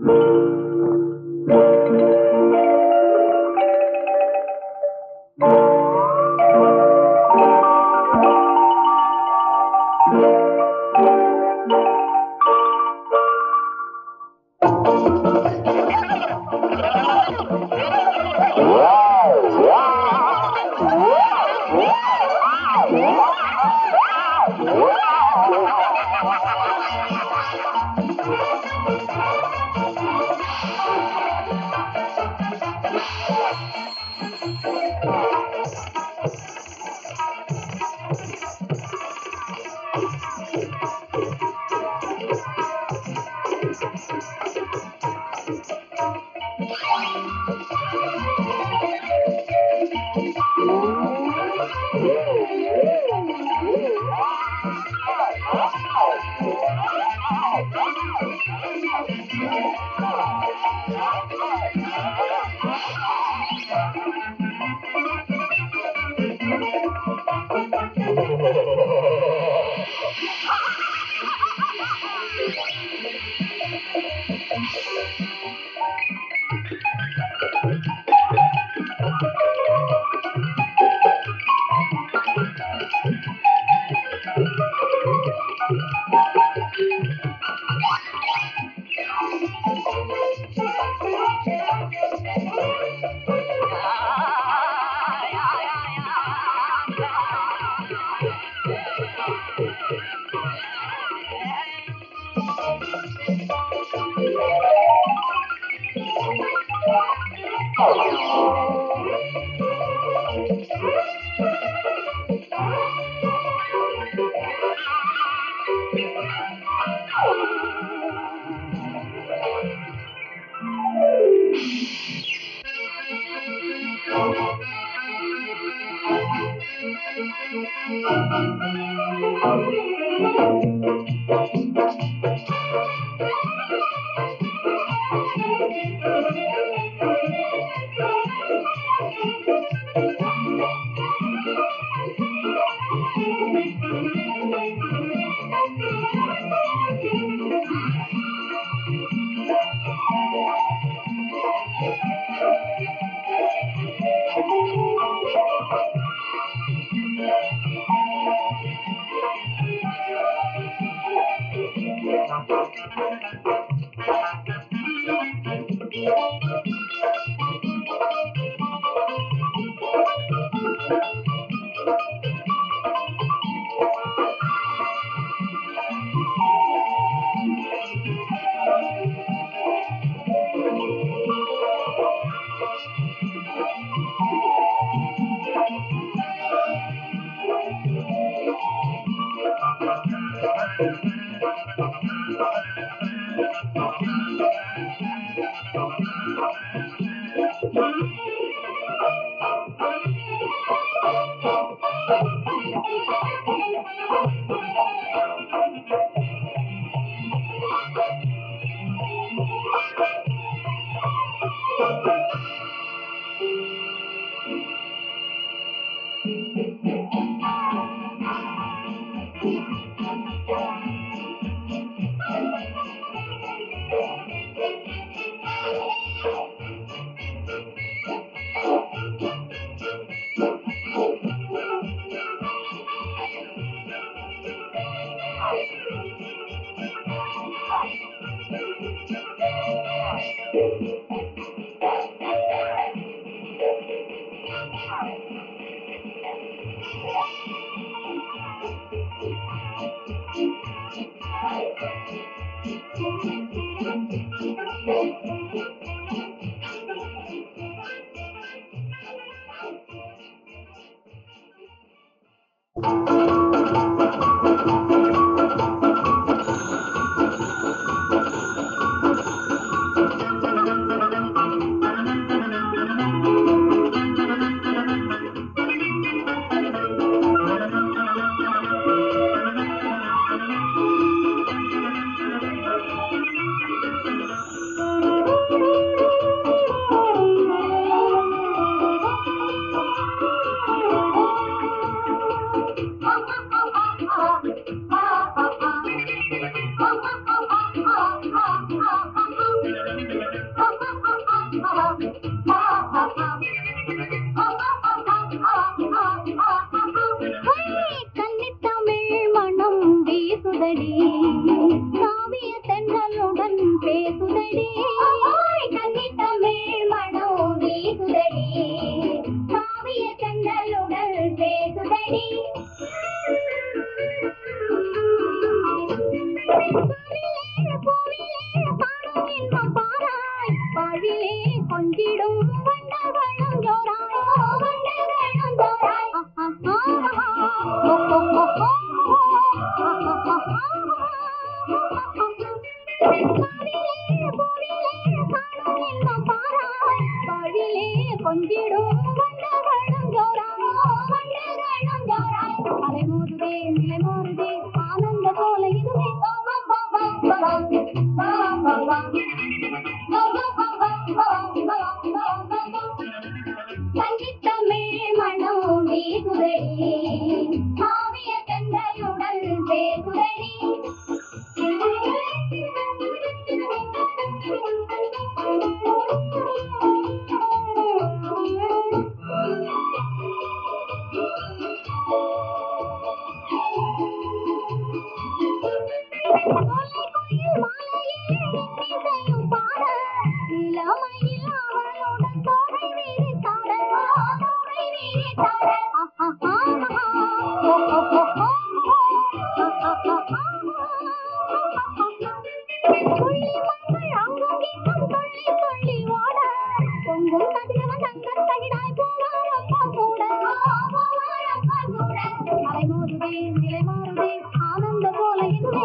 Thank வீசுதடி கண்ணித்தமே மனம் வீசுதடி காவிய செந்தலுடன் பேசுதடி வாழ்விலே கொஞ்சிடும் வண்டகளும் ஜோராய் வண்டகளும் ஜோராய் கொஞ்சிடும் வண்டகளும் ஜோராய் வண்டகளும் ஜோராய் அலை மோதுதே நிலை மாறுதே ஆனந்த போல இதுவே வா வா வா வா வா வா வா வா சங்கீதமே மனம் வீசுதடி காவிய கந்தையுடன் பேசுதடி ஆனந்த போல இதுவே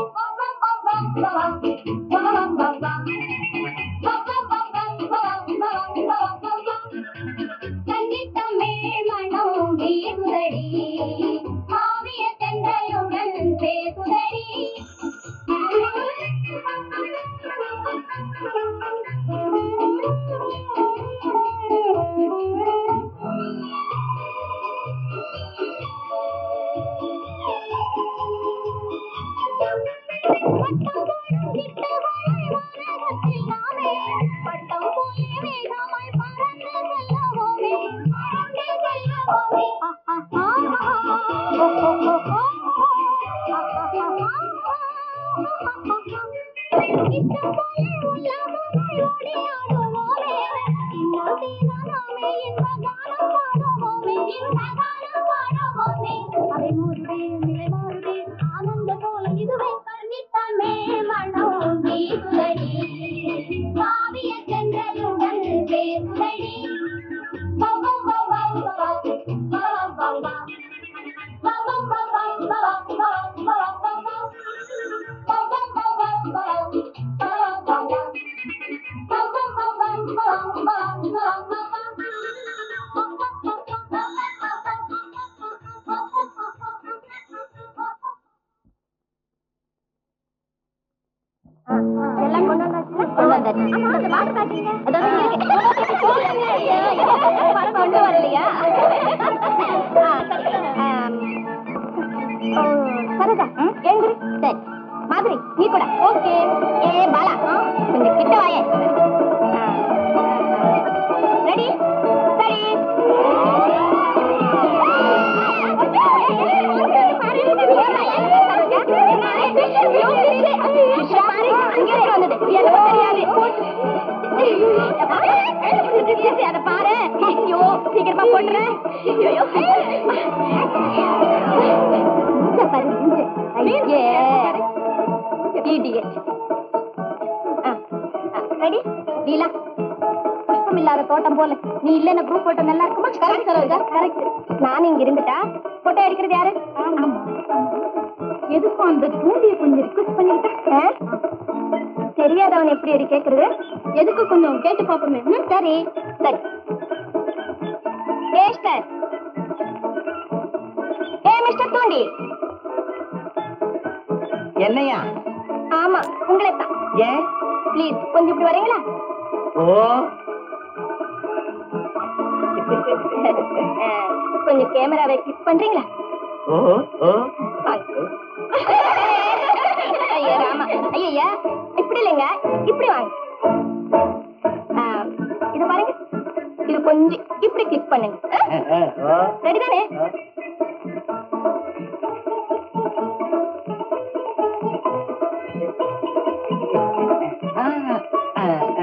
சங்கீதமே மனம் வீசுதடி காவிய செந்தலுடன் பேசுதடி பட்டம் போலே வேகமாய் பறந்து செல்லவோமே பறந்து செல்லவோமே இஷ்டம் போலே உல்லாசமாய் ஓடி ஆடுவோமே இன்னும் தீரானாமே இன்ப கானம் பாடுவோமே இன்ப கானம் பாடுவோமே அலை மோதுதே நிலை மாறுதே ஆனந்த போல இதுவே கண்ணித்தமே மனம் வீசுதடி காவிய சென்றலுடன் பேசுதடி வா வா வா வா வா வா வா வா வா வா வா வா வா வா வா வா வா எல்லாம் கொண்டு வந்தாச்சுல? ஆமா, அந்த bottle பாத்தீங்க? அதோ இங்க இருக்கு. போடுங்க, ஐயா, ஐயா, பணம் கொண்டு வரலையா? ஆ, சரி. ஆம். ஓ, சரோஜா, எழுந்திரு. சரி. மாதிரி நீ கூட ஓகே ஏ பாலா கொஞ்சம் கிட்ட வாயே ரெடி சரி அதை பாரு ஐயோ சீக்கிரமா போட்டுற ஐயோ பாரு ஐயே idiot. ஆ, ஆ, ready? லீலா புஷ்பம் இல்லாத தோட்டம் போல நீ இல்லைன்னா குரூப் போட்டோ நல்லா இருக்குமா கரெக்ட் சரோஜா கரெக்ட் நானும் இங்க இருந்துட்டா போட்டோ எடுக்கிறது யாரு எதுக்கும் அந்த தூண்டிய கொஞ்சம் ரிக்வெஸ்ட் பண்ணிக்கிட்டேன் தெரியாதவன் எப்படி அடி கேக்குறது எதுக்கு கொஞ்சம் கேட்டு பாப்போமே ம், சரி சரி மிஸ்டர் ஏ மிஸ்டர் தூண்டி என்னையா ஆமா உங்களை தான் ஏன் ப்ளீஸ் கொஞ்சம் இப்படி வரீங்களா ஓ அஹ், கொஞ்சம் கேமராவை கிளிக் பண்றீங்களா ஓ ஓ வாங்க. ஐயா ராமா ஐயா இப்படி இல்லைங்க இப்படி வாங்க அஹ், இது பாருங்க இது கொஞ்சம் இப்படி கிளிக் பண்ணுங்க ஓ ரெடி தானே ஆ, ஆ.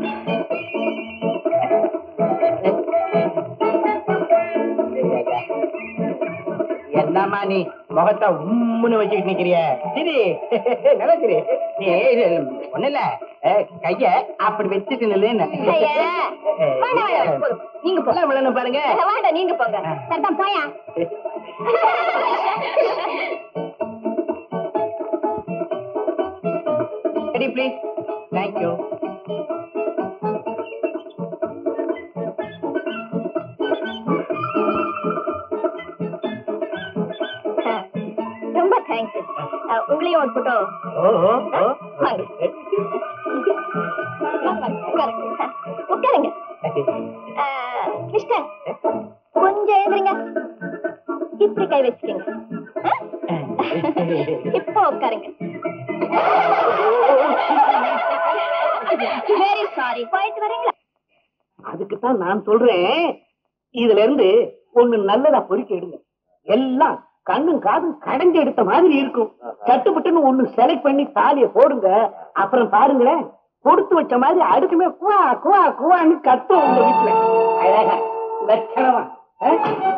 என்னம்மா நீ முகத்தை உம்முன்னு வச்சுக்கிட்டு நிக்கிறிய சரி நல்லா சரி நீ இது ஒண்ணு இல்ல அஹ், கைய அப்படி வச்சுட்டு நில்லுன்னு ஐயா, வேண்டாம், வேண்டாம், போதும். நீங்க போங்க எல்லாம் விழணும் பாருங்க வேண்டாம் நீங்க போங்க சரிதான் போயா ரெடி ப்ளீஸ் தேங்க்யூ ரொம்ப தேங்க்ஸ் உங்களையும் ஒரு போட்டோ ஓ ஓ, ஓ வாங்க. உட்காருங்க உட்காருங்க அஹ், மிஸ்டர் கொஞ்சம் எழுதுறீங்க இப்படி கை வச்சுக்கோங்க இப்போ உட்காருங்க வெரி சாரி போயிட்டு வரீங்களா அதுக்குத்தான் நான் சொல்றேன் இதுல இருந்து ஒண்ணு நல்லதா பொறிக்க எடுங்க எல்லாம் கண்ணும் காதும் கடைஞ்சு எடுத்த மாதிரி இருக்கும் சட்டுப்பட்டுன்னு ஒண்ணு செலக்ட் பண்ணி தாலிய போடுங்க அப்புறம் பாருங்களேன் கொடுத்து வச்ச மாதிரி அடுக்குமே குவா குவா குவான்னு கத்தும் உங்க வீட்டுல அழகா லட்சணமா ஆ?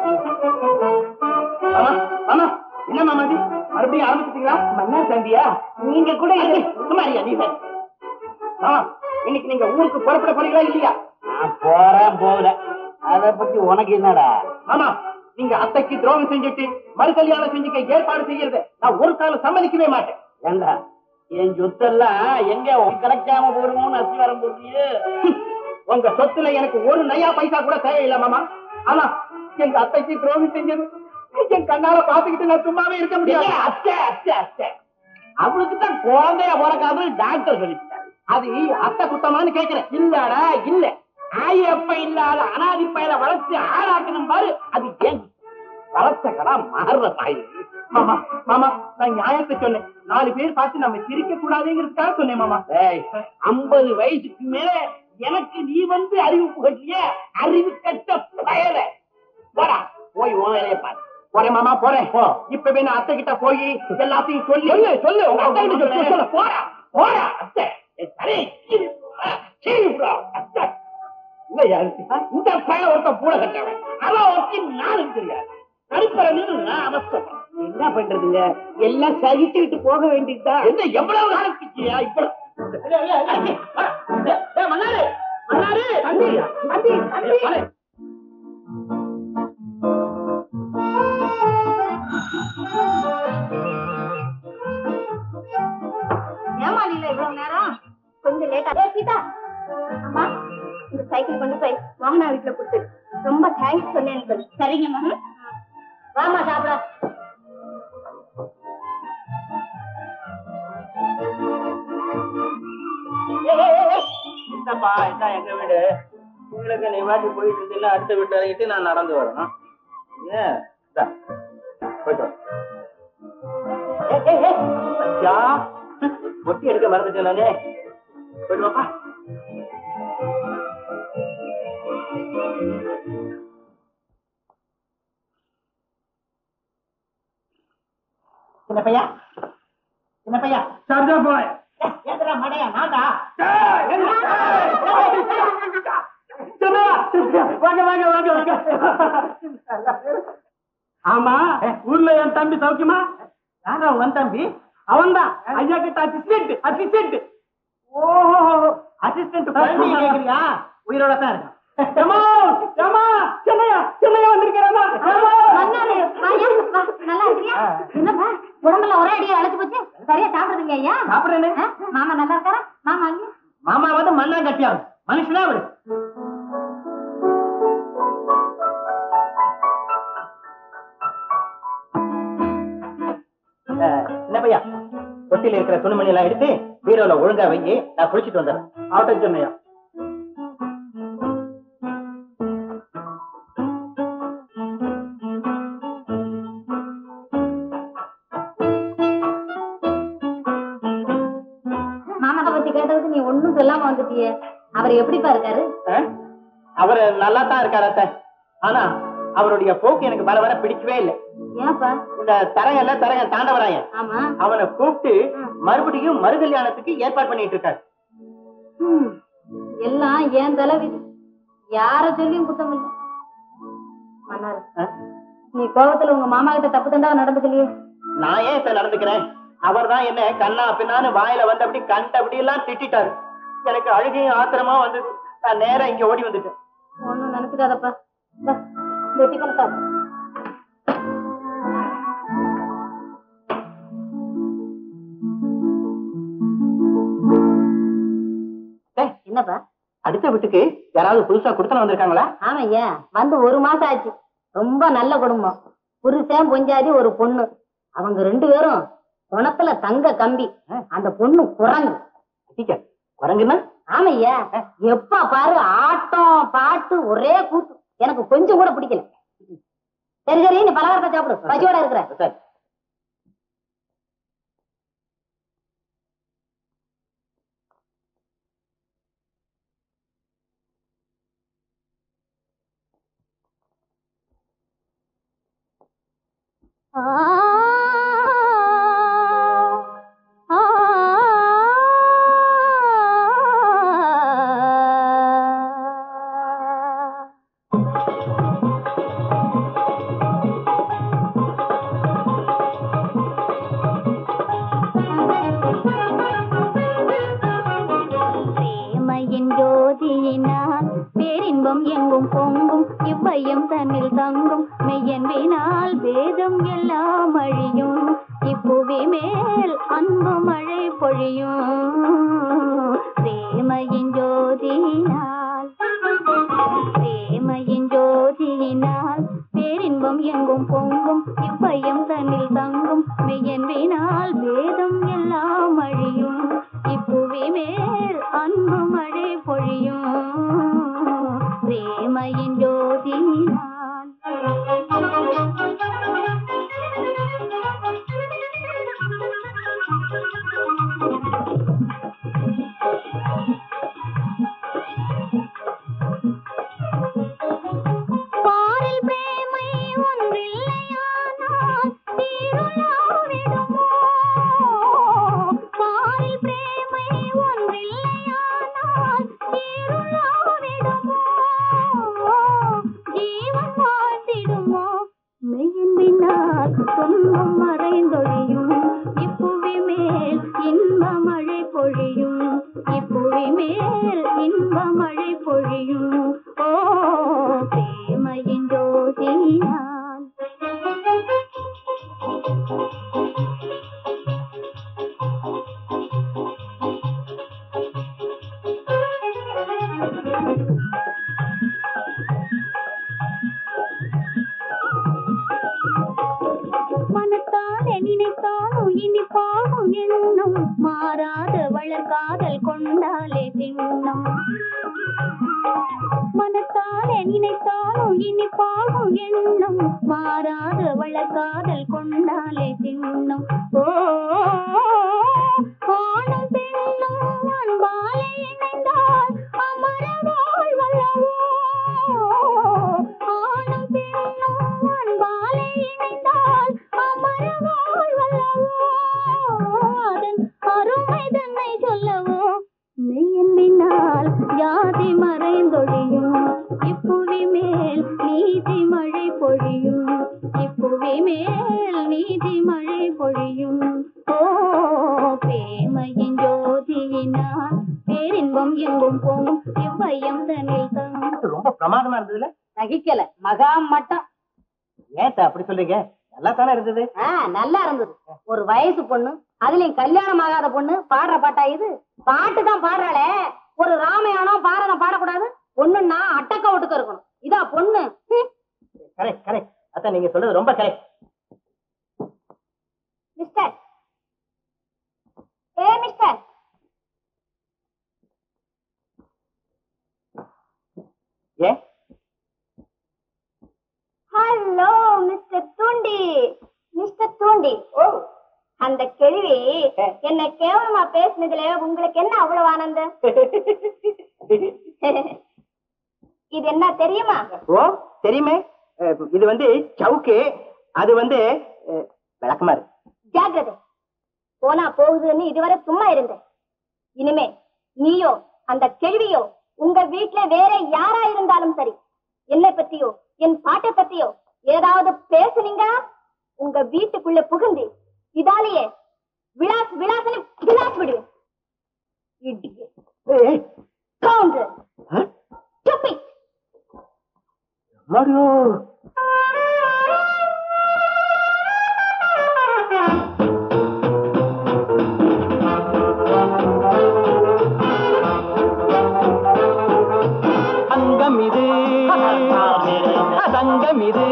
மாமா மாமா என்ன மாமா இது மறுபடியும் ஆரம்பிச்சிட்டீங்களா மன்னா தம்பியா நீங்க கூட இது சுமாரியா நீ வேற. ஆமா இன்னைக்கு நீங்க ஊருக்கு புறப்பட போறீங்களா இல்லையா நான் போறேன் போகல அத பத்தி உனக்கு என்னடா ஆமா நீங்க அத்தைக்கு துரோகம் செஞ்சுட்டு மறு கல்யாணம் செஞ்சுக்க ஏற்பாடு செய்யறது நான் ஒரு காலம் சம்மதிக்கவே மாட்டேன் ஏண்டா என் சொத்தெல்லாம் எங்க கிடைக்காம போடுமோன்னு அசிவாரம் போடுறியே உங்க சொத்துல எனக்கு ஒரு நயா பைசா கூட தேவையில்லை மாமா ஆனா எங்க அத்தைக்கு துரோகம் செஞ்சது என் கண்ணால பாத்துக்கிட்டு நான் சும்மாவே இருக்க முடியாது அத்தை அத்தை அத்தை அவளுக்கு தான் குழந்தைய பிறக்காதுன்னு டாக்டர் சொல்லிட்டாரு அது அத்தை குத்தமான்னு கேக்குறேன் இல்லடா இல்ல ஆயப்ப இல்லாத அனாதி பயல வளர்த்து ஆளாக்கணும் பாரு அது ஏன் வளர்த்த கடா மாறுற தாய் மாமா மாமா நான் நியாயத்தை சொன்னேன் நாலு பேர் பார்த்து நம்ம சிரிக்க கூடாதுங்கிறதுக்காக சொன்னேன் மாமா ஐம்பது வயசுக்கு மேல எனக்கு நீ வந்து அறிவு புகட்டிய அறிவு கட்ட பயல போடா போய் உன் வேலையை பாரு போறேன் மாமா போறேன் போ இப்பவே நான் அத்தை கிட்ட போய் எல்லாத்தையும் சொல்லி சொல்லு சொல்லு உங்க அத்தை கிட்ட சொல்லு சொல்லு போடா போடா அத்தை என் தலையை கீறி போடா, கீறி போடா, அத்தை இல்லையா இந்த பையன் ஒருத்த பூட கட்டவன் அவன் ஒருத்தி நானும் தெரியாது நடுப்பற நின்று நான் அவசரம் என்ன பண்றதுங்க எல்லாம் சகிச்சுக்கிட்டு போக வேண்டியதுதான் என்ன எவ்வளவு நாளைக்குச்சியா இவ்வளவு மன்னாரு மன்னாரு தம்பி தம்பி தம்பி ஏமா நீல இவ்வளவு நேரம் கொஞ்சம் லேட்டா ஏ சீதா அம்மா இந்த சைக்கிள் கொண்டு போய் மோகனா வீட்டுல கொடுத்து ரொம்ப தேங்க்ஸ் சொன்னேன்னு சொல்லு சரிங்கம்மா வாமா சாப்பிட என்னப்பா இதான் எங்க வீடு உங்களுக்கு நீ வாட்டி போயிட்டு இருந்தீங்கன்னா அடுத்த வீட்டு இறங்கிட்டு நான் நடந்து வரணும் ஏன் இந்தா, போயிட்டு வா. ஏய், ஏய், ஏய், பத்தியா? பொட்டி எடுக்க மறந்துட்டேன் நானே போயிட்டு வாப்பா சின்ன பையா சின்ன பையா சார்ஜா பாய் ஏந்திரா மடையா நாடா வாங்க வாங்க வாங்க வாங்க ஆமா ஊர்ல என் தம்பி சௌக்கியமா யாரா உன் தம்பி அவன்தான் ஐயா கிட்ட அசிஸ்டன்ட் அசிஸ்டன்ட் ஓஹோ அசிஸ்டன்ட் குழந்தைய கேக்குறியா உயிரோட தான் இருக்கான் ஏமா ஏமா சென்னையா சென்னையா வந்திருக்கிறேமா மன்னாரு, வாயா, வா, நல்லா இருக்கியா? என்னப்பா, உடம்புல ஒரே அடியா அழைச்சு போச்சு சரியா சாப்பிடுறீங்க ஐயா சாப்பிடுறேனே. ஆ, மாமா நல்லா இருக்காரா மாமா அங்கே மாமா வந்து மண்ணா கட்டியாரு மனுஷனா அவரு என்ன பையா தொட்டில இருக்கிற துணிமணி எல்லாம் எடுத்து பீரோல ஒழுங்கா வை நான் குளிச்சிட்டு வந்துடுறேன் ஆட்டோ சென்னையா மாமா பத்தி கேட்டதுக்கு நீ ஒண்ணும் சொல்லாம வந்துட்டியே அவர் எப்படிப்பா இருக்காரு அவர் நல்லா தான் இருக்காரு அத்தை ஆனா அவருடைய போக்கு எனக்கு வர வர பிடிக்கவே இல்லை ஏன்ப்பா இந்த தரகல்ல தரகன் தாண்டவராயன் ஆமா அவனை கூப்பிட்டு மறுபடியும் மறு கல்யாணத்துக்கு ஏற்பாடு பண்ணிட்டு இருக்காரு ம், எல்லாம் ஏன் தலைவிதி யார சொல்லியும் குத்தம் இல்லை மன்னாரு நீ கோபத்துல உங்க மாமா கிட்ட தப்பு தண்டா நடந்துக்கலையே நான் ஏன் இப்ப நடந்துக்கிறேன் அவர் தான் என்ன கண்ணா பின்னான்னு வாயில வந்தபடி கண்டபடி எல்லாம் திட்டிட்டாரு எனக்கு அழுகையும் ஆத்திரமா வந்தது நான் நேரா இங்க ஓடி வந்துட்டேன் ஒண்ணும் நினைச்சுக்காதப்பா இந்தா, இந்த டிஃபன் சாப்பிடு டேய், என்னப்பா அடுத்த வீட்டுக்கு யாராவது புதுசா கொடுத்தன வந்திருக்காங்களா ஆமையா வந்து ஒரு மாசம் ஆச்சு ரொம்ப நல்ல குடும்பம் புருஷன் பொஞ்சாதி ஒரு பொண்ணு அவங்க ரெண்டு பேரும் குணத்துல தங்க கம்பி அந்த பொண்ணு குரங்கு டீச்சர் குரங்குன்னா ஆமையா எப்ப பாரு ஆட்டம் பாட்டு ஒரே கூத்து எனக்கு கொஞ்சம் கூட பிடிக்கல சரி சரி நீ பலகாரத்தை சாப்பிடு பசியோட இருக்கிற சரி பிரேமையின் ஜோதியினால் பேரின்பம் எங்கும் பொங்கும் இவ்வையும் தன்னில் தங்கும் மெய்யன்பினால் வேதம் எல்லாம் அழியும் இப்புவி மேல் அன்பு மழை பொழியும் பிரேமையின் ஜோதியினால் பிரேமையின் ஜோதியினால் பேரின்பம் எங்கும் பொங்கும் இவ்வையும் தன்னில் தங்கும் மெய்யன்பினால் வேதம் எல்லாம் அழியும் இப்புவி மேல் அன்பு மழை பொழியும் பிரேமையின் ஜோதியினால் பாரில் பிரேமை ஒன்றில்லையானால் தீருளாவிடுமோ பாரில் பிரேமை ஒன்றில்லையானால் தீருளாவிடுமோ ஜீவன் வாழ்த்திடுமோ மெய்யின் பின்னால் துன்பம் மறைந்தொழியும் இப்புவி மேல் இன்ப மழை பொழியும் இப்புவி மேல் இன்ப மழை பொழியும் ஓ பிரேமையின் ஜோதியான் மனத்தாலே நினைத்தாலும் இனிப்பாகும் எண்ணம் மாறாத வளர்காதல் கொண்டாலே திண்ணம் மனத்தாலே நினைத்தாலும் இனிப்பாகும் எண்ணம் மாறாத வளர்காதல் கொண்டாலே திண்ணம் ஓ ஆணும் பெண்ணும் அன்பாலே இணைந்தால் அமர வாழ்வல்லவோ ஆணும் பெண்ணும் அன்பாலே இணைந்தால் அமர வாழ்வல்லவோ அதன் அருமை தன்னை சொல்லவோ மெய்யன் பின்னால் ஜாதி மறைந்தொழியும் இப்புவி மேல் நீதி மழை பொழியும் இப்புவி மேல் நீதி மழை பொழியும் ஓ பிரேமையின் ஜோதியினால் பேரின்பம் எங்கும் போகும் இவ்வையம் தன்னில் தங்கும் ரொம்ப பிரமாதமா இருந்ததுல நகிக்கல மகா மட்டம் ஏன் அப்படி சொல்றீங்க நல்லா தானே இருந்தது ஆ, நல்லா இருந்தது ஒரு வயசு பொண்ணு அதுலயும் கல்யாணம் ஆகாத பொண்ணு பாடுற பாட்டா இது பாட்டு தான் பாடுறாளே ஒரு ராமாயணம் பாரதம் பாடக்கூடாது பொண்ணுன்னா அட்டக்க ஒட்டுக்க இருக்கணும் இதா பொண்ணு ஹம். கரெக்ட் கரெக்ட் அதான் நீங்க சொல்றது ரொம்ப கரெக்ட் மிஸ்டர் ஏ மிஸ்டர் ஏன் ஹலோ மிஸ்டர் தூண்டி மிஸ்டர் தூண்டி ஓ அந்த கேள்வி என்ன கேவலமா பேசுனதுல உங்களுக்கு என்ன அவ்வளவு ஆனந்தம் இது என்ன தெரியுமா ஓ தெரியுமே அஹ், இது வந்து சவுக்கு அது வந்து அஹ், விளக்கமாறு ஜாக்கிரதை போனா போகுதுன்னு இதுவரை சும்மா இருந்தேன் இனிமே நீயோ அந்த கேள்வியோ உங்க வீட்ல வேற யாரா இருந்தாலும் சரி என்னை பத்தியோ என் பாட்டை பத்தியோ ஏதாவது பேசுனீங்க உங்க வீட்டுக்குள்ள புகுந்து இதாலேயே விளாஸ் விளாசனை விளாஸ் விடுவேன் Idiot. Scoundrel. Stupid. தங்கம் இது தங்கம் இது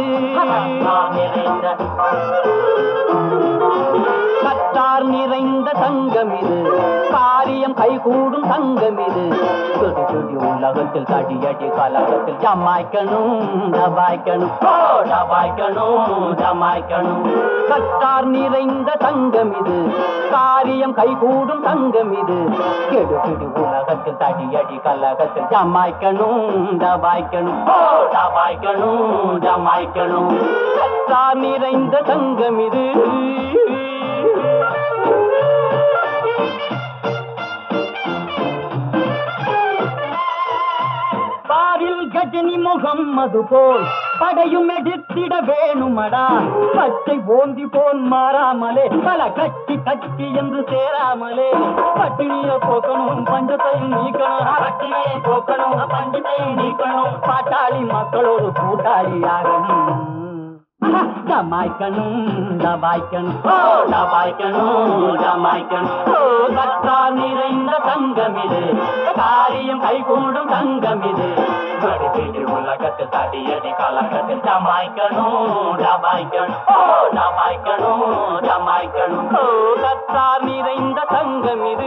கத்தார் நிறைந்த தங்கம் இது காரியம் கைகூடும் தங்கம் இது துடி துடி உலகத்தில் தடியடி கலகத்தில் ஜமாய்க்கணும் டபாய்க்கணும் ஓ டபாய்க்கணும் ஜமாய்க்கணும் கத்தார் நிறைந்த தங்கம் இது காரியம் கைகூடும் தங்கம் இது கெடு பிடி உலகத்தில் தடியடி கலகத்தில் ஜமாய்க்கணும் டபாய்க்கணும் ஓ டபாய்க்கணும் ஜமாய்க்கணும் கத்தார் நிறைந்த தங்கம் இது பாரில் கஜினி முகம் அது போல் படையும் எடுத்திட வேணுமடா பச்சை போந்தி போல் மாறாமலே பல கட்சி கட்சி என்று சேராமலே பட்டினிய போக்கணும் பஞ்சத்தையும் நீக்கணும் பட்டினியை போக்கணும் பஞ்சத்தையும் நீக்கணும் பாட்டாளி மக்களோடு கூட்டாளியாகணும் ஜமாய்க்கணும் ஜமாய்க்கணும் ஓ ஜமாய்க்கணும் ஜமாய்க்கணும் ஓ கற்றா நிறைந்த தங்கம் இது காரியம் கைகூடும் தங்கம் இது படிப்பிடி உலகத்தில் தடியடி கலகத்தில் ஜமாய்க்கணும் ஜமாய்க்கணும் ஓ ஜமாய்க்கணும் ஜமாய்க்கணும் ஓ கற்றா நிறைந்த தங்கம் இது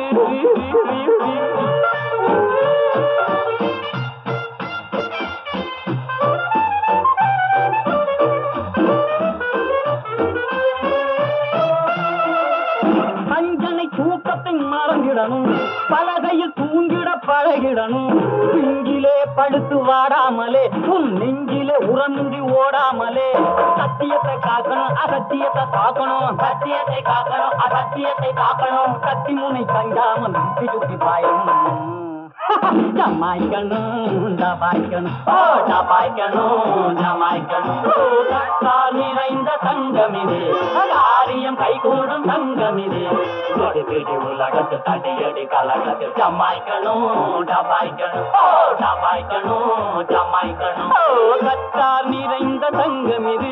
பஞ்சனை தூக்கத்தை மறந்திடணும் பலகையில் தூங்கிட பழகிடணும் பிங்கிலே படுத்து வாடாமலே உன் நெஞ்சிலே உறமின்றி ஓடாமலே சத்தியத்தை காக்கணும் அசத்தியத்தை காக்கணும் சத்தியத்தை காக்கணும் அசத்தியத்தை காக்கணும் கத்தி முனை கண்டாமல் சுத்தி சுத்தி பாயணும் ஜமாய்க்கணும் ஜமாய்க்கணும் ஓ ஜமாய்க்கணும் ஜமாய்க்கணும் ஓ கட்டா நிறைந்த தங்கம் இது காரியம் கைகூடும் தங்கம் இது கொடி பிடி உலகத்தில் தடியடி கலகத்தில் ஜமாய்க்கணும் ஜமாய்க்கணும் ஓ ஜமாய்க்கணும் ஜமாய்க்கணும் ஓ கட்டா நிறைந்த தங்கம் இது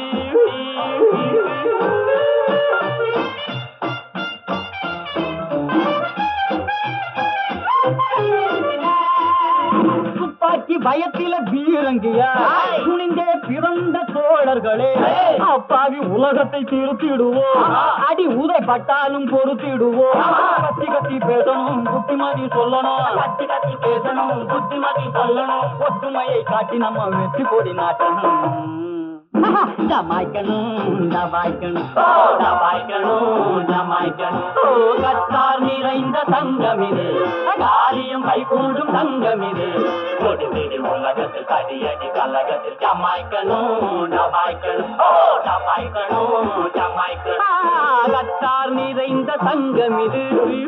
துப்பாக்கி பயத்தில பீரங்கியா துணிந்தே பிறந்த தோழர்களே அப்பாவி உலகத்தை திருத்திடுவோம் அடி உதைப்பட்டாலும் பொறுத்திடுவோம் கத்தி கத்தி பேசணும் புத்திமதி சொல்லணும் கத்தி கத்தி பேசணும் புத்திமதி சொல்லணும் ஒற்றுமையை காட்டி நம்ம வெற்றி கொடி நாட்டணும் ஜமாய்க்கணும் ஜமாய்க்கணும் ஓ ஜமாய்க்கணும் ஜமாய்க்கணும் ஓ கத்தார் நிறைந்த தங்கம் இது காரியம் கைகூடும் தங்கம் இது கொடி வீடு உலகத்தில் கடியடி கலகத்தில் ஜமாய்க்கணும் ஜமாய்க்கணும் ஓ ஜமாய்க்கணும் ஜமாய்க்கணும் கத்தார் நிறைந்த தங்கம் இது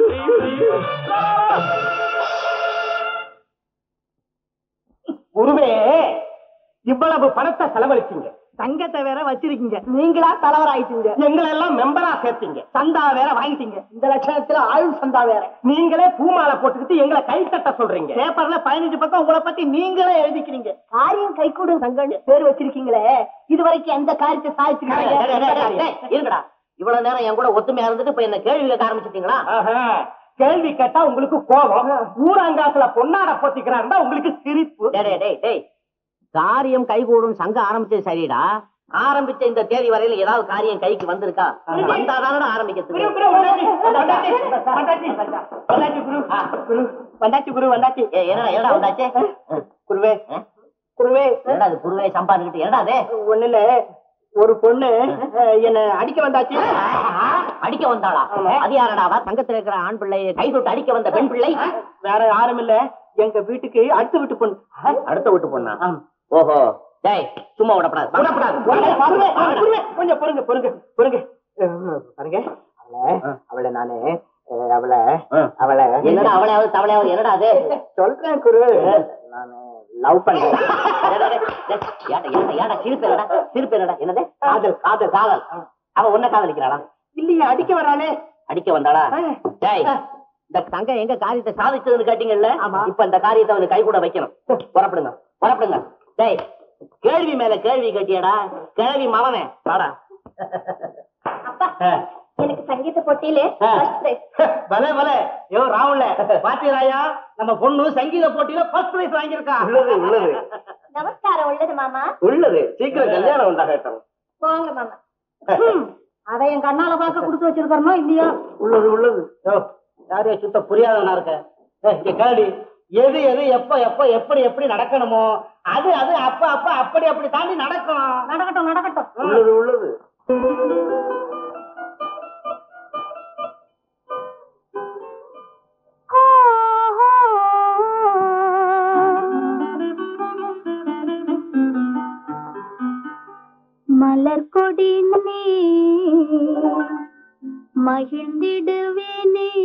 குருவே இவ்வளவு பணத்தை செலவழிச்சீங்க தங்கத்தை வேற வச்சிருக்கீங்க நீங்களா தலைவராயிட்டீங்க எங்களை எல்லாம் மெம்பரா சேர்த்தீங்க சந்தா வேற வாங்கிட்டீங்க இந்த லட்சணத்துல ஆயுள் சந்தா வேற நீங்களே பூமாலை போட்டுக்கிட்டு எங்களை கை தட்ட சொல்றீங்க பேப்பர்ல பதினஞ்சு பக்கம் உங்களை பத்தி நீங்களே எழுதிக்கிறீங்க காரியம் கைகூடும் சங்கம் பேர் வச்சிருக்கீங்களே இது வரைக்கும் எந்த காரியத்தை சாதிச்சிருக்கீங்க இருங்கடா இவ்வளவு நேரம் என் கூட ஒத்துமையா இருந்துட்டு இப்ப என்ன கேள்வி கேட்க ஆரம்பிச்சிட்டீங்களா கேள்வி கேட்டா உங்களுக்கு கோபம் ஊராங்காசுல பொன்னாட போத்திக்கிறாருந்தா உங்களுக்கு சிரிப்பு டேய் டேய் டேய் காரியம் கைகூடும் சங்கம் ஆரம்பிச்சது சரிடா ஆரம்பிச்ச இந்த தேதி வரையில ஏதாவது காரியம் கைக்கு வந்திருக்கா வந்தாதானடா ஆரம்பிக்கிறதுக்கு வந்தாச்சு குரு வந்தாச்சு ஏய், என்னடா என்னடா வந்தாச்சு குருவே குருவே என்னடா அது குருவே சம்பாதிக்கிட்டு என்னடா அது ஒண்ணு இல்ல ஒரு பொண்ணு அஹ், என்ன அடிக்க வந்தாச்சு அடிக்க வந்தாளா அது யாரடாவா தங்கத்துல இருக்கிற ஆண் பிள்ளை கை தொட்டு அடிக்க வந்த பெண் பிள்ளை வேற யாரும் இல்ல எங்க வீட்டுக்கு அடுத்த வீட்டு பொண்ணு அடுத்த வீட்டு பொண்ணா ஓஹோ டேய் சும்மா விடப்படாது விடக்கூடாது. குருவே, குருவே, குருவே, கொஞ்சம் பொறுங்க பொறுங்க பொறுங்க அஹ், பாருங்க அவளை அவளை நானு அவளை ஆ. அவளை என்னடா அவளையாவது தவளையாவது என்னடா அது சொல்றேன் குரு நானு லவ் பண்றேன் ஏடா, டேய், டேய், ஏடா, ஏடா, ஏடா, சிரிப்பு என்னடா? சிரிப்பு என்னடா? என்னது? காதல் காதல் காதல். அவ உன்னை காதலிக்கிறாளா? இல்லையே அடிக்க வரானே அடிக்க வந்தாளா? டேய், இந்த தங்க எங்க காரியத்தை சாதிச்சதுன்னு கேட்டீங்கல்ல ஆமா. இப்ப இந்த காரியத்தை அவனுக்கு கை கூட வைக்கணும் புறப்படுங்க புறப்படுங்க டேய் கேள்வி மேல கேள்வி கேட்டியடா கேள்வி மவனே வாடா அப்பா எனக்கு சங்கீத போட்டியில ஆ. first prize. பலே பலே யோ ராவுல பாத்தீராயா நம்ம பொண்ணு சங்கீத போட்டியில ஃபர்ஸ்ட் பிரைஸ் வாங்கியிருக்கா உள்ளது உள்ளது நமஸ்காரம் உள்ளது மாமா உள்ளது சீக்கிரம் கல்யாணம் உண்டாகட்டும் போங்க மாமா அதை என் கண்ணால பார்க்க கொடுத்து வச்சிருக்கிறனோ இல்லையோ உள்ளது உள்ளது யோ, யாரையா சுத்த புரியாதவனா இருக்க ஏய், இங்க கேடி எது எது எப்ப எப்ப எப்படி எப்படி நடக்கணுமோ அது அது அப்ப அப்ப அப்படி அப்படி தாண்டி நடக்கும் நடக்கட்டும் நடக்கட்டும் உள்ளது உள்ளது மலர் கொடி நீ மகிழ்ந்திடுவேனே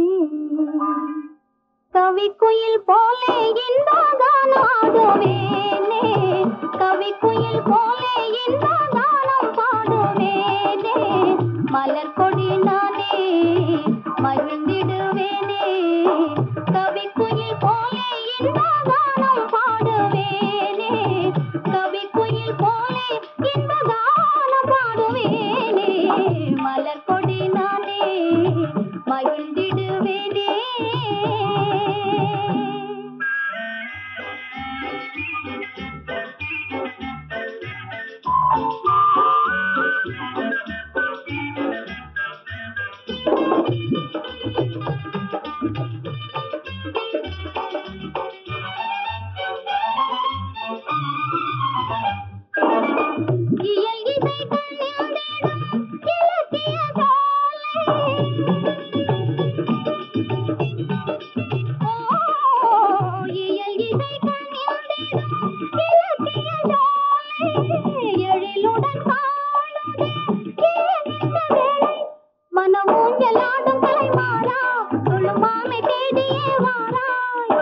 கவி குயில் போலே இன்பகானம் ஆடுவேனே கவி குயில் போலே இன்பகானம் பாடுவேனே மலர் கொடி நானே மகிழ்ந்திடுவேனே கவி குயில் போலே இன்பகானம் பாடுவேனே கவி குயில் போலே இன்பகானம் பாடுவேனே மலர் கொடி நானே மகிழ்ந்திடுவேனே இயல் இசை கண்ணில் இலக்கிய சோலை இயல் இசை கண்ணில் இலக்கிய சோலை எழிலுடன் காணுதே ஏன் இந்த வேளை மனமூஞ்சலாடும் கலைமாறா சொல்லும் மாமை தேடியே வாராய்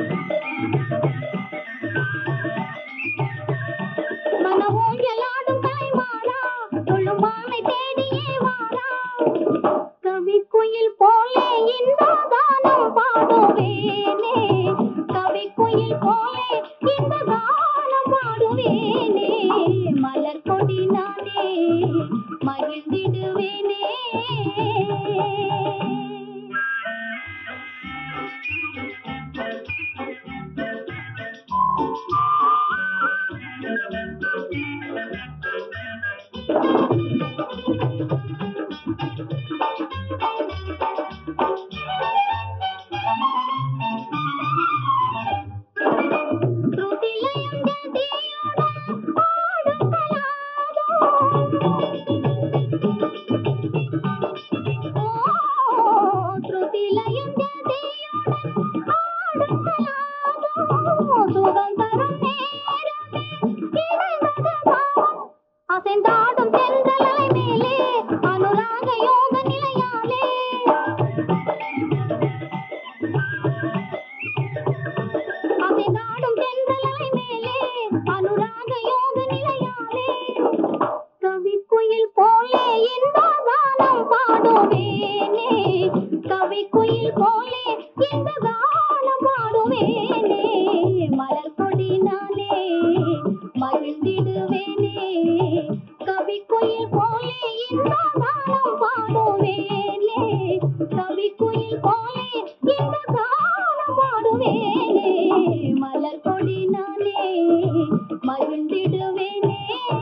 மனமூஞ்சலாடும் கலைமாறா சொல்லும் மாமை தேடியே வாராய் கவி குயில் போலே இந்த கானம் பாடுவேனே கவி குயில் போலே இந்த கானம் பாடுவேனே மலர் கொடி நானே மகிழ்ந்திடுவேனே ஸ்ருதிலயம் ஜதியுடன் பாடும் கலாபம். ஓ, ஸ்ருதிலயம் ஜதியுடன் பாடும் கலாபம். சுகம் தரும் நேரமே இணைந்தது பாவம். அசைந்தாடும் தென்றலை மேலே அனுராக யோக நிலையாலே அசைந்தாடும் தென்றலை மேலே அனுராக யோக நிலையாலே கவி குயில் போலே இந்த கானம் பாடுவேனே கவி குயில் போலே இந்த கானம் பாடுவேனே மலர் கொடி நானே மகிழ்ந்திடுவேனே கவி குயில் போலே இந்த கானம் பாடுவேனே கவி குயில் போலே இந்த கானம் பாடுவேனே மலர் கொடி நானே மகிழ்ந்திடுவேனே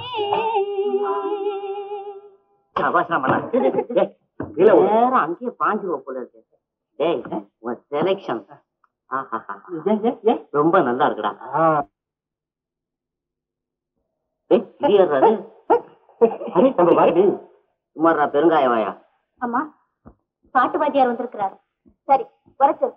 அவசரம் பண்ணாத. டேய், டேய், இல்ல ஒரு- நேரா அங்கேயே பாஞ்சுவ போல இருக்கு டேய் உன் செலெக்ஷன் ரொம்ப நல்லா இருக்குடா டேய், இது யார்றா அது? அரே, நம்ம மறுபடி சும்மாடா பெருங்காய வாயா அம்மா பாட்டு வாத்தியார் வந்திருக்கிறார் சரி வர சொல்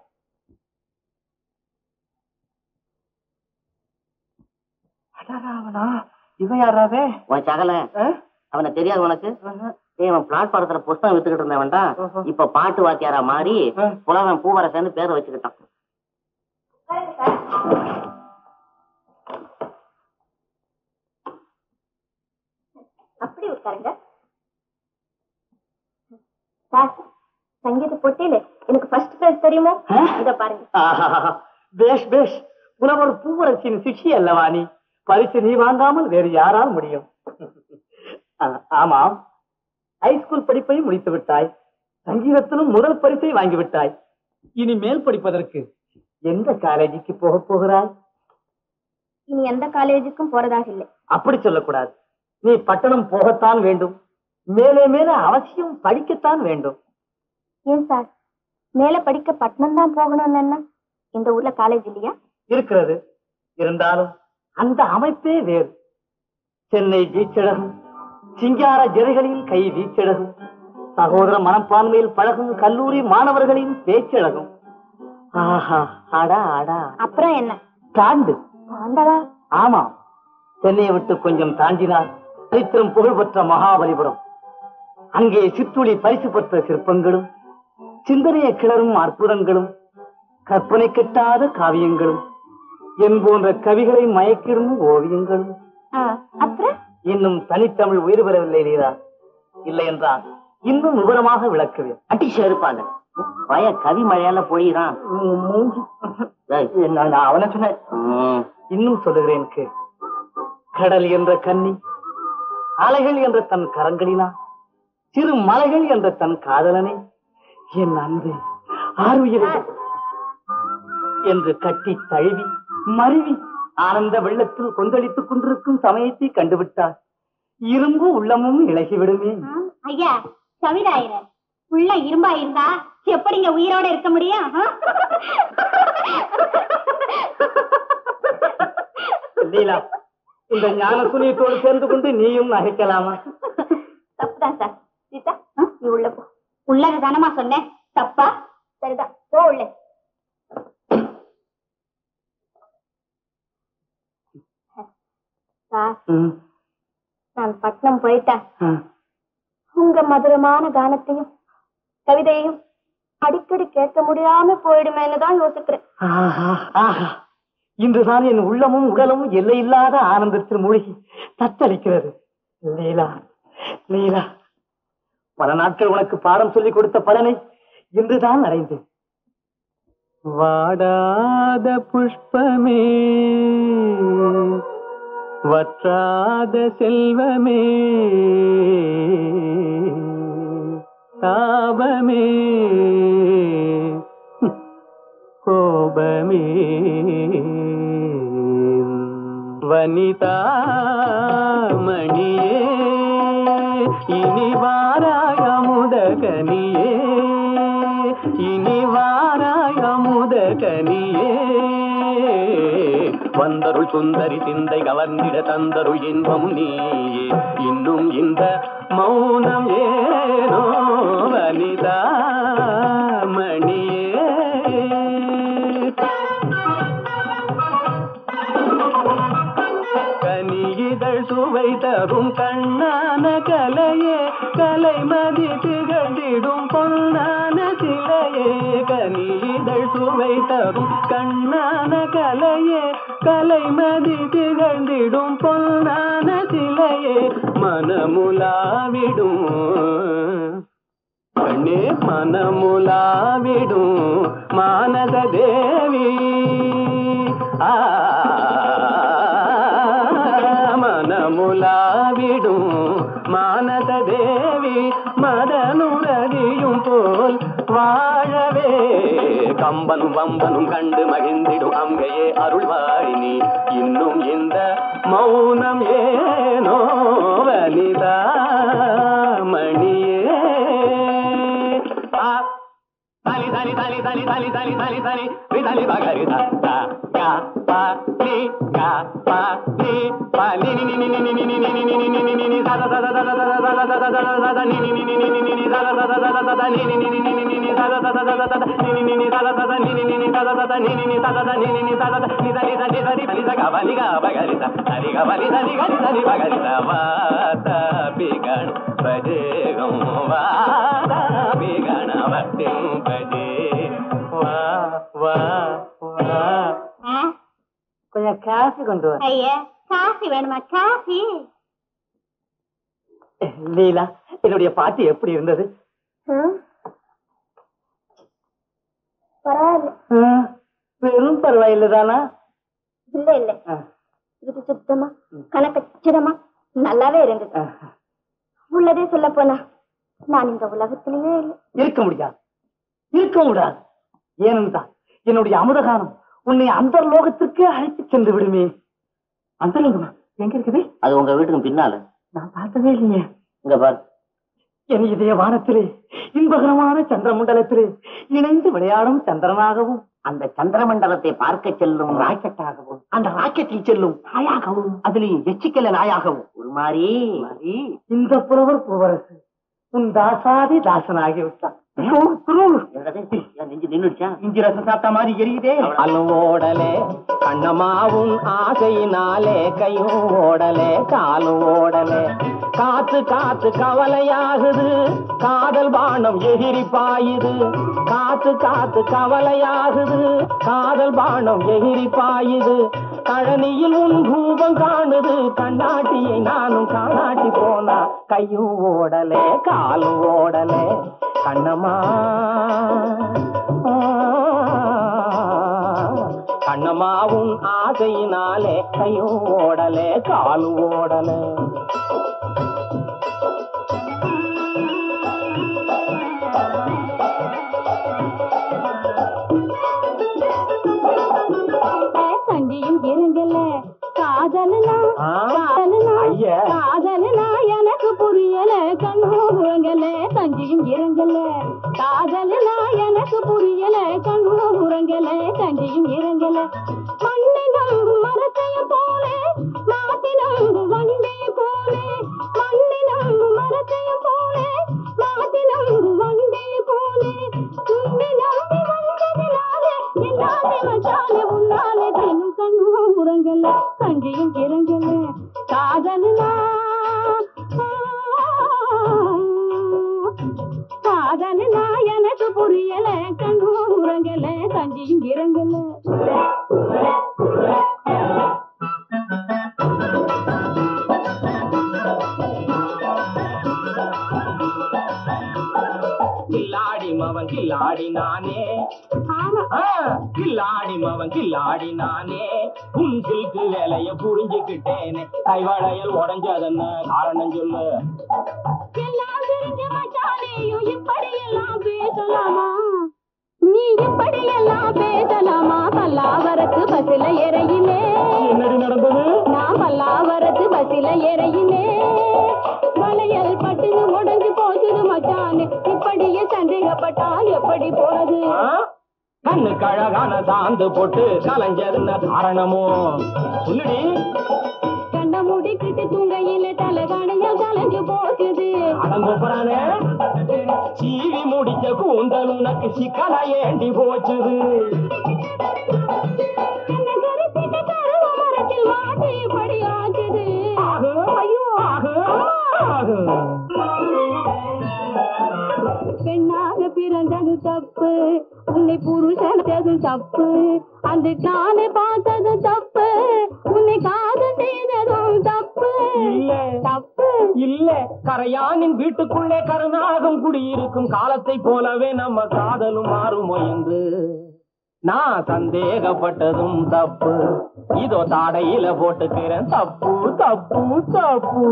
அடாடா, அவனா இவன் யாராவே உன் சகல ஆ? அவனை தெரியாது உனக்கு இவன் பிளாட்பாரத்துல புஸ்தகம் வித்துக்கிட்டு இருந்தவன்டா இப்ப பாட்டு வாத்தியாரா மாறி புலவன் பூவரசன்னு பேரை வச்சுக்கிட்டான் அப்படி உட்காருங்க சார் சங்கீத போட்டியில எனக்கு ஃபர்ஸ்ட் பிரைஸ் தெரியுமோ இத பாருங்க ஆஹா, பேஷ் பேஷ் புலவர் பூவரசின் சிஷி அல்லவா நீ பரிசு நீ வாங்காமல் வேறு யாரால் முடியும் ஆ, ஆமாம் ஹைஸ்கூல் படிப்பை முடித்து விட்டாய் சங்கீதத்திலும் முதல் பரிசை வாங்கி விட்டாய் இனி மேல் படிப்பதற்கு எந்த காலேஜுக்கு போக போகிறாய் இனி எந்த காலேஜுக்கும் போறதாக இல்லை அப்படி சொல்லக்கூடாது நீ பட்டணம் போகத்தான் வேண்டும் மேலே மேலே அவசியம் படிக்கத்தான் வேண்டும் ஏன் சார் மேல படிக்க பட்னம் தான் போகணும்னு என்ன இந்த ஊர்ல காலேஜ் இல்லையா இருக்கிறது இருந்தாலும் அந்த அமைப்பே வேறு சென்னை வீச்சழகும் சிங்கார ஜெரைகளில் கை வீச்சழகும் சகோதர மனப்பான்மையில் பழகும் கல்லூரி மாணவர்களின் பேச்சழகும் ஆஹா அடா அடா அப்புறம் என்ன தாண்டு ஆண்டவா ஆமாம் சென்னையை விட்டு கொஞ்சம் தாண்டினார் சரித்திரம் புகழ்பெற்ற மகாபலிபுரம் அங்கே சிற்றுளி பரிசு பெற்ற சிற்பங்களும் சிந்தனையை கிளறும் அற்புதங்களும் கற்பனை கெட்டாத காவியங்களும் என் போன்ற கவிகளை மயக்கிடும் ஓவியங்களும் ஆ, அப்புறம் இன்னும் தனித்தமிழ் உயிர் பெறவில்லை லீலா இல்லை என்றால் இன்னும் விவரமாக விளக்குவேன் அடி செருப்பாங்க பய கவி மழையால பொழியுறான் உம் மூஞ்சி ஏய், நான் நான் அவனை சொன்னேன் ம், இன்னும் சொல்லுகிறேன் கேள் கடல் என்ற கன்னி அலைகள் என்ற தன் கரங்களினா சிறு மலைகள் என்ற தன் காதலனை என் அன்பு ஆறுயிரை என்று கட்டி தழுவி மருவி ஆனந்த வெள்ளத்தில் கொந்தளித்துக் கொண்டிருக்கும் சமயத்தை கண்டுவிட்டார் இரும்பு உள்ளமும் இழகிவிடுமே ஐயா சவிதாயிரர் உள்ள இரும்பா இருந்தா எப்படிங்க உயிரோட இருக்க முடியும் ஆ? லீலா இந்த ஞான சுனியத்தோடு சேர்ந்து கொண்டு நீயும் நகைக்கலாமா தப்புதான் சார் சீதா ஆ, நீ உள்ள போ உள்ளத தானமா சொன்னேன் தப்பா சரிதான் போ உள்ள சார் ம், நான் பட்னம் போயிட்டேன் ம். உங்க மதுரமான கானத்தையும் கவிதையையும் அடிக்கடி கேட்க முடியாம போயிடுமேன்னு தான் யோசிக்கிறேன் ஆஹா, ஆஹா. இன்றுதான் என் உள்ளமும் உடலும் எல்லையில்லாத ஆனந்தத்தில் மூழ்கி தத்தளிக்கிறது லீலா லீலா பல நாட்கள் உனக்கு பாடம் சொல்லிக் கொடுத்த பலனை இன்றுதான் அடைந்தேன் வாடாத புஷ்பமே வற்றாத செல்வமே தாபமே கோபமே வனிதா மணியே இனி வாராய முதகனியே இனி வாராய முதகனியே வந்தருள் சுந்தரி சிந்தை கவர்ந்திட தந்தருள் இன்பம் நீயே இன்னும் இந்த மௌனம் ஏனோ வனிதா மணியே கனியிதழ் சுவை தரும் கண்ணான கலையே கலைமதி திகழ்ந்திடும் பொன்னான சிலையே கனியிதழ் சுவை தரும் கண்ணான கலையே கலைமதி திகழ்ந்திடும் பொன்னான சிலையே மனமுலாவிடும் கண்ணே மனமுலாவிடும் மானத தேவி ஆ மனமுலாவிடும் மானத தேவி மதனுரதியும் போல் வாழவே கம்பனும் வம்பனும் கண்டு மகிழ்ந்திடும் அங்கையே அருள்வாயினி இன்னும் இந்த மௌனம் ஏனோ வனிதா மணியே ஆ, தலித దని దని దని దని దని దని దని రి దని బగరి ద ద గ ప ని గ ప ని ప ని ని ని ని ని ని ని ని ని ని ని ని ని ని ని ద ద ద ద ద ద ద ద ద ద ద ద ద ని ని ని ని ని ని ని ని ద ద ద ద ద ద ద ద ని ని ని ని ని ని ని ని ద ద ద ద ద ద ద ని ని ని ని ద ద ద ద ని ని ని ని ద ద ద ద ని ని ని ద ద ద ని ని ని ద ద ద ని ద ని ద ని ద ని ని ద గ వ ని గ బగరి ద ని గ వ ని ద ని గ ని ద ని బగరి ద వ త పి గణ భజే గం వా త పి గణ వట్టి భజే வா வா வா கொஞ்சம் காசு கொண்டு வர ஐயா காஃபி வேணுமா காஃபி லீலா என்னுடைய பாட்டு எப்படி இருந்தது பரவாயில்ல ஆ, வெறும் பரவாயில்ல தானா இல்ல இல்ல இது சுத்தமா கணக்கச்சிதமா நல்லாவே இருந்தது உள்ளதே சொல்ல போனா நான் இந்த உலகத்திலேயே இல்லை இருக்க முடியாது இருக்க முடியாது ஏனென்றால் என்னுடைய அமுதகானம் உன்னை அந்த லோகத்திற்கே அழைத்து சென்று விடுமே அந்த லோகமா எங்க இருக்குது அது உங்க வீட்டுக்கு பின்னால நான் பார்த்ததே இல்லையே இங்க பாரு என் இதய வானத்திலே இன்பகரமான சந்திரமண்டலத்திலே இணைந்து விளையாடும் சந்திரனாகவும் அந்த சந்திரமண்டலத்தை பார்க்க செல்லும் ராக்கெட்டாகவும் அந்த ராக்கெட்டில் செல்லும் நாயாகவும் அதிலேயும் எச்சிக்கல நாயாகவும் ஒரு மாதிரி இந்த புலவர் புலவரசு உன் தாசாதி தாசனாகி விட்டான் என்னது? ஏன் நெஞ்சு நின்னுடுச்சா இஞ்சி ரசம் சாப்பிட்ட மாதிரி எரியுதே காலும் ஓடலே கண்ணமாவும் ஆசையினாலே கையும் ஓடலே காலும் ஓடலே காத்து காத்து கவலையாகுது காதல் பானம் எகிரி பாயுது காத்து காத்து கவலையாகுது காதல் பானம் எகிரி பாயுது கழனியில் உன் ரூபம் காணுது கண்ணாட்டியை நானும் காணாட்டி போனா கையும் ஓடலே காலும் ஓடலே கண்ணம்மா கண்ணம்மாவும் ஆசையினாலே கையும் ஓடலே காலும் ஓடலே தண்டியும் இருங்கல காதலனா ஆ? காதலனா ஐயா. காதலனா எனக்கு புரியல கண்ணூரங்கல தண்டியும் இருங்கல காதலனா எனக்கு புரியல கண்ணூரங்கல தண்டியும் இருங்கல மண்ணினம் மரத்தையும் போல மாட்டினம் வண்டிய போல மண்ணினம் மரத்தையும் போல மாட்டினம் வண்டிய போல உன்னை நம்பி வந்ததினாலே என்னாலே மச்சாலே உன்னாலே தினம் கண்ணும் உறங்கல கஞ்சியும் இறங்கல காதலனா காதலனா எனக்கு புரியல கண்ணும் உறங்கல கஞ்சியும் இறங்கல கில்லாடி மவன் கில்லாடி நானே ஆமா ஆ, கில்லாடி மவன் கில்லாடி நானே உன் சில்கு வேலைய புரிஞ்சுக்கிட்டேனே கைவளையல் உடஞ்சதென்ன காரணம் சொல்லு எல்லாம் தெரிஞ்ச மச்சானேயும் இப்படியெல்லாம் பேசலாமா நீ இப்படியெல்லாம் பேசலாமா பல்லாவரத்து பஸ்ல இறையிலே என்னடி நடந்தது நான் பல்லாவரத்து பஸ்ல இறையிலே வளையல் பட்டுன்னு உடஞ்சு போச்சுது மச்சானே இப்படியே சந்தேகப்பட்டா எப்படி போறது ஆ? கண்ணுக்கு அழகான சாந்து போட்டு கலைஞ்சதுன்ன காரணமோ சொல்லுடி கண்ண முடிக்கிட்டு தூங்கையில தலகாணையால் கலைஞ்சு போச்சுது அடங்கொப்புறானே சீவி முடிச்ச கூந்தல் உனக்கு சிக்கலா ஏண்டி போச்சுது கண்ண கருத்திட்டு கருவ மரத்தில் மாட்டி இப்படி ஆச்சுது ஆகு, ஐயோ, ஆகு, ஆகு. பெண்ணாக பிறந்தது தப்பு உன்னை புருஷனது தப்பு அந்த காலை பார்த்தது தப்பு உன்னை காதல் செய்ததும் தப்பு இல்ல தப்பு இல்ல கரையானின் வீட்டுக்குள்ளே கருணாகம் குடியிருக்கும் காலத்தை போலவே நம்ம காதலும் மாறுமோ என்று நான் சந்தேகப்பட்டதும் தப்பு இதோ தாடையில போட்டுக்கிறேன் தப்பு தப்பு தப்பு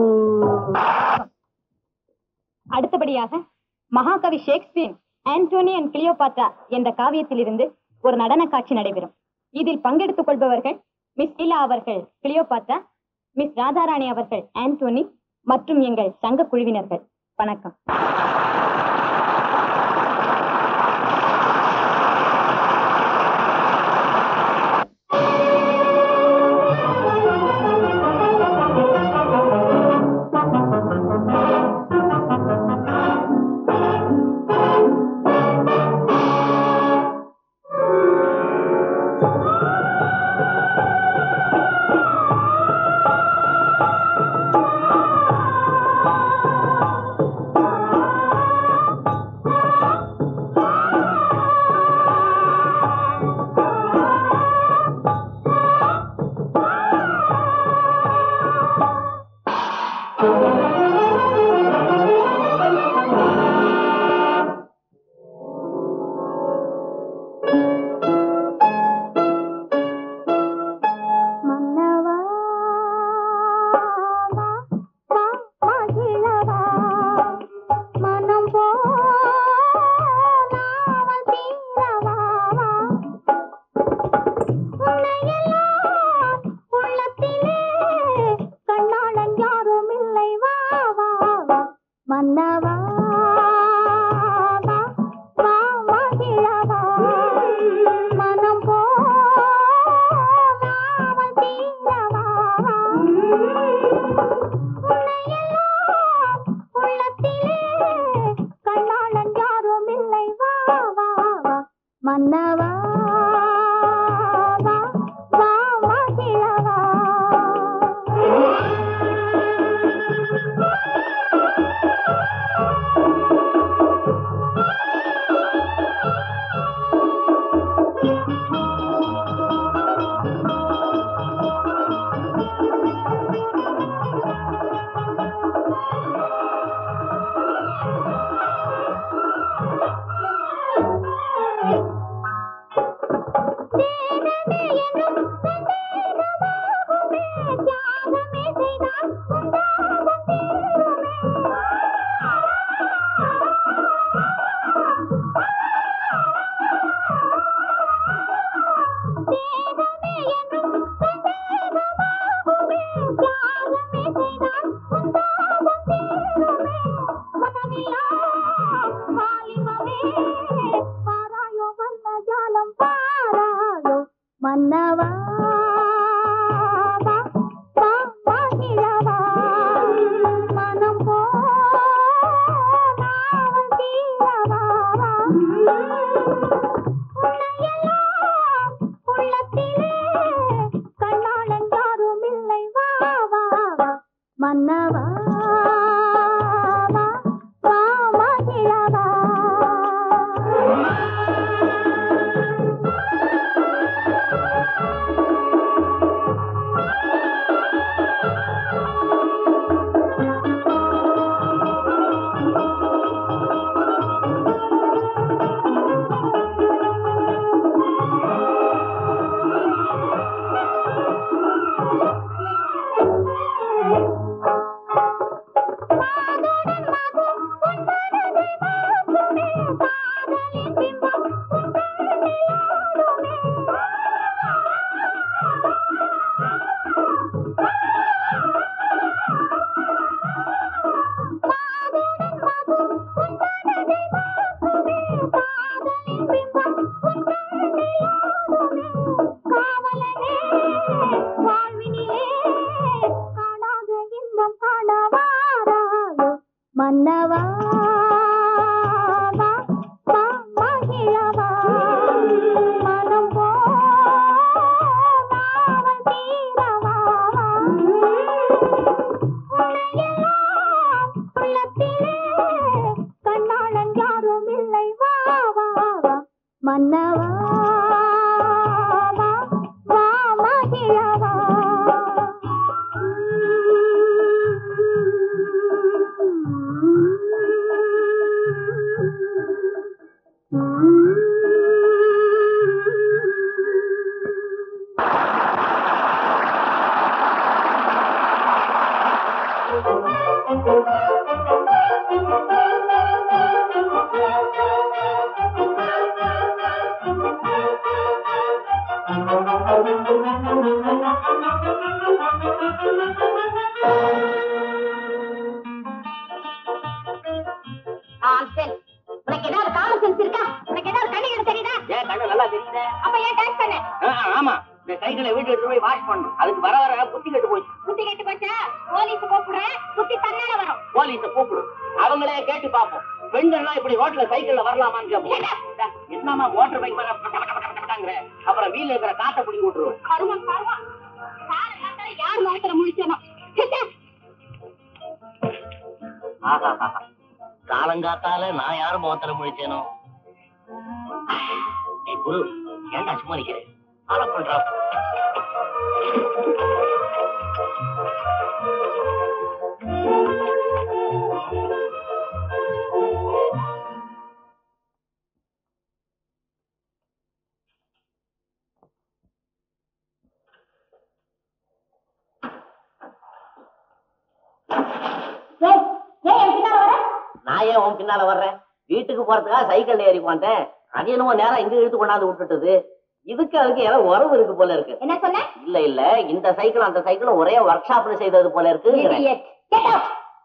அடுத்தபடியாக மகாகவி ஷேக்ஸ்பியர் ஆண்டோனி அண்ட் கிளியோபாத்ரா என்ற காவியத்திலிருந்து ஒரு நடன காட்சி நடைபெறும் இதில் பங்கெடுத்துக் கொள்பவர்கள் மிஸ் லீலா அவர்கள் கிளியோபாத்ரா மிஸ் ராதாராணி அவர்கள் ஆண்டோனி மற்றும் எங்கள் சங்க குழுவினர்கள் வணக்கம் மன்னவா வா, வா, மகிழவா, மனம் போனாவல் தீரவா, வா. உன்னையெல்லாம் உள்ளத்திலே கண்ணாளன் யாரும் இல்லை வா வா வா மன்னவா வா, வா, மகிழவா. மாதுடன் மது உன் மனதை மாற்றுமே காதலின் பிம்பம் உன் கண்ணில் ஆடுமே மாதுடன் மது உன் மனதை மாற்றுமே காதலின் பிம்பம் உன் கண்ணில் ஆடுமே காவலனே வாழ்வினிலே காணாத இன்பம் காணவாராயோ மன்னவா வா, வா, மகிழவா, மனம் போனாவல் தீரவா, வா. உன்னையெல்லாம் உள்ளத்திலே கண்ணாளன் யாரும் இல்லை வா வா வா மன்னவா வா, வா, மகிழவா. உனக்கு ஏதாவது காமன் சென்ஸ் இருக்கா உனக்கு ஏதாவது கண்ணு கிட்ட தெரியுதா ஏன் கண்ணு நல்லா தெரியுதே அப்ப ஏன் டான்ஸ் பண்ண ஆ, ஆமா இந்த சைக்கிளை வீட்டு எடுத்து போய் வாஷ் பண்ணணும் அதுக்கு வர வர புத்தி கெட்டு போச்சு குத்தி கெட்டு போச்சா போலீஸ் கூப்பிடுறேன் குத்தி தன்னால வரும் போலீஸ கூப்பிடு அவங்களே கேட்டு பார்ப்போம் பெண்கள்லாம் இப்படி ரோட்ல சைக்கிள்ல வரலாமான்னு கேட்போம் என்னமா மோட்டர் பைக் மேல பட்ட பட்ட பட்ட பட்டாங்கிற அப்புறம் வீல்ல இருக்கிற காத்தை பிடிங்கி விட்டுருவோம் கருமம் கருமம் சார காத்தால யார் முகத்துல முழிச்சனோ ஆஹா ஆஹா. காலங்காத்தால நான் யாரும் முகத்துல முழிச்சேனோ ஏய் குரு ஏன்டா சும்மா நிக்கிறேன் ஃபாலோ பண்றா ஏய் ஏய் என் பின்னால வர நான் ஏன் உன் பின்னால வர்றேன் வீட்டுக்கு போறதுக்காக சைக்கிள்ல ஏறி வந்தேன் அது என்னமோ நேரம் இங்க இழுத்து கொண்டாந்து விட்டுட்டது இதுக்கு அதுக்கு ஏதோ உறவு இருக்கு போல இருக்கு என்ன சொன்ன இல்ல இல்ல இந்த சைக்கிள் அந்த சைக்கிளும் ஒரே ஒர்க் ஷாப்ல செய்தது போல இருக்கு Idiot. Get out.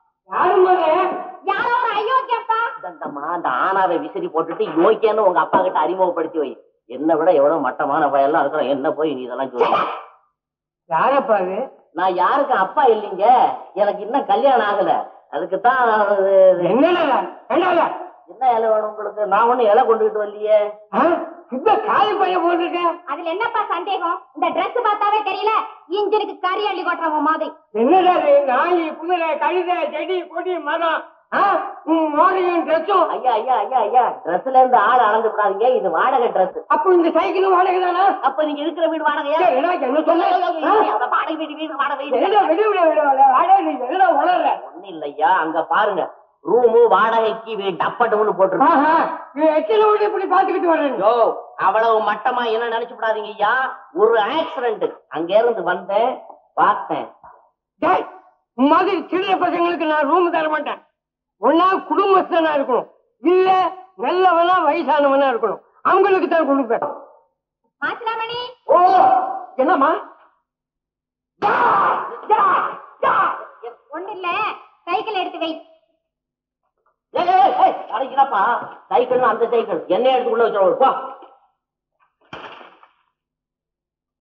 யாரோ ஒரு அயோக்கியப்பா அந்தம்மா அந்த ஆனாவை விசிறி போட்டுட்டு யோக்கியன்னு உங்க அப்பா கிட்ட அறிமுகப்படுத்தி வை என்னை விட எவ்வளவு மட்டமான பயெல்லாம் இருக்கிற என்ன போய் நீ இதெல்லாம் சொல்லு யாரப்பா அது நான் யாருக்கு அப்பா இல்லைங்க எனக்கு இன்னும் கல்யாணம் ஆகல அதுக்கு தான் என்னடா என்னடா என்ன இலை வேணும் உங்களுக்கு நான் ஒண்ணும் இலை கொண்டுகிட்டு வரலையே இந்த காலி பையன் போட்டிருக்க அதுல என்னப்பா சந்தேகம் இந்த Dress பார்த்தாவே தெரியல இன்ஜினுக்கு கறி அள்ளி கொட்டுறவன் மாதிரி என்னடா இது நாய் குதிரை கழுதை செடி கொடி மரம் மோதையும் ட்ரெஸ்ஸும் ஐயா ஐயா ஐயா ஐயா ட்ரெஸ்ல இருந்து ஆள் அளந்து விடாதீங்க இது வாடகை ட்ரெஸ் அப்போ இந்த சைக்கிளும் வாடகை தானா அப்ப நீங்க இருக்கிற வீடு வாடகையா ஏய், என்னடா என்ன சொல்ல அந்த வாடகை வீடு வீடு வாடகை என்னடா வீடு விடு விடு விடு வாடகை நீ என்னடா உளர்ற ஒண்ணு இல்லையா அங்க பாருங்க ரூமு வாடகைக்கு வீடு டப்பட்டம்னு போட்டுருக்கு ஆஹா நீ எத்தனை வீடு இப்படி பாத்துக்கிட்டு வர்றேன் யோ அவ்வளவு மட்டமா என்ன நினைச்சு விடாதீங்க ஐயா ஒரு ஆக்சிடென்ட் அங்க இருந்து வந்தேன் பார்த்தேன் டேய், உன் மாதிரி சிறிய பசங்களுக்கு நான் ரூம் தர மாட்டேன் ஒன்னா குடும்பஸ்தனா இருக்கணும் இல்ல நல்லவனா வயசானவனா இருக்கணும் அவங்களுக்கு தான் கொடுப்பேன் மாசிலாமணி ஓ என்னம்மா யா, யா, யா. ஒண்ணு இல்ல சைக்கிள் எடுத்து வை ஏய், ஏய், ஏய், அடைக்கிறப்பா சைக்கிள் அந்த சைக்கிள் என்ன எடுத்துக்குள்ள வச்சு போ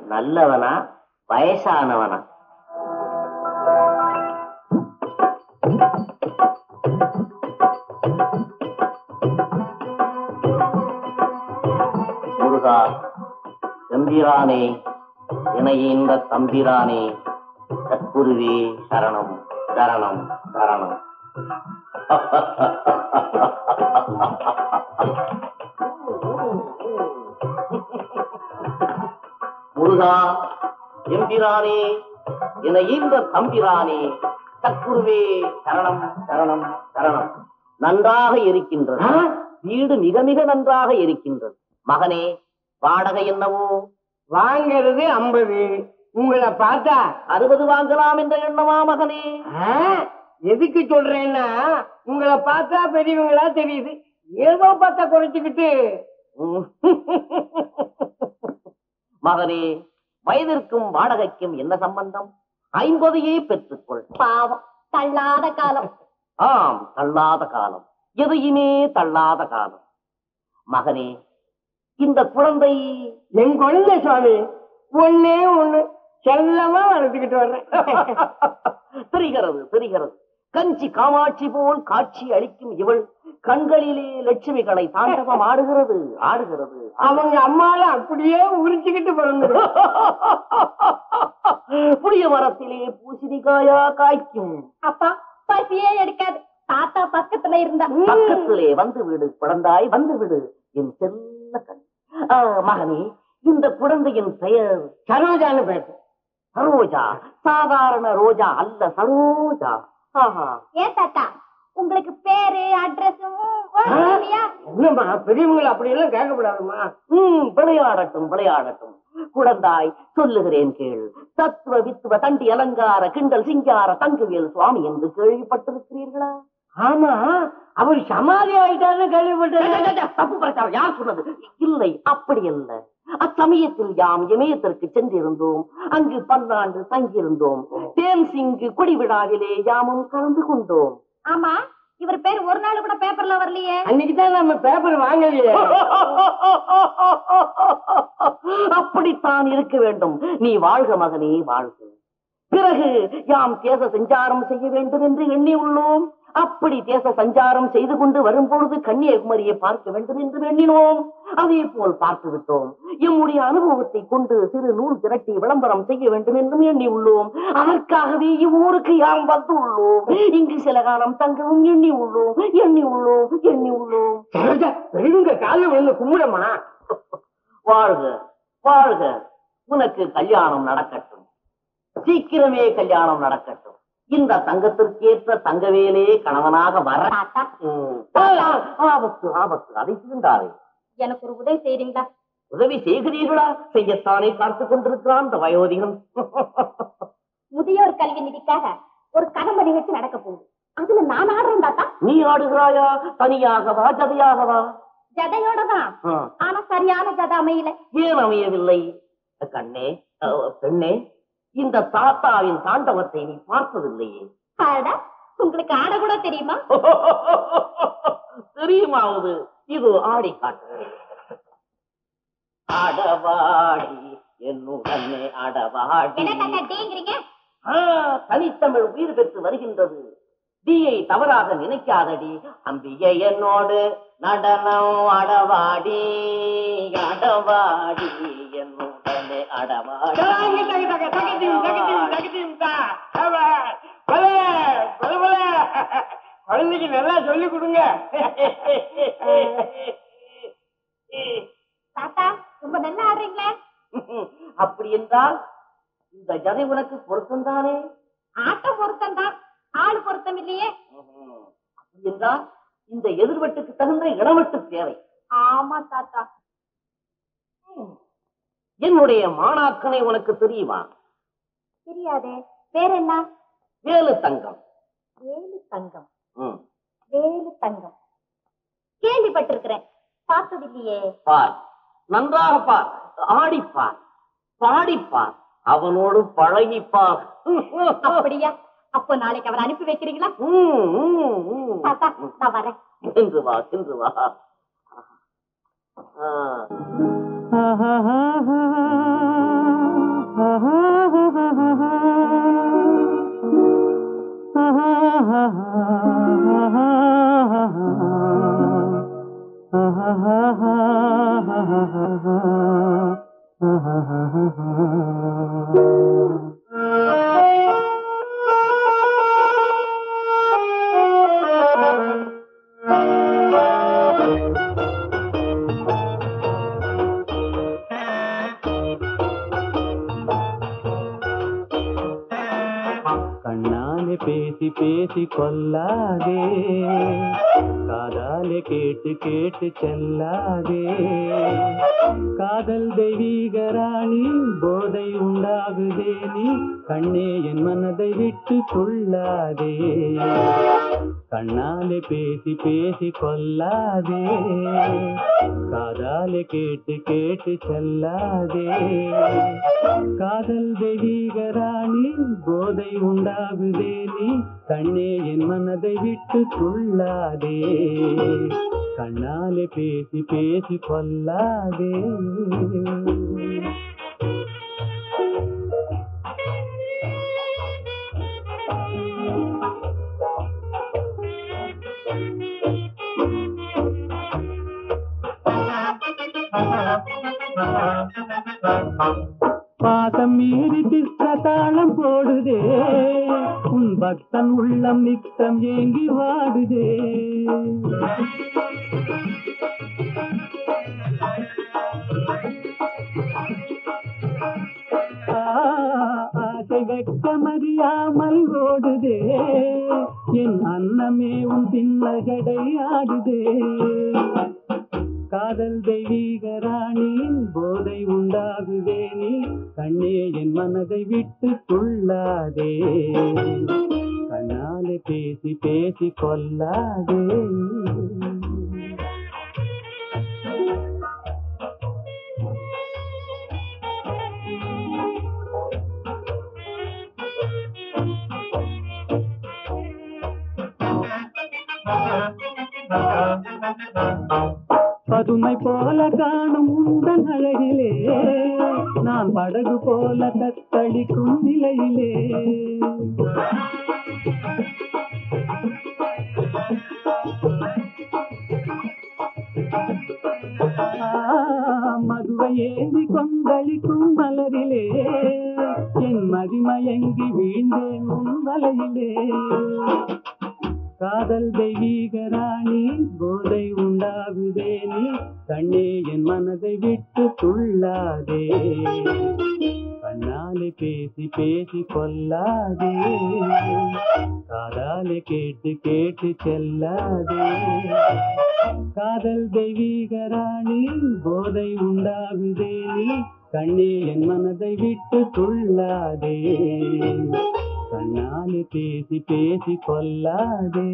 நல்லவனா வயசானவனா முருகா எம்பிரானே இணையின்ற தம்பிரானே சத்குருவே சரணம் சரணம் சரணம் முருகா எம்பிரானே இணையின்ற தம்பிரானே சத்குருவே சரணம் சரணம் சரணம் நன்றாக இருக்கின்றது வீடு மிக மிக நன்றாக இருக்கின்றது மகனே வாடகை என்னவோ வாங்கிறது ஐம்பது உங்களை பார்த்தா அறுபது வாங்கலாம் என்ற எண்ணமா மகனே ஆ, எதுக்கு சொல்றேன்னா உங்களை பார்த்தா பெரியவங்களா தெரியுது ஏதோ பார்த்தா குறைச்சுக்கிட்டு உம். மகனே வயதிற்கும் வாடகைக்கும் என்ன சம்பந்தம் ஐம்பதையே பெற்றுக்கொள் பாவம் தள்ளாத காலம் ஆம் தள்ளாத காலம் எதையுமே தள்ளாத காலம் மகனே இந்த குழந்தை என் குழந்தை சுவாமி ஒண்ணே ஒண்ணு செல்லமா வளர்த்துக்கிட்டு வர்றேன் தெரிகிறது தெரிகிறது கஞ்சி காமாட்சி போல் காட்சி அளிக்கும் இவள் கண்களிலே லட்சுமிகளை தாண்டவம் ஆடுகிறது ஆடுகிறது அவங்க அம்மால அப்படியே உரிச்சுக்கிட்டு பிறந்தது புளிய மரத்திலே பூசணிக்காயா காய்க்கும் அப்பா பசியே எடுக்காது தாத்தா பக்கத்துல இருந்தா பக்கத்திலே வந்து விடு குழந்தாய் வந்து விடு என் செல்ல கண் ஆ, மகனே இந்த குழந்தையின் பெயர் சரோஜான்னு பேச சரோஜா சாதாரண ரோஜா அல்ல சரோஜா ஆஹா. ஏன் தாத்தா உங்களுக்கு பேரு அட்ரஸும் இல்லையா என்னம்மா பெரியவங்களை அப்படியெல்லாம் கேட்கக்கூடாதுமா ம், விளையாடட்டும் விளையாடட்டும் குழந்தாய் சொல்லுகிறேன் கேள் தத்துவ வித்துவ தண்டி அலங்கார கிண்டல் சிங்கார தங்குவேல் சுவாமி என்று கேள்விப்பட்டிருக்கிறீர்களா ஆமா அவர் சமாதி ஆயிட்டாருன்னு கேள்விப்பட்டேன் தப்பு பிரச்சாரம் யார் சொன்னது இல்லை அப்படி அல்ல அச்சமயத்தில் யாம் இமயத்திற்கு சென்றிருந்தோம் அங்கு பல்லாண்டு தங்கியிருந்தோம் தேன் சிங்கு கொடி விழாவிலே யாமும் கலந்து கொண்டோம் ஆமா இவர் பேர் ஒரு நாள் கூட பேப்பர்ல வரலையே அன்னைக்கு தான் நம்ம பேப்பர் வாங்கலையே அப்படித்தான் இருக்க வேண்டும் நீ வாழ்க மகனே வாழ்க பிறகு யாம் தேச சஞ்சாரம் செய்ய வேண்டும் என்று எண்ணி உள்ளோம் அப்படி தேச சஞ்சாரம் செய்து கொண்டு வரும்பொழுது கன்னியாகுமரியை பார்க்க வேண்டும் என்று எண்ணினோம் அதே போல் பார்த்து விட்டோம் எம்முடைய அனுபவத்தை கொண்டு சிறு நூல் திரட்டி விளம்பரம் செய்ய வேண்டும் என்றும் எண்ணி உள்ளோம் அதற்காகவே இவ்வூருக்கு யாம் வந்து உள்ளோம் இங்கு சில காலம் தங்கவும் எண்ணி உள்ளோம் எண்ணி உள்ளோம் எண்ணி உள்ளோம் சரோஜா பெரியவங்க காலில் விழுந்து கும்பிடமா வாழ்க வாழ்க உனக்கு கல்யாணம் நடக்கட்டும் சீக்கிரமே கல்யாணம் நடக்கட்டும் இந்த தங்கத்திற்கேற்ற தங்கவேலே கணவனாக வர தாத்தா ம். ஆபத்து ஆபத்து அதை தீண்டாதே எனக்கு ஒரு உதவி செய்றீங்களா உதவி செய்கிறீர்களா செய்யத்தானே பார்த்துக் கொண்டிருக்கிறான் இந்த வயோதிகன் முதியோர் கல்வி நிதிக்காக ஒரு கடமை நிகழ்ச்சி நடக்க போகுது அதுல நான் ஆடுறேன் தாத்தா நீ ஆடுகிறாயா தனியாகவா ஜதையாகவா ஜதையோட தான் ஆ. ஆனா சரியான ஜதை அமையல ஏன் அமையவில்லை கண்ணே அஹ், பெண்ணே இந்த தாத்தாவின் தாண்டவத்தை நீ பார்த்ததில்லையே அட, உங்களுக்கு ஆட கூட தெரியுமா தெரியுமாவது இது ஆடி காட்டு அடவாடி என்னுடனே அடவாடி என்ன தாத்தா டீங்கிறீங்க ஆ, தனித்தமிழ் உயிர் பெற்று வருகின்றது தீயை தவறாக நினைக்காதடி அம்பிகை என்னோடு நடனம் அடவாடி அடவாடி என்னுடனே அடவாடி குழந்தைக்கு நல்லா சொல்லி கொடுங்க தாத்தா ரொம்ப நல்லா ஆடுறீங்களே அப்படி என்றால் இந்த ஜதை உனக்கு பொருத்தம்தானே ஆட்டம் பொருத்தம் தான் ஆள் பொருத்தம் இல்லையே அப்படி என்றால் இந்த எதிர்வெட்டுக்கு தகுந்த இடவெட்டு தேவை ஆமா தாத்தா என்னுடைய மாணாக்கனை உனக்கு தெரியுமா தெரியாதே வேற என்ன வேலு தங்கம் வேலு தங்கம் ம், வேலு தங்கம் கேள்விப்பட்டிருக்கிறேன் பார்த்தது இல்லையே பார் நன்றாக பார் ஆடிப்பார் பாடிப்பார் அவனோடு பழகிப்பார் அப்படியா அப்போ நாளைக்கு அவர் அனுப்பி வைக்கிறீங்களா ம், ம், ம். தாத்தா நான் வரேன் சென்று வா சென்று வா ஆ. கண்ணாலே பேசி பேசி கொல்லாதே காதாலே கேட்டு கேட்டு செல்லாதே காதல் தெய்வீக ராணி போதை உண்டாகுதே நீ கண்ணே என் மனதை விட்டு கொள்ளாதே கண்ணாலே பேசி பேசி கொல்லாதே காதாலே கேட்டு கேட்டு செல்லாதே காதல் தெய்வீக ராணி போதை உண்டாகுதே நீ கண்ணே என் மனதை விட்டு துள்ளாதே கண்ணாலே பேசி பேசி கொல்லாதே பாதம் மீறி திட்ட தாளம் போடுதே உன் பக்தன் உள்ளம் நித்தம் ஏங்கி வாடுதே ஆ, ஆசை வெட்கமறியாமல் ஓடுதே என் அன்னமே உன் பின்னகடை ஆடுதே காதல் தெய்வீக ராணியின் போதை உண்டாகுதே நீ கண்ணே என் மனதை விட்டு துள்ளாதே கண்ணாலே பேசி பேசி கொல்லாதே பதுமை போல காணும் உந்தன் அழகிலே நான் படகு போல தத்தளிக்கும் நிலையிலே ஆ, மதுவை ஏந்தி கொந்தளிக்கும் மலரிலே என் மதிமயங்கி வீழ்ந்தேன் உன் வலையிலே காதல் தெய்வீக ராணி போதை உண்டாகுதே நீ கண்ணே என் மனதை விட்டு துள்ளாதே கண்ணாலே பேசி பேசி கொல்லாதே காதாலே கேட்டு கேட்டு செல்லாதே காதல் தெய்வீக ராணி போதை உண்டாகுதே நீ கண்ணே என் மனதை விட்டு துள்ளாதே கண்ணாலே பேசி பேசி கொல்லாதே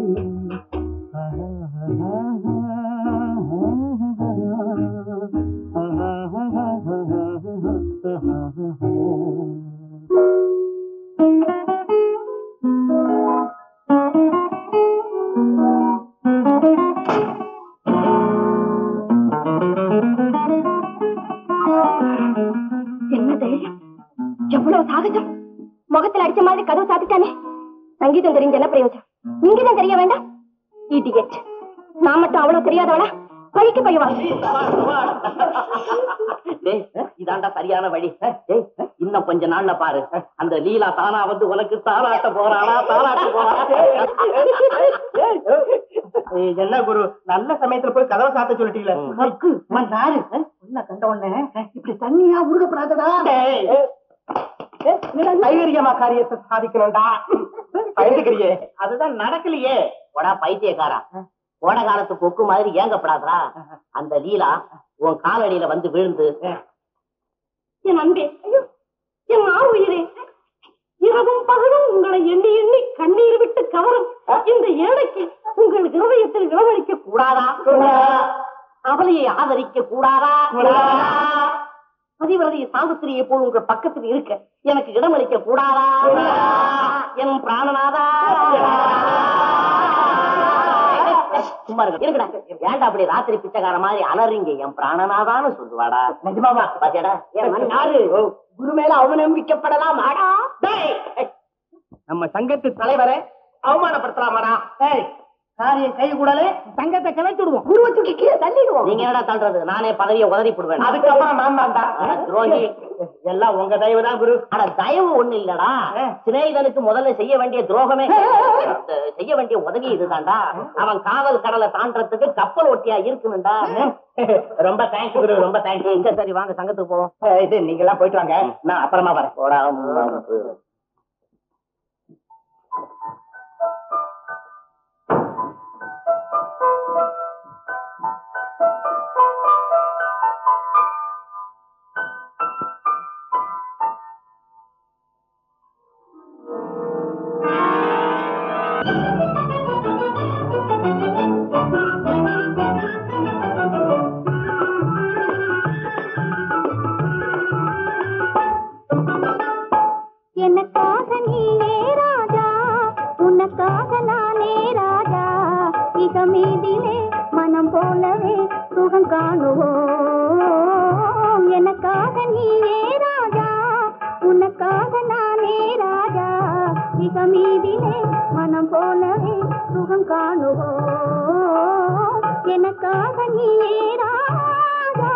என்ன தைரியம் எவ்வளவு சாகசம் முகத்துல அடிச்ச மாதிரி கதவு சாத்திட்டானே சங்கீதம் தெரிஞ்ச என்ன பிரயோஜனம் இங்கதான் தெரிய வேண்டாம் இடியட் நான் மட்டும் அவ்வளவு தெரியாதவளா பழிக்கு பழிவா டேய், இதாண்டா சரியான வழி டேய், இன்னும் கொஞ்ச நாள்ல பாரு அந்த லீலா தானா வந்து உனக்கு தாராட்ட போறாளா தாராட்ட போறாளா ஏய், என்ன குரு நல்ல சமயத்துல போய் கதவை சாத்த சொல்லிட்டீங்களே மக்கு நாரு உன்ன கண்ட உடனே இப்படி தண்ணியா உருகப்படாதடா தைரியமா காரியத்தை சாதிக்கணும்டா பயந்துக்கிறியே அதுதான் நடக்கலையே போடா பைத்தியக்காரா போன காலத்து கொக்கு மாதிரி ஏங்கப்படாதடா அந்த லீலா உன் காலடியில வந்து விழுந்து என் அன்பே ஐயோ என் ஆ உயிரே இரவும் பகலும் உங்களை எண்ணி எண்ணி கண்ணீர் விட்டு கவரும் இந்த ஏழைக்கு உங்கள் இருதயத்தில் விளவழிக்க கூடாதா அவளையை ஆதரிக்க கூடாதா பதிவிரதை சாவித்திரியை போல் உங்கள் பக்கத்தில் இருக்க எனக்கு இடமளிக்க கூடாதா என் பிராணநாதா சும்மா இருக்க இருக்கடா ஏன்டா அப்படி ராத்திரி பிச்சைக்கார மாதிரி அலறீங்க என் பிராணநாதான்னு சொல்லுவாடா நிஜமாவா பாத்தியாடா என் மன்னாரு குரு மேல அவநம்பிக்கப்படலாம் ஆடா டேய், நம்ம சங்கத்து தலைவரை அவமானப்படுத்தலாமாடா ஏய் காரியம் கை கூடலே தங்கத்தை கிளச்சி விடுவோம் உருவத்துக்கு கீழே தள்ளிடுவோம் நீங்க என்னடா தள்ளுறது நானே பதவியை உதறி போடுவேன் அதுக்கப்புறம் நான் தான்டா அட துரோகி எல்லாம் உங்க தயவு தான் குரு அட தயவு ஒண்ணு இல்லடா சிநேகிதனுக்கு முதல்ல செய்ய வேண்டிய துரோகமே அஹ், செய்ய வேண்டிய உதவி இதுதான்டா அவன் காவல் கடலை தாண்டறதுக்கு கப்பல் ஒட்டியா இருக்கணும்டா ரொம்ப தேங்க்ஸ் குரு ரொம்ப தேங்க்ஸ் சரி, சரி வாங்க சங்கத்துக்கு போவோம் இது நீங்க எல்லாம் போயிட்டு வாங்க நான் அப்புறமா வரேன் போடா எனக்காக நீயே ராஜா உனக்காக நானே ராஜா இக மீதிலே மனம் போலவே சுகம் காணுவோம் எனக்காக நீயே ராஜா உனக்காக நானே ராஜா இக மீதிலே மனம் போலவே சுகம் காணுவோம் எனக்காக நீயே ராஜா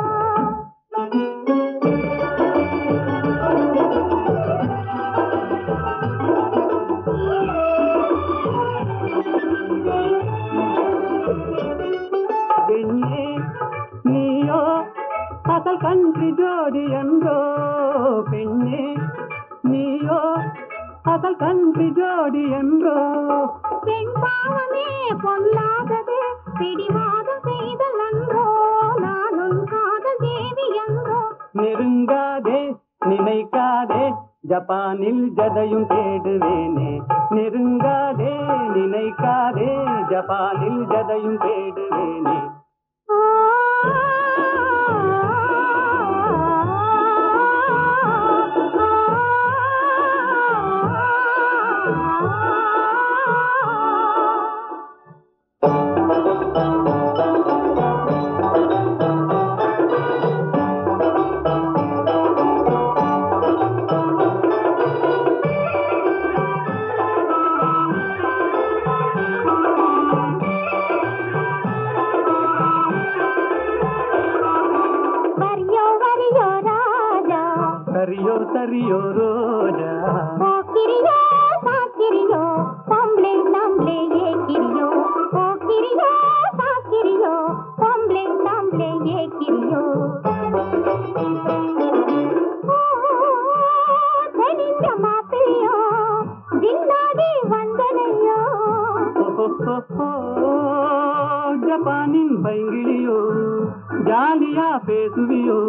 பெண்ணே நீயோ அசல் கன்றி ஜோடி என்றோ பெண்ணே நீயோ அசல் கன்றி ஜோடி என்றோ பெண் பாவமே பொல்லாதது பிடிவாதம் செய்தல் அன்றோ நானும் காதல் தேவி என்றோ நெருங்காதே நினைக்காதே ஜப்பானில் ஜதையும் தேடுவேனே நெருங்காதே நினைக்காதே ஜப்பானில் ஜதையும் தேடுவேனே ஆ, வரியோ வரியோ ராஜா சரியோ சரியோ ரோஜா போக்கிரியோ சாக்கிரியோ பொம்பளை நம்பளே ஏக்கிரியோ போக்கிரியோ சாக்கிரியோ பொம்பளை நம்பளே ஏக்கிரியோ தெரிஞ்ச மாப்பிள்ளையோ ஜின்னாடி வந்தனையோ ஓஹோஹோஹோ, ஜப்பானின் பைங்கிலியோ ஜாலியா பேசுவியோ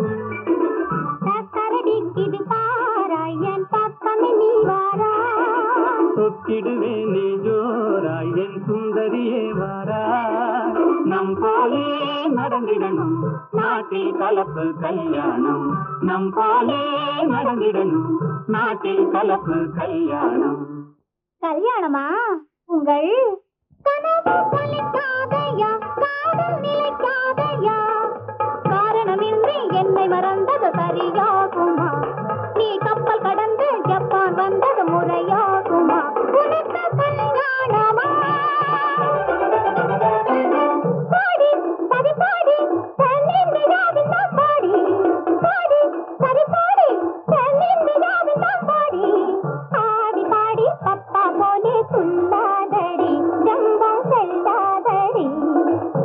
கரடிக்குது பாராய் என் பக்கமே நீ வாரா சொக்கிடுவேனே ஜோராய் என் சுந்தரியே வாரா நம் போலே நடந்திடணும் நாட்டில் கலப்பு கல்யாணம் நம் போலே நடந்திடணும் நாட்டில் கலப்பு கல்யாணம் கல்யாணமா உங்கள் கனவு பலிக்காதையா காதல் நிலைக்காதையா காரணமின்றி என்னை மறந்தது சரியாகுமா நீ கப்பல் கடந்து ஜப்பான் வந்தது முறையாகுமா உனக்கு கல்யாணமா பாடி சரி பாடி தென்னின் நிலாவில் நான் பாடி பாடி சரி பாடி தென்னின் நிலாவில் நான் பாடி ஆடி பாடி பப்பா போலே துள்ளாதடி ஜம்பம் செல்லாதடி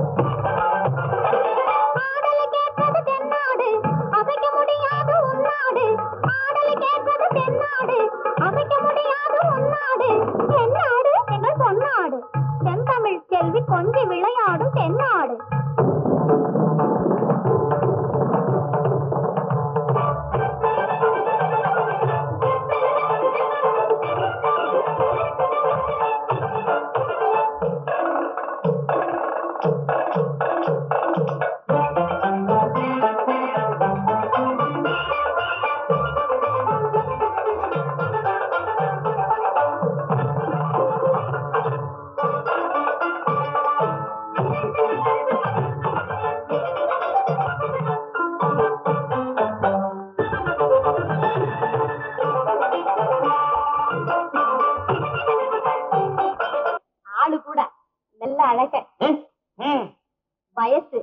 வயசு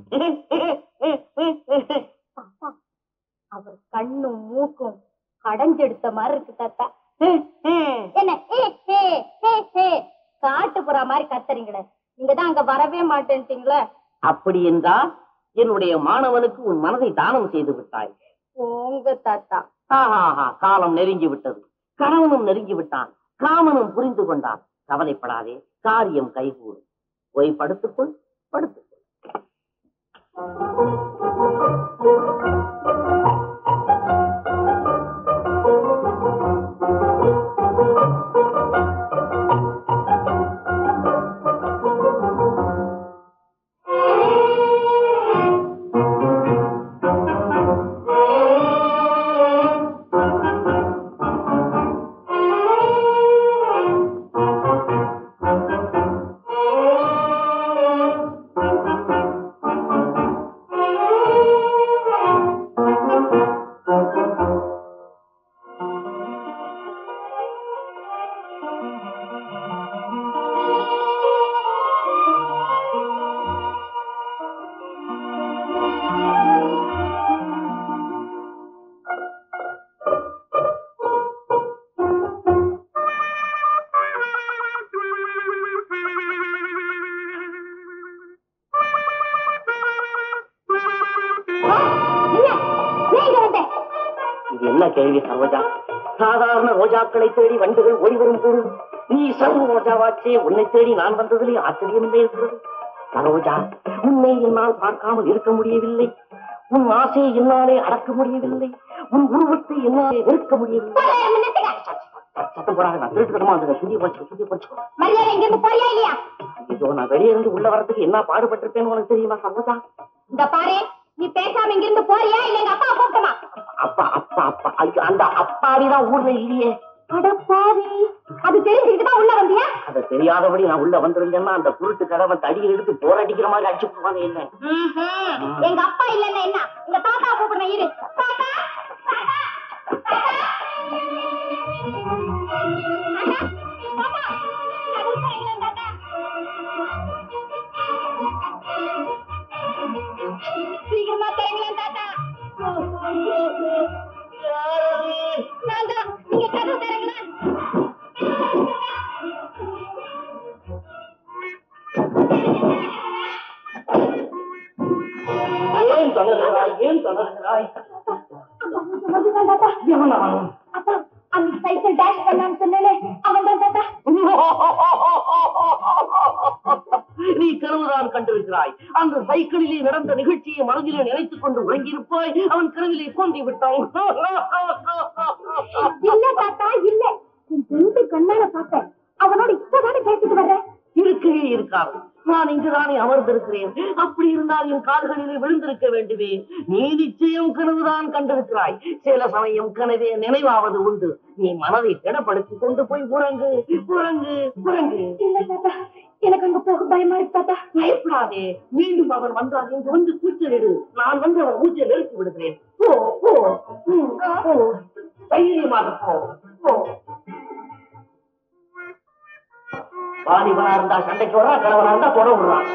தாத்தா, அவர் கண்ணும் மூக்கும் கடைஞ்செடுத்த மாதிரி இருக்கு தாத்தா என்ன ஏ, ஏ, ஏ, ஏ, காட்டு புறா மாதிரி கத்துறீங்களே நீங்க தான் அங்க வரவே மாட்டேன்ட்டீங்களே அப்படி என்றால் என்னுடைய மாணவனுக்கு உன் மனதை தானம் செய்து விட்டாய் உங்க தாத்தா ஆஹாஹா காலம் நெருங்கி விட்டது கணவனும் நெருங்கி விட்டான் காமனும் புரிந்து கொண்டான் கவலைப்படாதே காரியம் கைகூடும் போய் படுத்துக்கொள் படுத்துக்கொள் இது என்ன கேள்வி சரோஜா சாதாரண ரோஜாக்களை தேடி வண்டுகள் ஓடி வரும் போது நீ சர்வ ரோஜாவாச்சே உன்னை தேடி நான் வந்ததிலே ஆச்சரியமே இருக்கிறது சரோஜா உன்னை என்னால் பார்க்காமல் இருக்க முடியவில்லை உன் ஆசையை என்னாலே அடக்க முடியவில்லை உன் உருவத்தை என்னாலே வெறுக்க முடியவில்லை சத்தம் போடாத நான் திருட்டுத்தனமா அந்த சுத்தி போச்சு சுத்தி போச்சு மரியாதை இங்க இருந்து போறியா இல்லையா இதோ நான் வெளியே இருந்து உள்ள வரதுக்கு என்ன பாடுபட்டிருப்பேன்னு உனக்கு தெரியுமா சரோஜா இந்த பாரு நீ பேசாம இங்க இருந்து போறியா இல்ல எங்க அப்பா கூப்பிட்டமா அப்பா அப்பா அப்பா ஐயோ, அந்த அப்பாவிதான் ஊர்ல இல்லையே அட பாவி அது தெரிஞ்சுக்கிட்டு தான் உள்ள வந்தியா அதை தெரியாதபடி நான் உள்ள வந்திருந்தேன்னா அந்த குருட்டு கடவன் தடி எடுத்து போராடிக்கிற மாதிரி அடிச்சு போவாங்க என்ன ம்ஹும். எங்க அப்பா இல்லன்னா என்ன உங்க தாத்தா கூப்பிடுறேன் இரு தாத்தா தாத்தா, தாத்தா. தாத்தா, தாத்தா, கதவு திறங்களேன் தாத்தா. சீக்கிரமா திறங்களேன் தாத்தா நான் தான். நீங்க கதவு திறங்களேன் ஏன் தொடர்கிறாய் ஏன் தொடர்கிறாய் வந்துதான் தாத்தா எவன் அவன்? அப்பா அந்த சைக்கிள் டேஷ் பண்ணான்னு சொன்னேனே அவன் தான் தாத்தா நீ கனவுதான் கண்டிருக்கிறாய் அந்த சைக்கிளிலே நடந்த நிகழ்ச்சியை மனதிலே நினைத்துக் கொண்டு உறங்கியிருப்பாய் அவன் கனவிலே கொந்தி விட்டான் இல்ல தாத்தா இல்ல என் ரெண்டு கண்ணால பார்த்தேன் அவனோட இப்பதானே பேசிட்டு வர்றேன் இருக்கவே இருக்காது நான் இங்குதானே அமர்ந்திருக்கிறேன் அப்படி இருந்தால் என் கால்களிலே விழுந்திருக்க வேண்டுமே நீ நிச்சயம் கனவுதான் கண்டிருக்கிறாய் சில சமயம் கனவே நினைவாவது உண்டு நீ மனதை திடப்படுத்திக் கொண்டு போய் உறங்கு உறங்கு உறங்கு இல்ல தாத்தா எனக்கு அங்க போக பயமா இருக்கு தாத்தா பயப்படாதே மீண்டும் அவன் வந்தால் இங்கு வந்து கூச்சலிடு நான் வந்து அவன் மூச்சை நிறுத்தி விடுகிறேன் போ போ ம், போ தைரியமாக போ போ வாலிபனா இருந்தா சண்டைக்கு வர்றான் கிழவனா இருந்தா தொட விடுறான்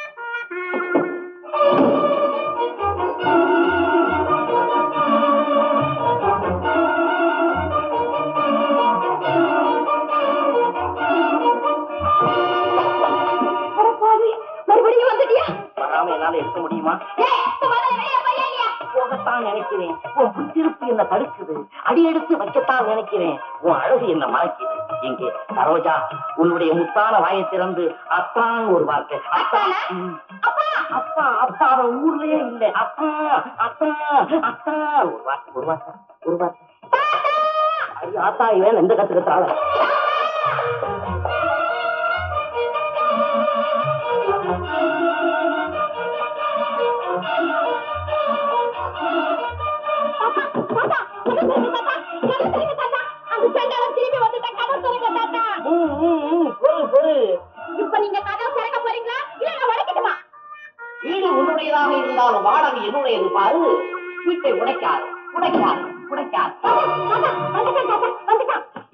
அட பாவி மறுபடியும் வந்துட்டியா வராம என்னால இருக்க முடியுமா ஏய், இப்ப முதல்ல வெளியே போறியா இல்லையா? போகத்தான் நினைக்கிறேன் உன் புத்திருப்பு என்ன தடுக்குது அடி எடுத்து வைக்கத்தான் நினைக்கிறேன் உன் அழகு என்ன மறைக்குது இங்கே சரோஜா உன்னுடைய முத்தான வாயை திறந்து அத்தான் ஒரு வார்த்தை அத்தானா? ம். அப்பா அப்பா அப்பா அவன் ஊர்லயே இல்ல அப்பா அப்பா அப்பா ஒரு வார்த்தை ஒரு வார்த்தை ஒரு வார்த்தை ஐயோ ஆத்தா இவன் எந்த கத்து கத்துறாள் தாத்தா, தாத்தா, கதவு திறங்க தாத்தா, கதவு திறங்க தாத்தா. அந்த சண்டாளன் திரும்பி வந்துட்டான், கதவு திறங்க தாத்தா. ம், ம், ம், பொறு பொறு இப்ப நீங்க கதவு திறக்க போறீங்களா இல்ல நான் உடைக்கட்டுமா வீடு உன்னுடையதாக இருந்தாலும் வாடகை என்னுடையது பாரு வீட்டை உடைக்காது உடைக்காது உடைக்காது தாத்தா, தாத்தா, வந்துட்டான் தாத்தா, வந்துட்டான்.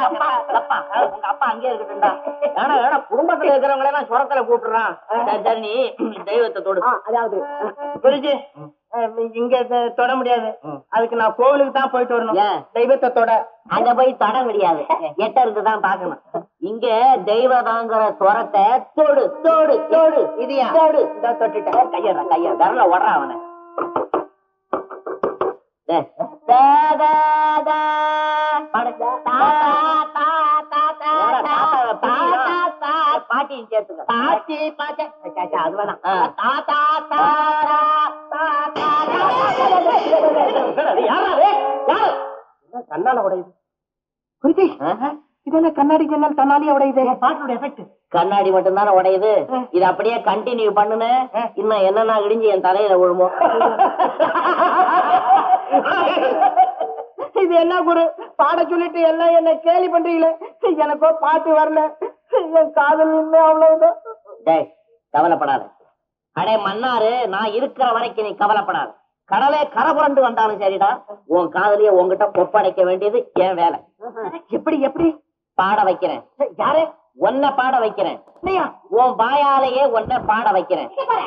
உங்க அப்பா அப்பா உங்க அப்பா அங்கே இருக்கட்டும்டா ஏன்னா ஏன்னா குடும்பத்துல இருக்கிறவங்கள எல்லாம் சுரக்கல கூப்பிடுறான் சரி சரி நீ தெய்வத்தை தொடு அதாவது குருஜி அஹ், இங்க த- தொட முடியாது அதுக்கு நான் கோவிலுக்கு தான் போயிட்டு வரணும் ஏன்? தெய்வத்தை தொட அங்க போய் தொட முடியாது எட்ட இருந்து தான் பாக்கணும் இங்க தெய்வதாங்கிற சுரத்தை தொடு தொடு தொடு இதையா? தொடு இந்த தொட்டுட்டேன் கையற கைய விரல ஓடுறான் அவனை டேய், தா, தா, தா. பாடு. தா, தா, தா, தா, தா, தா, தா, தா, தா. பாட்டியும் சேர்த்துக்க பாட்டி பாட்டி சே, சே, அது வேணாம் ஆ. தா, தா, தா, தா, தா, தா, தா. யாரா அது? யாரு? கண்ணால உடையுது குருஜி இது என்ன கண்ணாடி ஜன்னல் தன்னாலே உடையுது பாட்டோட எஃபெக்ட் கண்ணாடி மட்டும் தானே உடையுது இது அப்படியே கண்டினியூ பண்ணுன இன்னும் என்னன்னா இடிஞ்சு என் தலையில விழுமோ இது என்ன குரு பாட சொல்லிட்டு எல்லாம் என்ன கேலி பண்றீங்களே எனக்கோ பாட்டு வரல என் காதல் இல்லை அவ்வளவுதான் டேய் கவலைப்படாத அடே மன்னாரு நான் இருக்கிற வரைக்கும் நீ கவலைப்படாத கடலே கரை புரண்டு வந்தாலும் சரிடா உன் காதலிய உன்கிட்ட ஒப்படைக்க வேண்டியது என் வேலை எப்படி எப்படி பாட வைக்கிறேன் யாரு உன்னை பாட வைக்கிறேன் உன் வாயாலேயே உன்னை பாட வைக்கிறேன்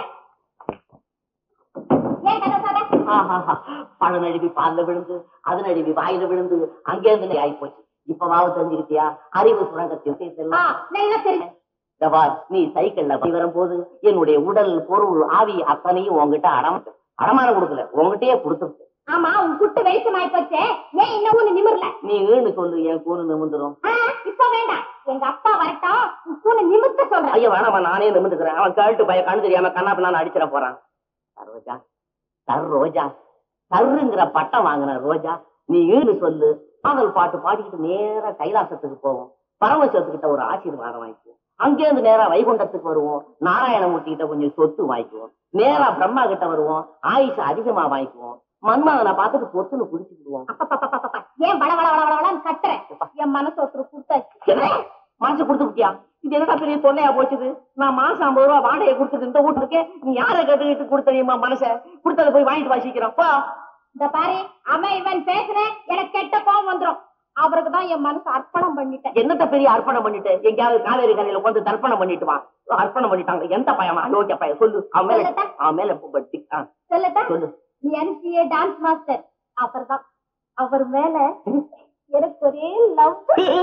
ஏன் கதை சாத ஆஹாஹா. பழம் நழுவி பால்ல விழுந்து அது நழுவி வாயில விழுந்து அங்கேருந்து ஆகி போச்சு இப்பவாவது தெரிஞ்சுக்கிட்டியா அறிவு சுரங்கத்தில் ஆ சேர்த்துலாம் நல்லா தெரியும் தபார் நீ சைக்கிள்ல போய் வரும்போது என்னுடைய உடல் பொருள் ஆவி அத்தனையும் உன்கிட்ட அடம் அடமானம் கொடுக்கல உன்கிட்டயே கொடுத்துருக்கு ஆமா உன் குட்டு வெளிச்சமாயி போச்சே ஏன் இன்னும் ஒண்ணு நிமிரல நீ ஈன்னு சொல்லு என் கூணு நிமிந்துரும் ஆ, இப்ப வேண்டாம் எங்க அப்பா வரட்டும் உன் கூனை நிமித்த சொல்றேன் ஐயோ வேணாமா நானே நிமிந்துக்கிறேன் அவன் கேட்டு பைய கண்ணு தெரியாம கண்ணாப்ப நான் அடிச்சிட போறான் சரோஜா சர் ரோஜா சர்ருங்கிற பட்டம் வாங்கின ரோஜா நீ ஈன்னு சொல்லு காதல் பாட்டு பாடிக்கிட்டு நேரா கைலாசத்துக்கு போவோம் பரமசிவத்துக்கிட்ட ஒரு ஆசீர்வாதம் வாங்கிக்குவோம் அங்கேருந்து நேரா வைகுண்டத்துக்கு வருவோம் நாராயணமூர்த்தி கிட்ட கொஞ்சம் சொத்து வாங்கிக்குவோம் நேரா பிரம்மா கிட்ட வருவோம் ஆயுஷ அதிகமா வாங்கிக்குவோம் மன்மதனை பார்த்துட்டு பொத்துன்னு குடிச்சுக்கிடுவோம் அப்பப்பப்பப்பப்ப. ஏன் வள வள வள வளன்னு கத்துறேன் என் மனசு ஒருத்தர் கொடுத்தாச்சு என்ன மனசு கொடுத்து விட்டியா இது என்னடா பெரிய தொல்லையா போச்சுது நான் மாசம் ஐம்பது ரூபா வாடகை கொடுத்துட்டு இந்த வீட்டுக்கு நீ யாரை கேட்டுக்கிட்டு கொடுத்தறியுமா மனச கொடுத்தத போய் வாங்கிட்டு வாசிக்கிறோம் போ இந்த பாரு அவன் இவன் பேசுறேன் எனக்கு கெட்ட கோவம் வந்துரும் அவருக்கு தான் என் மனசு அர்ப்பணம் பண்ணிட்டேன் என்னத்த பெரிய அர்ப்பணம் பண்ணிட்டு எங்கேயாவது காவேரி கரையில உட்காந்து தர்ப்பணம் பண்ணிட்டு வா அர்ப்பணம் பண்ணிட்டாங்க எந்த பையமா யோகிய பையன் சொல்லு அவன் மேல சொல்லட்டா? அவன் மேல பட்டி ஆ, சொல்லட்டா சொல்லு என்சிஏ டான்ஸ் மாஸ்டர் அவர் தான் அவர் மேல எனக்கு ஒரே லவ்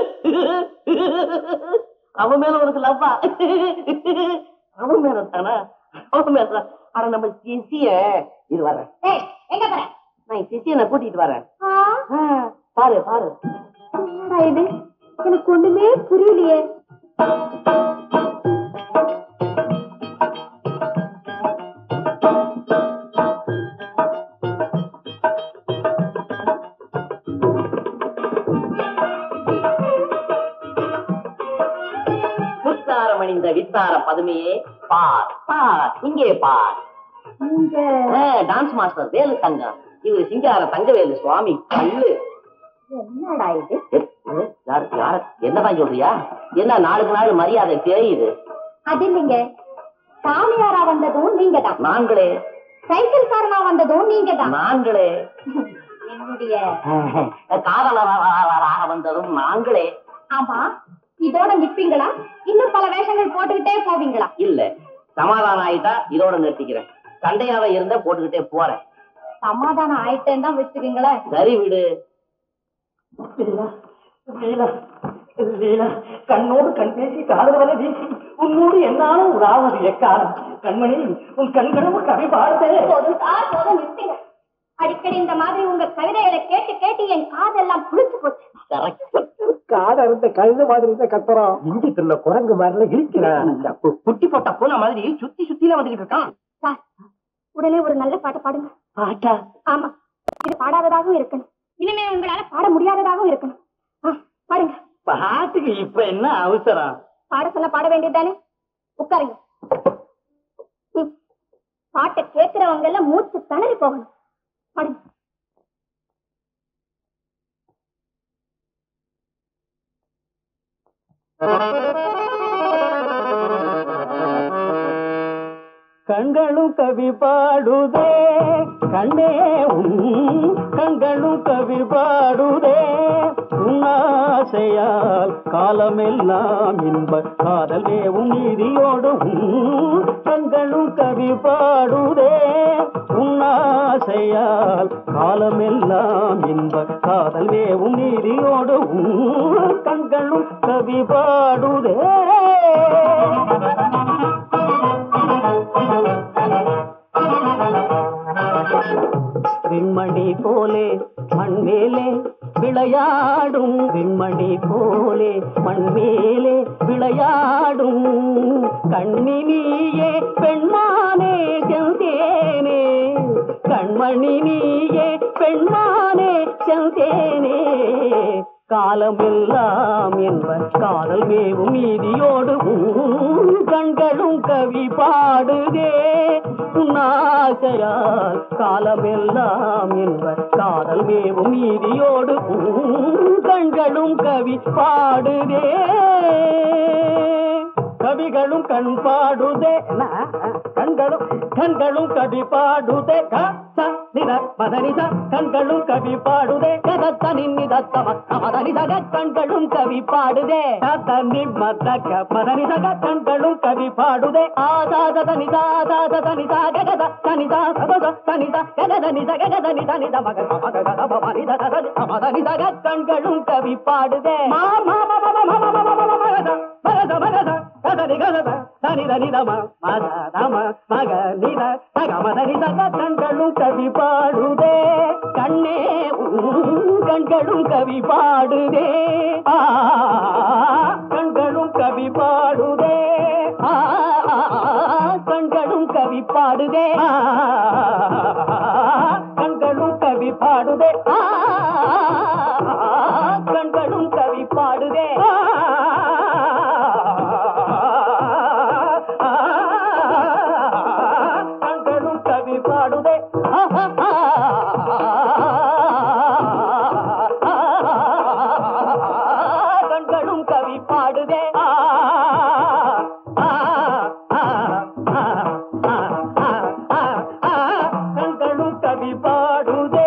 அவன் மேல உனக்கு லவ்வா அவன் மேல தானா அவன் மேல தான். ஆனா நம்ம சிசிய இது வரேன் ஏய் எங்க போற நான் சிசியனை கூட்டிட்டு வரேன் ஆ, ஆ, பாரு பாரு என்னடா இது எனக்கு ஒண்ணுமே புரியலையே முத்தாரம் அணிந்த வித்தார பதுமையே பார் பார் இங்கே பார் நீங்க ஆ, டான்ஸ் மாஸ்டர் வேலு தங்கம் இவரு சிங்கார தங்கவேலு சுவாமி கல்லு என்னடா இது எ- எ- யாரு யார என்னதான் சொல்றியா என்ன நாளுக்கு நாள் மரியாதை தேயுது அது இல்லைங்க சாமியாரா வந்ததும் நீங்க தான் நாங்களே சைக்கிள்காரனா வந்ததும் நீங்க தான் நாங்களே என்னுடைய காதலராக வந்ததும் நாங்களே ஆமா இதோட நிப்பீங்களா இன்னும் பல வேஷங்கள் போட்டுக்கிட்டே போவீங்களா இல்ல சமாதானம் ஆயிட்டா இதோட நிறுத்திக்கிறேன் சண்டையாவே இருந்தா போட்டுக்கிட்டே போறேன் சமாதானம் ஆயிட்டேன்னு தான் வச்சுக்கீங்களேன் சரி விடு லீலா லீலா லீலா கண்ணோடு கண் பேசி காதல் வரை வீசி உன்னோடு என்னாலும் உறாவது எக்காலம் கண்மணி உன் கண்களும் கவி பாடுதே போதும் சார் போதும் நிறுத்துங்க அடிக்கடி இந்த மாதிரி உங்க கவிதைகளை கேட்டு கேட்டு என் காதெல்லாம் புளிச்சு போச்சு கரெக்ட் காதை இருந்த கழுத மாதிரி இருந்த கத்துறோம் இஞ்சி தின்ன குரங்கு மாதிரில இருக்கிறான் குட்டி போட்ட பூனை மாதிரி சுத்தி சுத்தில வந்துகிட்டு இருக்கான் சார் உடனே ஒரு நல்ல பாட்டு பாடுங்க பாட்டா ஆமா இது பாடாததாகவும் இருக்கணும் இனிமே உங்களால பாட முடியாததாகவும் இருக்கணும் ஆ, பாடுங்க பாட்டுக்கு இப்ப என்ன அவசரம் பாட சொன்னா பாட வேண்டியதுதானே உட்காருங்க ம். பாட்டை கேட்கிறவங்க எல்லாம் மூச்சு திணறி போகணும் பாடுங்க கண்களும் கவி பாடுதே கண்ணே உன் கண்களும் கவி பாடுதே உன்னாசையால் காலமெல்லாம் இன்ப காதல் மேவும் நீதியோடு உன் கண்களும் கவி பாடுதே உன்னாசையால் காலமெல்லாம் இன்ப காதல் மேவும் நீதியோடு உன் கண்களும் கவி பாடுதே விண்மணி போலே மண்மேலே விளையாடும் விண்மணி போலே மண்மேலே விளையாடும் கண்ணினியே பெண்மானே செந்தேனே கண்மணி நீயே பெண்மானே செந்தேனே காலமெல்லாம் என்ப காதல் மேவும் நீதியோடு உன் கண்களும் கவி பாடுதே உன்னாசையால் காலமெல்லாம் என்ப காதல் மேவும் நீதியோடு உன் கண்களும் கவி பாடுதே கவிகளும் கண் பாடுதே என்ன? கண்களும் கண்களும் கவி பாடுதே க, ச, நித, மதனித கண்களும் கவி பாடுதே கதத்த நின்னிதத்த மக்க மதனிதக கண்களும் கவி பாடுதே தனி மதக மதனிதக கண்களும் கவி பாடுதே ஆதாத தனிதா ஆதாத தனிதா ககத தனிதா சதத தனிதா ககத நித ககத நித நித மக மக கத மனித கத மதனிதக கண்களும் கவி பாடுதே மா மா மா மா மா மா மா மா மா மகத மகத மகத கதனி கதத தனி தனி தம மத தம மக நித தக மதனி தக கண்களும் கவி பாடுதே கண்ணே உன் கண்களும் கவி பாடுதே ஆ, கண்களும் கவி பாடுதே ஆ, கண்களும் கவி பாடுதே ஆ, கண்களும் கவி பாடுதே ஆ, கண்களும் கவி பாடுதே ஆ, கண்களும் கவி பாடுதே கண்களும் கவி பாடுதே கண்களும் கவி பாடுதே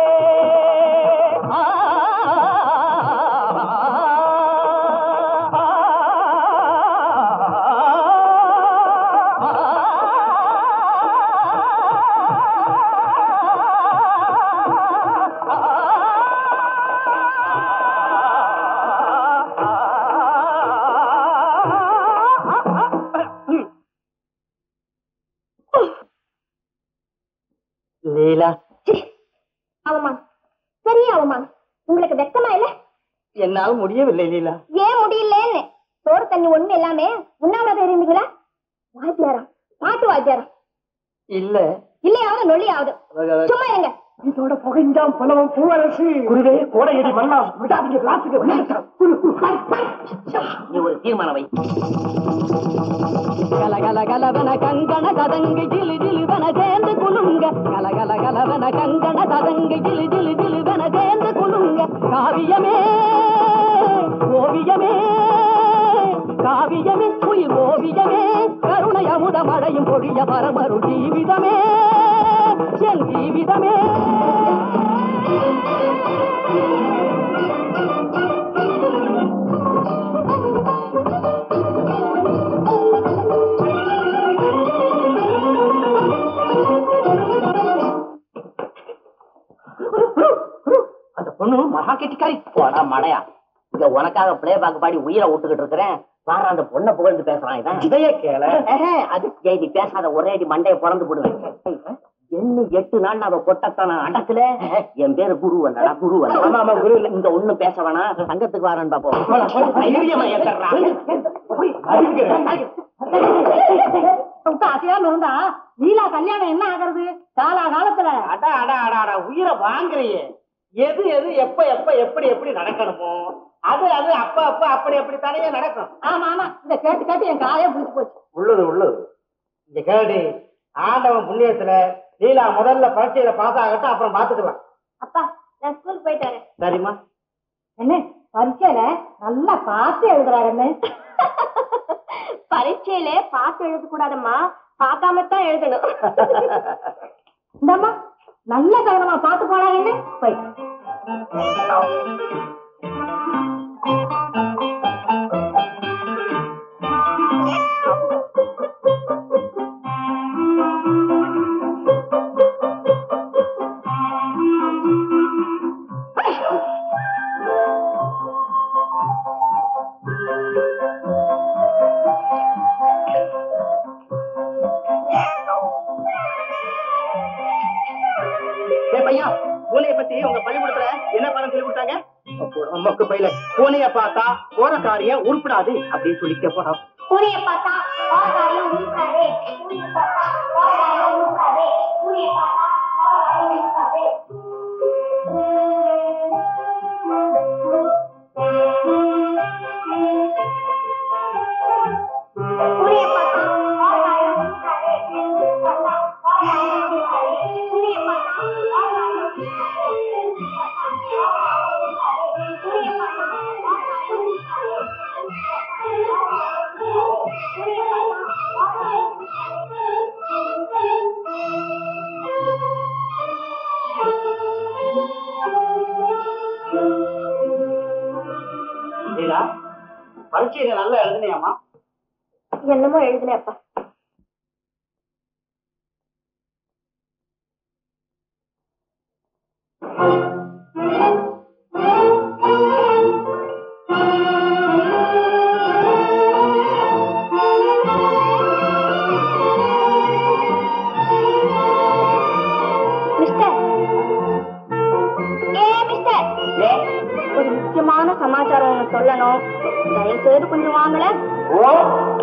லீலா அவமானம் பெரிய அவமானம் உங்களுக்கு வெக்கமா இல்ல என்னால் முடியவில்லை லீலா ஏன் முடியலன்னு சோறு தண்ணி ஒண்ணு எல்லாமே உண்ணாவிரதம் இருந்தீங்களா வாத்தியாரம் பாட்டு வாத்தியாரம் இல்ல இல்லையாவது நொல்லியாவது சும்மா இருங்க இதோட புகைஞ்சாம் பலவம் பூவரசு குருவே கோடையடி மன்னா விடாதீங்க கிளாஸுக்கு நீ ஒரு தீர்மானம் வை கல கல கலவன கங்கண கதங்கு ஜிலு ஜிலுவன சேர்ந்து குலுங்க கல கல கலவன கங்கண கதங்கு ஜிலு ஜிலு ஜிலுவன சேர்ந்து குலுங்க காவியமே ஓவியமே காவியமே உயிர் ஓவியமே கருணை அமுத மழையும் பொழிய பரமரு ஜீவிதமே என் ஜீவிதமே அந்த பொண்ணு மகா கெட்டிக்காரி போடா மடையா இங்க உனக்காக பிளே பாக்க பாடி உயிரை விட்டுக்கிட்டு இருக்கிறேன் பாரு அந்த பொண்ணை புகழ்ந்து பேசுறான் இவன் இதைய கேள ஏஹே, அது ஏய், நீ பேசாத ஒரே அடி மண்டையை பிறந்து போடுவேன் என்ன எட்டு நாள் அவ கொட்டத்தான் நான் அடக்கல என் பேரு குரு வந்தடா குரு வந்தா ஆமா ஆமா குரு இல்ல இந்த ஒண்ணு பேச வேணாம் சங்கத்துக்கு வரேன் பாப்போம் தைரியமா ஏத்தர்றா. அசையாம இருந்தா லீலா கல்யாணம் என்ன ஆகுறது காலா காலத்துல அடா அடா அடா அடா உயிரை வாங்குறியே எது எது எப்ப எப்ப எப்படி எப்படி நடக்கணுமோ அது அது அப்ப அப்ப அப்படி அப்படி தானே நடக்கும் ஆமா ஆமா இந்த கேட்டு கேட்டு என் காலே புடிச்சு போச்சு உள்ளது உள்ளது இங்க கேடு ஆண்டவன் புண்ணியத்துல லீலா முதல்ல பரீட்சையில பாஸ் ஆகட்டும் அப்புறம் பாத்துக்கலாம் அப்பா நான் ஸ்கூல் போயிட்டு வரேன் சரிம்மா என்ன பரீட்சையில நல்லா பார்த்து எழுதுறாருன்னு பரீட்சையில பார்த்து எழுத கூடாதம்மா பார்க்காம தான் எழுதணும் இந்தம்மா நல்ல கவனமா பார்த்து போனாங்கன்னு போய் பையில பூனைய பார்த்தா போற காரியம் உருப்படாது அப்படின்னு சொல்லிக்க போறான் பூனைய பார்த்தா பாகாயம் உருக்காதே பூனைய பார்த்தா பாகாயம் உருக்காதே பூனைய பார்த்தா பாகாயம் உருக்காதே பூனைய பார்த்தா பாகாயம் உருக்காதே பூனைய பார்த்தா பாகாயம் உருக்காதே பூனைய பார்த்தா பாகாயம் உருக்காதே பூனைய பார்த்தா பாகாயம் உருக்காதே லீலா பரீட்சையில நல்லா எழுதுனியாமா என்னமோ எழுதுனேப்பா மிஸ்டர் ஏ மிஸ்டர் ஒரு முக்கியமான சமாச்சாரம் ஒண்ணு சொல்லணும் தயவு செய்து கொஞ்சம் வாங்கல ஓ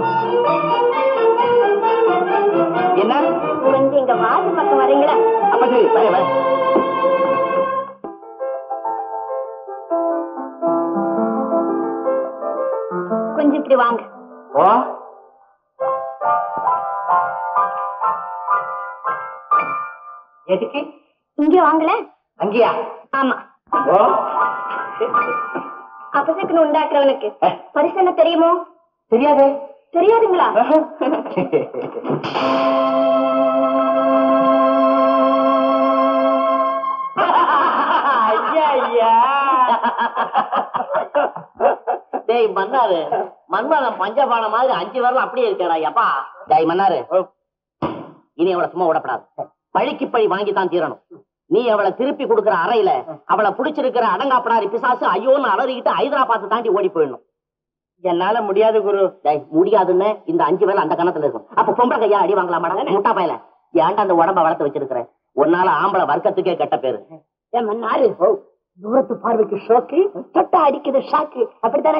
என்ன கொஞ்சம் இங்க வாசல் பக்கம் வரீங்களா அப்ப சரி வரேன் வரேன் கொஞ்சம் இப்படி வாங்க ஓ எதுக்கு இங்க வாங்கல அங்கேயா ஆமா ஓ அபசக்குன்னு உண்டாக்குறவனுக்கு பரிசு என்ன தெரியுமோ தெரியாதே தெரியாதுங்களா ஐயா ஐயா டேய் மன்னாரு மன்மதன் பஞ்சபானம் மாதிரி அஞ்சு வரலாம் அப்படியே இருக்கடா அப்பா டேய் மன்னாரு இனி அவளை சும்மா விடப்படாது பழிக்கு பழி வாங்கி தான் தீரணும் நீ அவளை திருப்பி கொடுக்கிற அறையில அவளை புடிச்சிருக்கிற அடங்காப்படாரி பிசாசு ஐயோன்னு அலறிக்கிட்டு ஹைதராபாத் தாண்டி ஓடி போயிடணும் என்னால முடியாது குரு டேய் முடியாதுன்னு இந்த அஞ்சு வேலை அந்த கணத்துல இருக்கும் அப்ப பொம்பளை கையா அடி வாங்கலாம் மேடம் முட்டா பயல ஏன்டா அந்த உடம்ப வளர்த்து வச்சிருக்கிறேன் உன்னால ஆம்பளை வர்க்கத்துக்கே கெட்ட பேரு ஏன் மன்னாரு தூரத்து பார்வைக்கு ஷோக்கு தொட்டா அடிக்குது ஷாக்கு அப்படித்தானே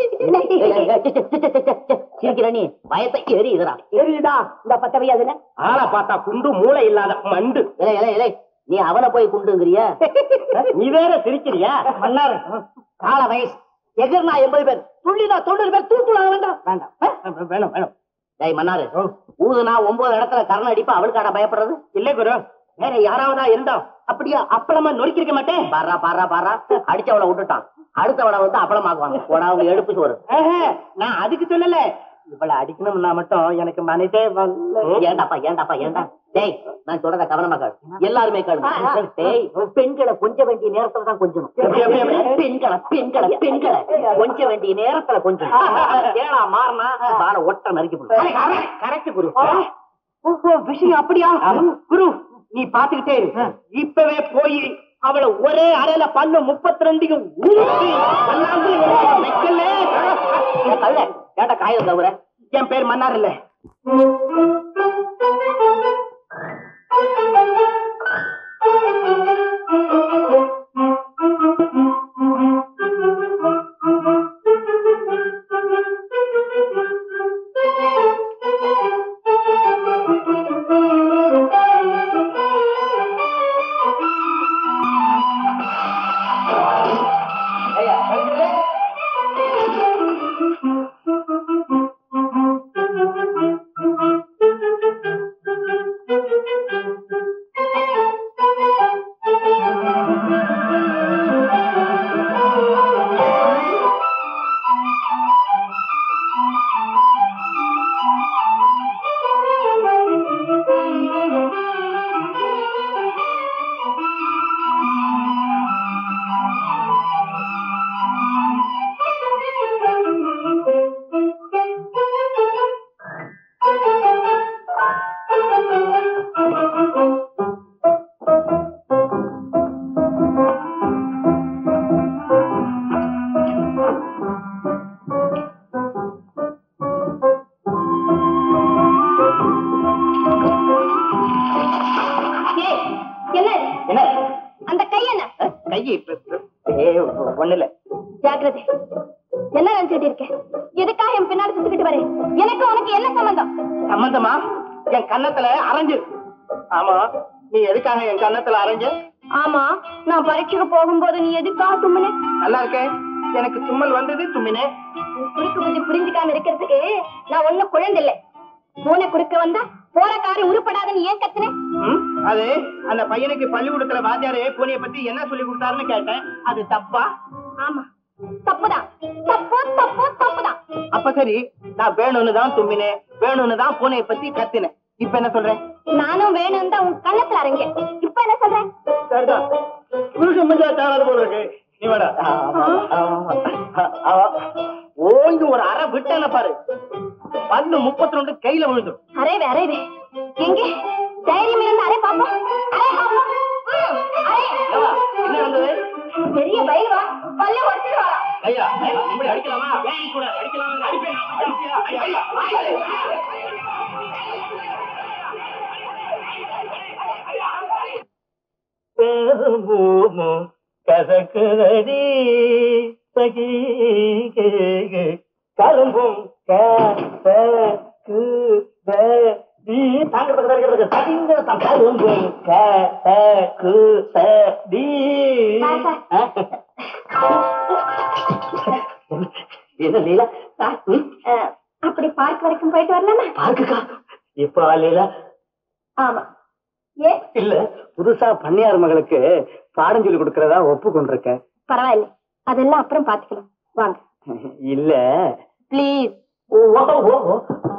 சிரிக்கிற நீ பயத்தை எரியுதுடா தெரியுதா இந்த பத்தவை அதுல ஆளை பார்த்தா குண்டு மூளை இல்லாத மண்டு இலை இலை இலை நீ அவனை போய் குண்டுங்கிறிய நீ வேற சிரிக்கிறியா மன்னாரு கால வயசு எகிர்னா எண்பது பேர் துள்ளினா தொண்ணூறு பேர் தூத்துலாக வேண்டாம் வேண்டாம் வேணும் வேணும் டேய் மன்னாரு ஊதுனா ஒன்பது இடத்துல கரண அடிப்பா அவளுக்காட பயப்படுறது இல்ல குரு வேற யாராவதா இருந்தா அப்படியா அப்பளமா நொறுக்கிருக்க மாட்டேன் பாரா பாரா பாரா அடிச்சவளை விட்டுட்டான் அடுத்தவளை வந்து அப்பளமாக்குவாங்க போடா அவங்க எடுப்பு சோறு ஆஹா, நான் அதுக்கு சொல்லல இவளை அடிக்கணும்னா மட்டும் எனக்கு மனதே வரல ஏண்டாப்பா ஏண்டாப்பா ஏண்டா டேய் நான் சொல்றத கவனமா கேளு எல்லாருமே கேளு டேய் பெண்களை கொஞ்ச வேண்டிய நேரத்துல தான் கொஞ்சம் எப்படி, எப்படி, எப்படி? பெண்களை பெண்களை பெண்களை கொஞ்ச வேண்டிய நேரத்துல கொஞ்சம் ஏடா மாறினா பார ஒட்ட நறுக்கி போடு கரெக்ட் குரு ஓஹோ விஷயம் அப்படியா குரு நீ பாத்துக்கிட்டே இரு இப்பவே போய் அவளை ஒரே அறையில பண்ண முப்பத்தி ரெண்டையும் ஊத்தி பல்லாந்து வைக்கல கல்ல ஏண்டா காயம் தவிர என் பேர் மன்னார் இல்ல இருக்க எதுக்காக என் பின்னாடி சுத்திக்கிட்டு வரேன் எனக்கு உனக்கு என்ன சம்பந்தம் சம்பந்தமா என் கன்னத்துல அரைஞ்சு ஆமா நீ எதுக்காக என் கன்னத்துல அரைஞ்ச ஆமா நான் பரீட்சைக்கு போகும்போது நீ எதுக்காக தும்முனே நல்லா இருக்கேன் எனக்கு தும்மல் வந்தது தும்மினேன் உன் குறுக்கு புத்தி புரிஞ்சுக்காம இருக்கிறதுக்கு நான் ஒண்ணும் குழந்தை இல்ல பூனை குறுக்க வந்தா போற காரி உருப்படாதுன்னு ஏன் கத்துனேன் ம், அது அந்த பையனுக்கு பள்ளிக்கூடத்துல வாத்தியாரு பூனைய பத்தி என்ன சொல்லி கொடுத்தாருன்னு கேட்டேன் அது தப்பா ஆமா தப்புதான் தப்பு தப்பு தப்புதான் அப்ப சரி நான் வேணும்னு தான் தும்மினேன் வேணும்னு தான் பூனைய பத்தி கத்தினேன் இப்ப என்ன சொல்றேன் நானும் வேணும் தான் உன் கண்ணத்துல அரங்க இப்ப என்ன சொல்றேன் சரிதான் புருஷன் மஞ்சா தாராது போல இருக்கு நீ வாடா ஓய்ந்து ஒரு அரை விட்டான பாரு பல்லு முப்பத்தி ரெண்டு கையில விழுந்துரும் அரைவே அரைவே எங்க தைரியம் இருந்தா அரை பாப்போம் அரை பாப்போம் ம், அரை. ஏவா, என்ன நடந்தது பெரிய பயில்வா பல்ல உடச்சிருவா ஐயா இப்படி அடிக்கலாமா ஏன் கூட அடிக்கலாமா அடிப்பேன் அடிப்பியா? ஐயா, ஐயா. பூமு கசக்குதடி சகி கரும்பும் கசக்குதடி தாங்கிறது சதிங்க கரும்பும் கசக்குதடி என்ன லீலா ம்? அஹ், அப்படி பார்க் வரைக்கும் போயிட்டு வரலாமா பார்க்குக்கா இப்ப லீலா ஆமா ஏ இல்ல புதுசா பண்ணையார் மகளுக்கு பாடம் சொல்லி கொடுக்கறதா ஒப்புக்கொண்டிருக்கேன் பரவாயில்ல அதெல்லாம் அப்புறம் பாத்துக்கலாம் வாங்க இல்ல ப்ளீஸ் ஓ ஓ, ஓ, ஓ.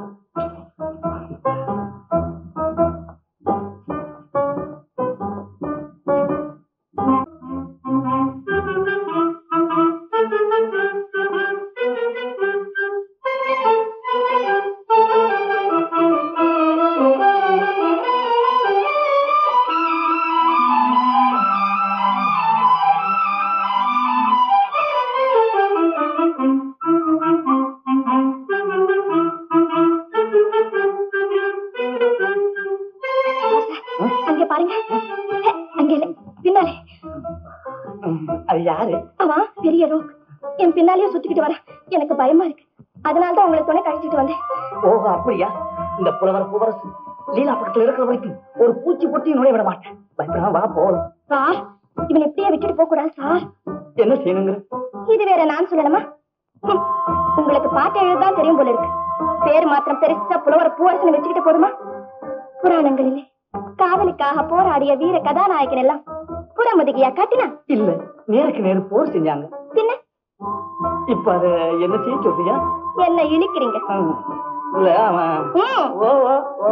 அங்க பாருங்க ஹே, அங்க இல்ல பின்னாலே ம், அது யாரு அவன் பெரிய ரோக் என் பின்னாலேயே சுத்திக்கிட்டு வர எனக்கு பயமா இருக்கு அதனாலதான் உங்களை துணை கழிச்சிட்டு வந்தேன் ஓஹோ அப்படியா இந்த புலவர் புவரசு லீலா பக்கத்துல இருக்கிற வரைக்கும் ஒரு பூச்சி பொட்டி நுழைய விட மாட்டேன் பயப்படாம வா போலாம் சார் இவன் எப்படியே விட்டுட்டு போக கூடாது சார் என்ன செய்யணுங்கிற இது வேற நான் சொல்லணுமா ஹம், உங்களுக்கு பாட்டு எழுததான் தெரியும் போல இருக்கு பேர் மாத்திரம் பெருசா புலவர பூவரசனை வச்சுக்கிட்டு போதுமா புராணங்களிலே காதலுக்காக போராடிய வீர கதாநாயகன் எல்லாம் புறமுதுகியா காட்டினா இல்ல நேருக்கு நேரு போர் செஞ்சாங்க பின்ன இப்ப அத என்ன செய்ய சொல்றியா என்ன இழுக்கிறீங்க ம், இல்ல அவன் ம், ஓ ஓ ஓ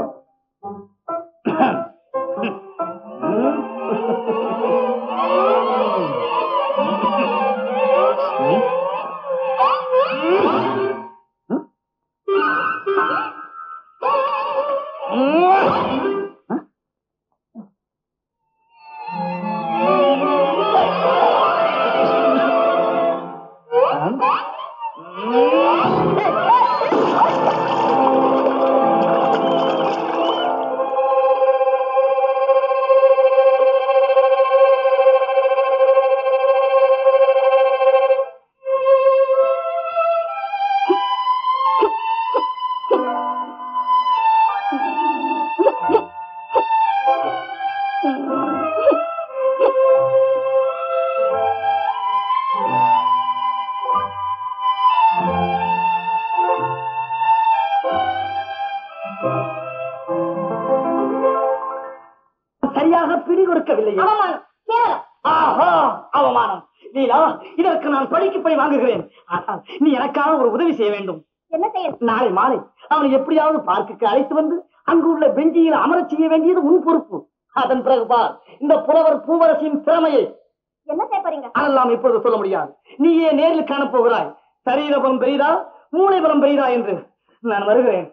சரியாக பிடி கொடுக்கவில்லை அவமானம் கேவலம் ஆஹா அவமானம் லீலா இதற்கு நான் பழிக்கு பழி வாங்குகிறேன் ஆனால் நீ எனக்காக ஒரு உதவி செய்ய வேண்டும் என்ன செய்யணும் நாளை மாலை அவனை எப்படியாவது பார்க்குக்கு அழைத்து வந்து அங்கு உள்ள பெஞ்சியில் அமரச் செய்ய வேண்டியது உன் பொறுப்பு அதன் பிறகு பார் இந்த புலவர் பூவரசின் திறமையை என்ன செய்ய போறீங்க அதெல்லாம் இப்பொழுது சொல்ல முடியாது நீயே நேரில் காணப் போகிறாய் சரீரபலம் பெரிதா மூளை பலம் பெரிதா என்று நான் வருகிறேன்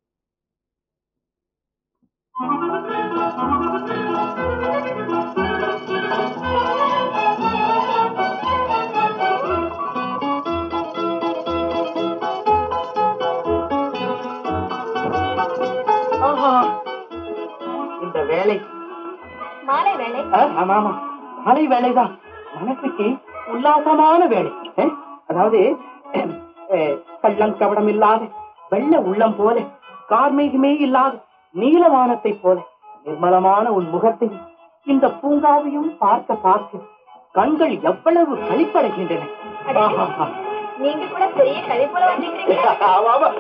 ஆஹா, இந்த வேலை மாலை வேலை ஆ, ஆமா ஆமா மாலை வேலைதான் மனசுக்கு உல்லாசமான வேலை அஹ், அதாவது அஹ், அஹ், கள்ளம் கவடம் இல்லாத வெள்ள உள்ளம் போல கார்மேகமே இல்லாத நீலவானத்தை போல நிர்மலமான உன் முகத்தை இந்த பூங்காவையும் பார்க்க பார்க்க கண்கள் எவ்வளவு கழிப்படைகின்றன ஆஹா. நீங்க கூட பெரிய கழிப்புல வந்திருக்கீங்க ஆமா, ஆமா.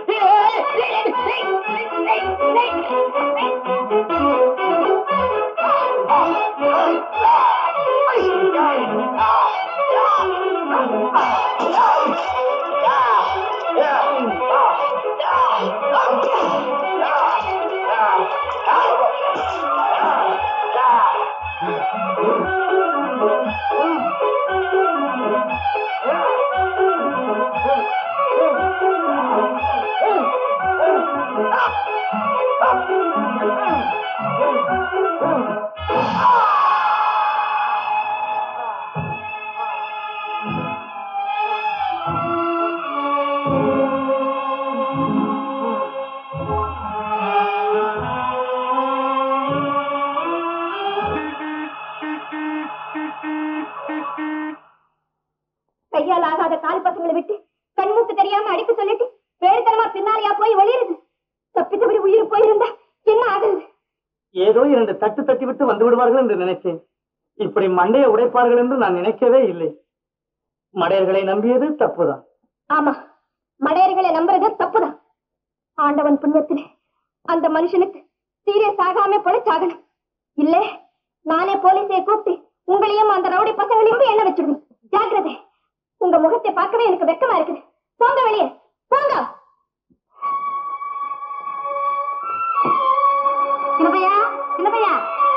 கையால் ஆகாத கால் பசங்களை விட்டு கண்மூக்கு தெரியாம அடிக்க சொல்லிட்டு வேறுதனமா பின்னாலையா போய் வெளியிருது தப்பித்தபடி உயிர் போயிருந்தா என்ன ஆகுறது ஏதோ இரண்டு தட்டு தட்டி விட்டு வந்து விடுவார்கள் என்று நினைத்தேன் இப்படி மண்டையை உடைப்பார்கள் என்று நான் நினைக்கவே இல்லை மடையர்களை நம்பியது தப்புதான் ஆமா மடையர்களை நம்புறது தப்புதான் ஆண்டவன் புண்ணியத்திலே அந்த மனுஷனுக்கு சீரியஸ் ஆகாம பொழைச்சாகணும் இல்ல நானே போலீஸை கூப்பிட்டு உங்களையும் அந்த ரவுடி பசங்களையும் என்ன வச்சிருவேன் ஜாக்கிரதை உங்க முகத்தை பார்க்கவே எனக்கு வெக்கமா இருக்குது போங்க வெளியே போங்க சின்னப்பையா சின்னப்பையா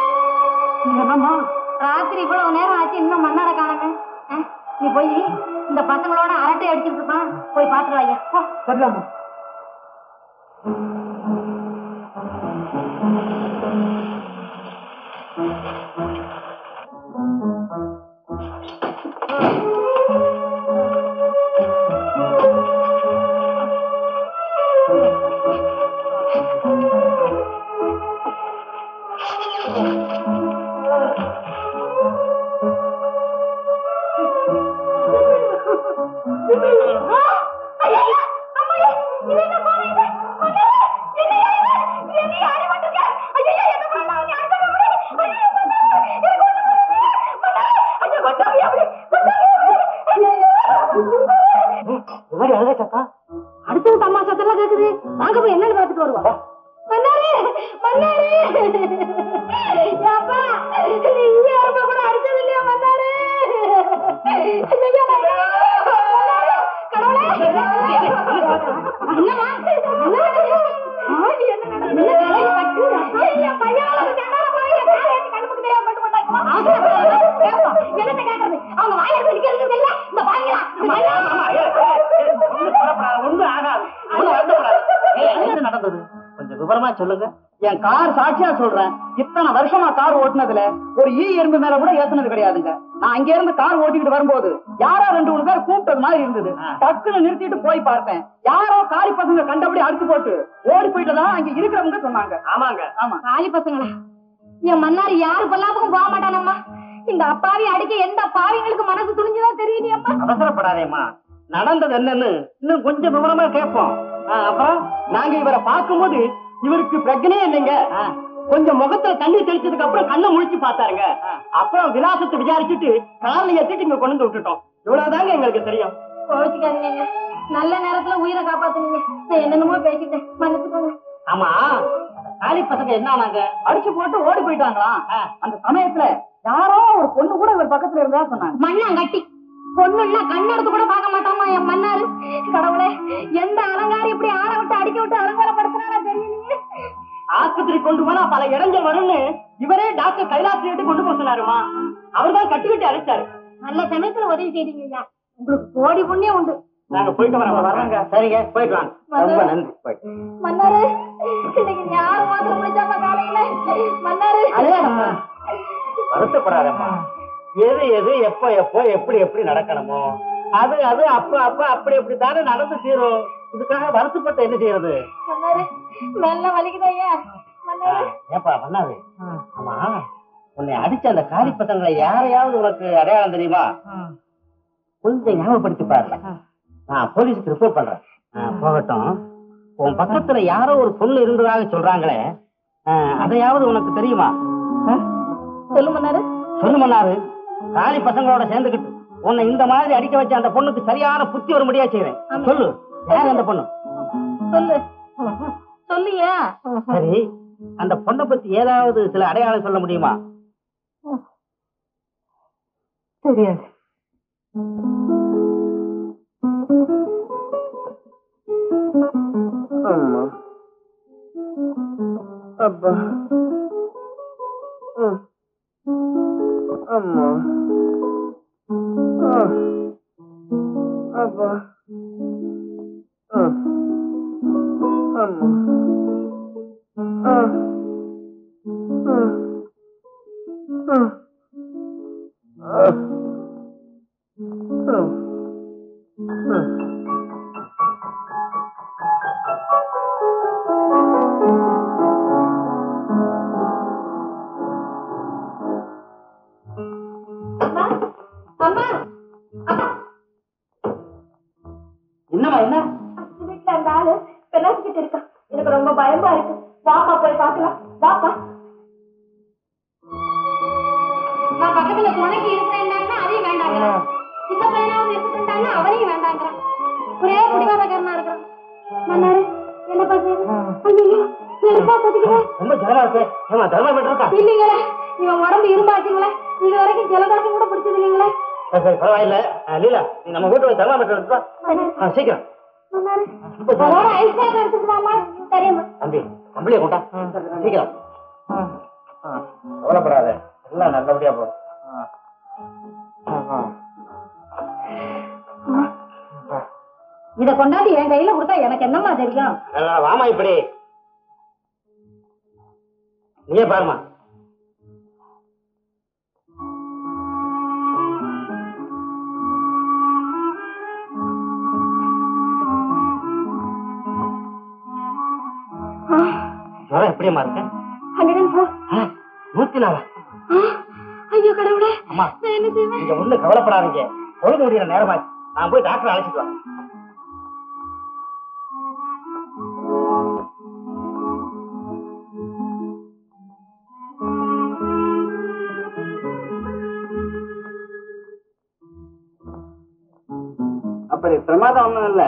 ராத்திரி இவ்வளவு நேரம் ஆச்சு இன்னும் மண்ணார காணங்க நீ போய் இந்த பசங்களோட அரட்டை அடிச்சுட்டு இருப்பான் போய் பாத்துட்டு வாயா போ. சரியாமா அடுத்தது தம்மா சத்தெல்லாம் கேக்குது வாங்க போய் என்னன்னு பார்த்துட்டு வருவோம் மன்னாரே மன்னாரே அப்பா நீ இங்க இருப்ப கூட அடிச்சது இல்லையா மன்னாரே ஐயையோ, மன்னாரே. கடவுளே. என்னம்மா? ஆ, நீ என்ன நடந்தது? என்ன தலையில கட்டு? ஐயா, பையன் ஒரு கண்ணால போய் என் காலை ஏத்தி கண்ணுக்கு தெரியாம போட்டு போட்டாங்க. அவசரப்படாத. கேப்போம். என்னத்த கேக்குறது? அவங்க வாயை பிடிக்கிறது இல்ல இந்த பாருங்களா ஒண்ணு ஆகாது ஒண்ணும் வருத்தப்படாது. ஏய், என்ன நடந்தது கொஞ்சம் விவரமா சொல்லுங்க என் கார் சாட்சியா சொல்றேன் இத்தனை வருஷமா கார் ஓட்டுனதுல ஒரு ஈ எறும்பு மேல கூட ஏத்துனது கிடையாதுங்க நான் அங்க இருந்து கார் ஓட்டிக்கிட்டு வரும்போது யாரோ ரெண்டு மூணு பேர் கூப்பிட்டது மாதிரி இருந்தது டக்குன்னு நிறுத்திட்டு போய் பார்த்தேன் யாரோ காரி பசங்க கண்டபடி அடிச்சு போட்டு ஓடி போயிட்டதா அங்க இருக்கிறவங்க சொன்னாங்க ஆமாங்க ஆமா காலி பசங்களா என் மன்னார் யாரு பொல்லாப்புக்கும் போக மாட்டானம்மா இந்த அப்பாவி அடிக்க எந்த பாவிங்களுக்கு மனசு துணிஞ்சுதான் தெரியலையம்மா அவசரப்படாதேம்மா நடந்தது என்னன்னு இன்னும் கொஞ்சம் விவரமா கேட்போம் ஆ, அப்புறம் நாங்க இவரை பார்க்கும்போது இவருக்கு பிரச்சனையே இல்லைங்க கொஞ்சம் முகத்துல தண்ணி தெளிச்சதுக்கு அப்புறம் கண்ணை முழிச்சு பார்த்தாருங்க அப்புறம் விலாசத்தை விசாரிச்சுட்டு காலைல ஏத்திட்டு இங்க கொண்டு வந்து விட்டுட்டோம் இவ்வளவுதாங்க எங்களுக்கு தெரியும் கோவிச்சுக்காதீங்க நல்ல நேரத்துல உயிரை காப்பாத்துனீங்க நான் என்னென்னமோ பேசிட்டேன் மன்னிச்சுக்கோங்க ஆமா காலி பசங்க என்ன ஆனாங்க அடிச்சு போட்டு ஓடி போயிட்டாங்களாம் அந்த சமயத்துல யாரோ ஒரு பொண்ணு கூட இவர் பக்கத்துல இருந்தா சொன்னாங்க மண்ணாங்கட்டி பொண்ணுன்னா கண்ணெடுத்து கூட பார்க்க மாட்டாமா என் மன்னாரு கடவுளே எந்த அலங்காரம் இப்படி ஆட விட்டு அடிக்க விட்டு அலங்காரப்படுத்தினா தெரியலையே ஆஸ்பத்திரி கொண்டு போனா பல இடங்கள் வரும்னு இவரே டாக்டர் கைலாசிட்டு கொண்டு போக சொன்னாருமா அவர்தான் கட்டிக்கிட்டு அழைச்சாரு நல்ல சமயத்துல உதவி செய்றீங்க ஐயா உங்களுக்கு கோடி புண்ணியம் உண்டு நாங்க போயிட்டு வரோம் வர்றாங்க சரிங்க போயிட்டு வாங்க ரொம்ப நன்றி போயிட்டு மன்னாரு இன்னைக்கு யாரும் மாத்திரம் முடிச்சாம காலையில மன்னாரு வருத்தப்படாதம்மா எது எது எப்ப எப்போ எப்படி எப்படி நடக்கணுமோ அது அது அப்ப அப்ப அப்படி அப்படி தானே நடந்து தீரும் இதுக்காக வருத்தப்பட்ட என்ன செய்யறது மன்னாரு மெல்ல வலிக்குது ஐயா மன்னாரு ஏப்பா பண்ணாது ஆமா உன்னை அடிச்ச அந்த காரி பசங்களை யாரையாவது உனக்கு அடையாளம் தெரியுமா கொஞ்சம் ஞாபகப்படுத்தி பாருல நான் போலீஸ்க்கு ரிப்போர்ட் பண்றேன் ஆ, போகட்டும் உன் பக்கத்துல யாரோ ஒரு பொண்ணு இருந்ததாக சொல்றாங்களே ஆ, அதையாவது உனக்கு தெரியுமா சொல்லு மன்னாரு சொல்லு மன்னாரு காலி பசங்களோட சேர்ந்துக்கிட்டு உன்னை இந்த மாதிரி அடிக்க வச்ச அந்த பொண்ணுக்கு சரியான புத்தி வரும்படியா செய்வேன் சொல்லு யார் அந்த பொண்ணு சொல்லு சொல்லியா சரி அந்த பொண்ணை பத்தி ஏதாவது சில அடையாளம் சொல்ல முடியுமா தெரியாது அம்மா அப்பா ம். அம்மா ஆ. அப்பா ஆ. அம்மா ஆ. ஆ. ஆ. ஆ. ஆ. ஆ. அம்மா என்னம்மா என்ன வீட்டுல அந்த ஆளு பெண்ணாசிக்கிட்டு இருக்கான் எனக்கு ரொம்ப பயமா இருக்கு வாப்பா போய் பாக்கலாம் வாப்பா நான் பக்கத்துல துணைக்கு இருக்கிறேன்னா அதையும் வேண்டாங்கிறான் சின்ன பையனாவது எடுத்துட்டாங்கன்னா அவனையும் வேண்டாங்கிறான் ஒரே குடிகாரக்காரனா இருக்கிறான் மன்னாரு என்ன பாக்குறது நெருப்பா பத்திக்கிறேன் ரொம்ப ஜாலா இருக்கு ஏமா தர்மபுரம் இருக்கா இல்லைங்களே இவன் உடம்பு இரும்பாச்சுங்களே இது வரைக்கும் ஜலதாசம் கூட பிடிச்சது இல்லைங்களே சரி, சரி, பரவாயில்ல ஆ, லீலா நீ நம்ம வீட்டு தர்மாமீட்டர் எடுத்துவா ஆ, சீக்கிரம் மன்னாரு அதோட ஐஸ் பேக் எடுத்துக்கலாமா சரியாம்மா தம்பி கம்பளியை கொண்டா சீக்கிரம் கவலைப்படாத எல்லாம் நல்லபடியா போகும் இத கொண்டாந்து என் கையில கொடுத்தா எனக்கு என்னம்மா தெரியும் நல்லா, வாமா இப்படி நீயே பாருமா ஜுரம் எப்படியம்மா இருக்கு ஹண்ட்ரட் ஃபோர் ஆ, நூத்தி நாலா ஐயோ கடவுளே அம்மா நான் என்ன செய்வேன் நீங்க ஒண்ணு கவலைப்படாதீங்க பொழுது முடிகிற நேரமாச்சு நான் போய் டாக்டர் அழைச்சிட்டு வரேன் அப்படி பிரமாதம் ஒண்ணும் இல்ல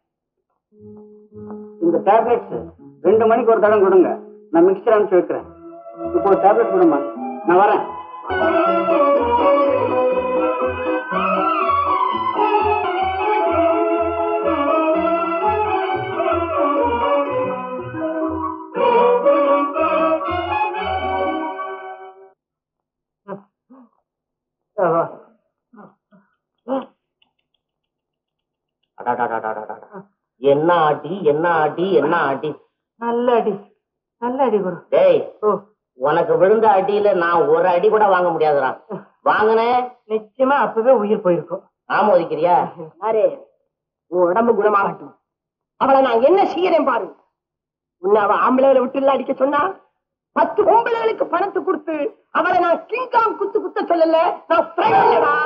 இந்த டேப்லெட்ஸ் ரெண்டு மணிக்கு ஒரு தடம் கொடுங்க நான் மிக்சர் அனுப்பிச்சு வைக்கிறேன் இப்போ ஒரு டேப்லெட் கொடுமா நான் வரேன் என்ன ஆட்டி என்ன ஆட்டி என்ன ஆட்டி நல்ல அடி நல்ல அடி குரு டேய் உனக்கு விழுந்த அடியில நான் ஒரு அடி கூட வாங்க முடியாதுடா வாங்கினேன் நிச்சயமா அப்பவே உயிர் போயிருக்கும் ஆம ஒதுக்கிறியா அரே உன் உடம்பு குணமாகட்டும் அவளை நான் என்ன செய்யறேன் பாரு உன்னை அவ ஆம்பளைகளை விட்டு இல்ல அடிக்க சொன்னா பத்து பொம்பளைகளுக்கு பணத்தை கொடுத்து அவளை நான் கிங்காங் குத்து குத்த சொல்லல நான் பிரெண்ட்லடா.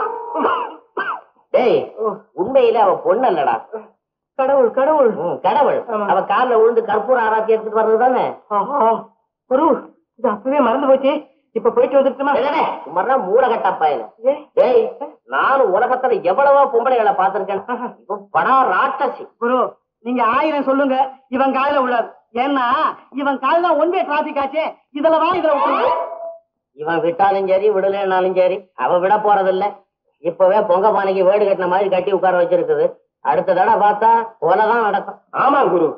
டேய் உண்மையில அவ பொண்ணு இல்லடா கடவுள் கடவுள் ம், கடவுள் ஆமா. அவ கால்ல விழுந்து கற்பூர ஆராத்தி எடுத்துட்டு வர்றது தானே ஆஹா. குரு இது அப்பவே மறந்து போச்சு இப்ப போயிட்டு வந்துட்டுமா சும்மா மூடகட்ட பயல டேய் நானும் உலகத்துல எவ்வளவோ பொம்பளைகளை பார்த்திருக்கேன் இவன் படா ராட்டசி குரு நீங்க ஆயிரம் சொல்லுங்க இவன் காலில விழாது ஏன்னா இவன் கால் தான் ஒன் வே டிராபிக் ஆச்சே இதுல வா இதுல விட்டுருங்க இவன் விட்டாலும் சரி விடலைன்னாலும் சரி அவ விட போறதில்ல இப்பவே பொங்க பானைக்கு வீடு கட்டின மாதிரி கட்டி உட்கார வச்சிருக்குது அடுத்த தடவை பார்த்தா கொலைதான் நடக்கும் ஆமா குரு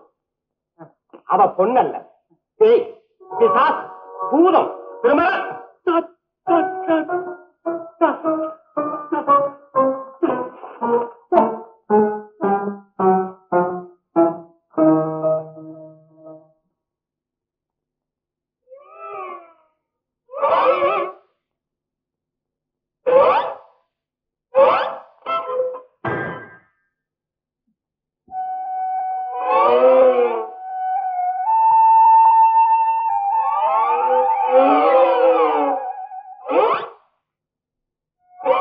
அவ பொண்ணல்ல பேய் பிசாஸ், பூதம் திரும்ப ஆ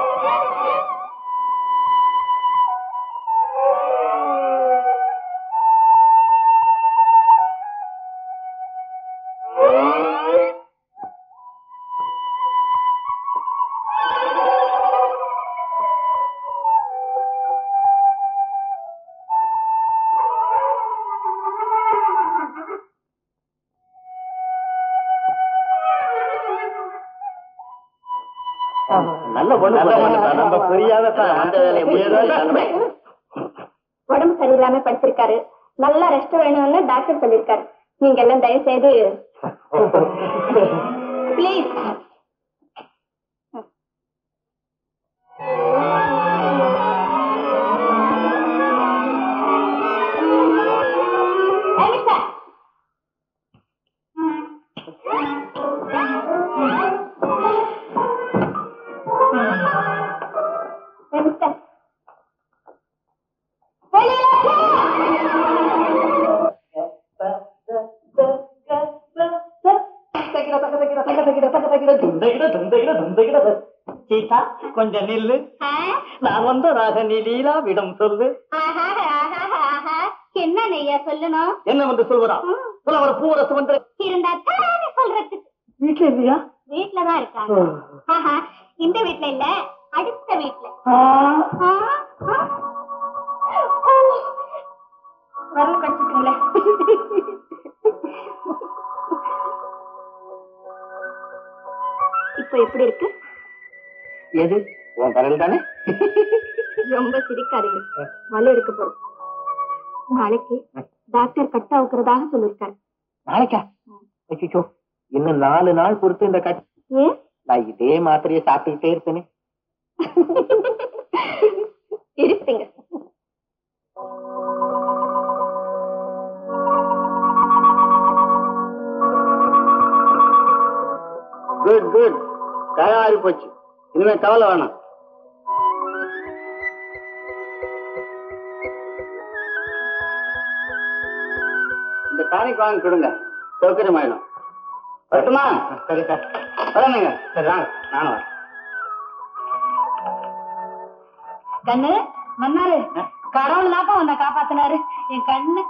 நல்ல பொண்ணு நல்ல பொண்ணு தான். நம்ம புரியாததான். அந்த வேலையை முடியாது உடம்பு சரியில்லாம படுத்திருக்காரு நல்லா ரெஸ்ட் வேணும்னு டாக்டர் சொல்லிருக்காரு நீங்க எல்லாம் தயவு செய்து ப்ளீஸ் சீதா கொஞ்சம் நில்லு நான் வந்ததாக நீ லீலாவிடம் சொல்லு என்ன நெய்யா சொல்லணும் என்ன வந்து சொல்வதா புலவர் பூரசு வந்து இருந்தா தானே சொல்றதுக்கு வீட்டுல இல்லையா வீட்டுலதான் இருக்காங்க ஆஹா, இந்த வீட்ல இல்ல அடுத்த வீட்ல ஆ, ஆ. ஓ, வரல் கடிச்சிட்டுங்களே இப்ப எப்படி இருக்கு எது உன் கரல் தானே ரொம்ப சிரிக்காதீங்க வலு எடுக்க போறோம் நாளைக்கு டாக்டர் கட் அவுக்கிறதாக சொல்லிருக்காரு நாளைக்கா அச்சோ இன்னும் நாலு நாள் பொறுத்து இந்த கட் ஏன் நான் இதே மாத்திரையை சாப்பிட்டுக்கிட்டே இருப்பேனே இருப்பீங்க குட் குட் தயாரி போச்சு இனிமே கவலை வேணாம் இந்த டானிக் வாங்கி கொடுங்க சௌகரியமாயிடும் வரட்டுமா சரி சார் வரணுங்க சரி வாங்க நானும் வரேன் கண்ணு மன்னாரு கடவுள் தாப்பா உன்னை காப்பாத்தினாரு என் கண்ணு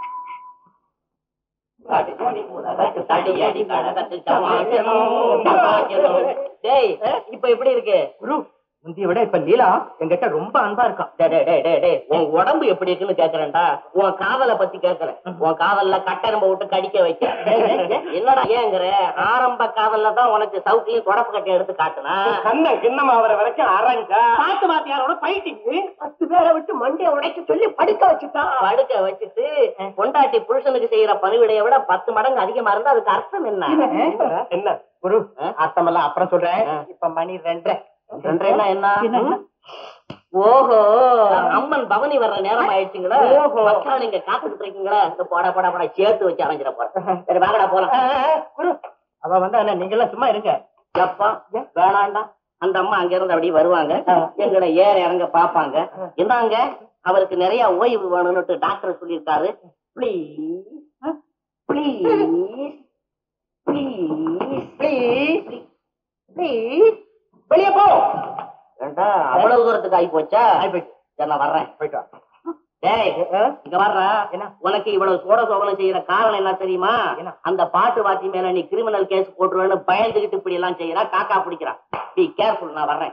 டேய் இப்ப எப்படி இருக்கு குரு முந்திய விட இப்ப லீலா என்கிட்ட ரொம்ப அன்பா இருக்கா டேய், டேய், டேய், டேய், டேய், உன் உடம்பு எப்படி இருக்குன்னு கேக்குறேன்டா உன் காதலை பத்தி கேக்குறேன் உன் காதல்ல கட்டரம்ப விட்டு கடிக்க வைக்க என்னடா ஏங்குற ஆரம்ப காதல்ல தான் உனக்கு சவுக்கையும் தொடப்பு கட்டையும் எடுத்து காட்டுனா கண்ண கிண்ணம் ஆவற வரைக்கும் அரைஞ்சா பாத்து வாத்தியாரோட பைட்டிக்கு பத்து பேரை விட்டு மண்டைய உடைக்க சொல்லி படிக்க வச்சுட்டான் படுக்க வச்சுட்டு பொண்டாட்டி புருஷனுக்கு செய்யற பணிவிடையை விட பத்து மடங்கு அதிகமா இருந்தா அதுக்கு அர்த்தம் என்ன என்ன குரு அர்த்தமெல்லாம் அப்புறம் சொல்றேன் ஆ. இப்ப மணி ரெண்டரை ரெண்டரைன்னா என்ன ஓஹோ அம்மன் பவனி வர்ற நேரம் ஆயிடுச்சுங்களா ஓஹோ. மக்கள் நீங்க காத்துக்கிட்டு இருக்கீங்களா இந்த போட போட போட சேர்த்து வச்சு அரைஞ்சிட போறேன் சரி வாங்கடா போலாம் ஆ, ஆ, குரு அவ வந்து என்ன நீங்க எல்லாம் சும்மா இருங்க எப்பா வேணாண்டா அந்த அம்மா அங்க இருந்து அப்படியே வருவாங்க ஆ. எங்களை ஏற இறங்க பாப்பாங்க என்னங்க அவருக்கு நிறைய ஓய்வு வேணும்னுட்டு டாக்டர் சொல்லியிருக்காரு please please please please please வெளியே போ ஏண்டா அவ்வளவு தூரத்துக்கு ஆகி போச்சா ஆயி போச்சு. சரி நான் வர்றேன் போயிட்டு வா. டேய் ஆ? இங்க வர்றா என்ன? உனக்கு இவ்வளவு சோட சோதனம் செய்யற காரணம் என்ன தெரியுமா என்ன? அந்த பாட்டு வாத்தி மேல நீ கிரிமினல் கேஸ் போட்டுருவேன்னு பயந்துகிட்டு இப்படி எல்லாம் செய்யறா காக்கா பிடிக்கிறா பி கேர்ஃபுல் நான் வர்றேன்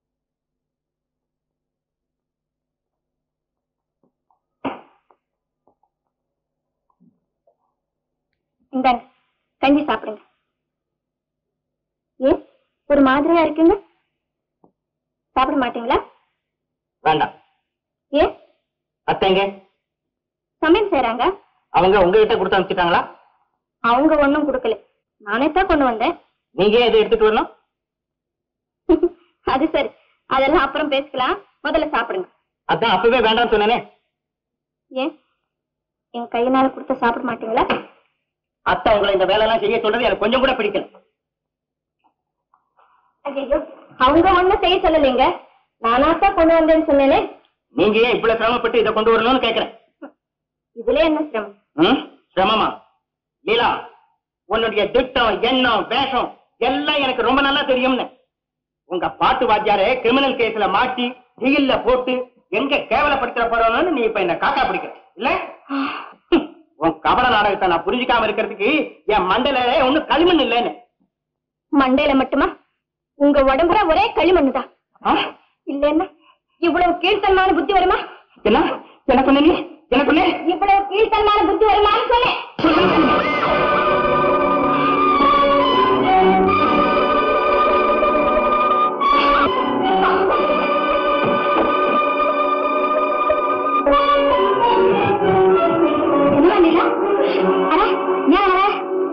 இந்தாங்க கஞ்சி சாப்பிடுங்க ஏன் ஒரு மாதிரியா இருக்குங்க சாப்பிட மாட்டீங்களா வேண்டாம் ஏன் அத்தைங்க சமையல் செய்றாங்க அவங்க உங்ககிட்ட கொடுத்து அனுப்பிச்சிட்டாங்களா அவங்க ஒண்ணும் கொடுக்கல நானே தான் கொண்டு வந்தேன் நீங்க எதை எடுத்துட்டு வரணும் அது சரி அதெல்லாம் அப்புறம் பேசிக்கலாம் முதல்ல சாப்பிடுங்க அதான் அப்பவே வேண்டாம்னு சொன்னேனே ஏன் என் கையினால கொடுத்த சாப்பிட மாட்டீங்களா அத்தை உங்களை இந்த வேலை எல்லாம் செய்ய சொல்றது எனக்கு கொஞ்சம் கூட பிடிக்கல ஐயோ அவங்க ஒண்ணும் செய்ய சொல்லலைங்க நானா தான் கொண்டு வந்தேன்னு சொன்னேனே நீங்க ஏன் இவ்வளவு சிரமப்பட்டு இதை கொண்டு வரணும்னு கேக்குறேன் இதுல என்ன சிரமம் ம்? சிரமமா லீலா உன்னுடைய திட்டம் எண்ணம் வேஷம் எல்லாம் எனக்கு ரொம்ப நல்லா தெரியும்னு உங்க பாட்டு வாத்தியாரே கிரிமினல் கேஸ்ல மாட்டி ஜெயில்ல போட்டு எங்க கேவலப்படுத்த போறோம்னு நீ இப்ப என்ன காக்கா பிடிக்கிற இல்ல ஹம், உன் கபட நாடகத்தை நான் புரிஞ்சுக்காம இருக்கிறதுக்கு என் மண்டல ஒண்ணும் களிமண் இல்லைன்னு மண்டையில மட்டுமா உங்க உடம்புல ஒரே களிமண்ணுதான் ஆ? இல்லன்னா இவ்வளவு கீழ்த்தனமான புத்தி வருமா என்ன எனக்கு ஒண்ணு நீ எனக்கு ஒண்ணு இவ்வளவு கீழ்த்தனமான புத்தி வருமான்னு சொன்னேன்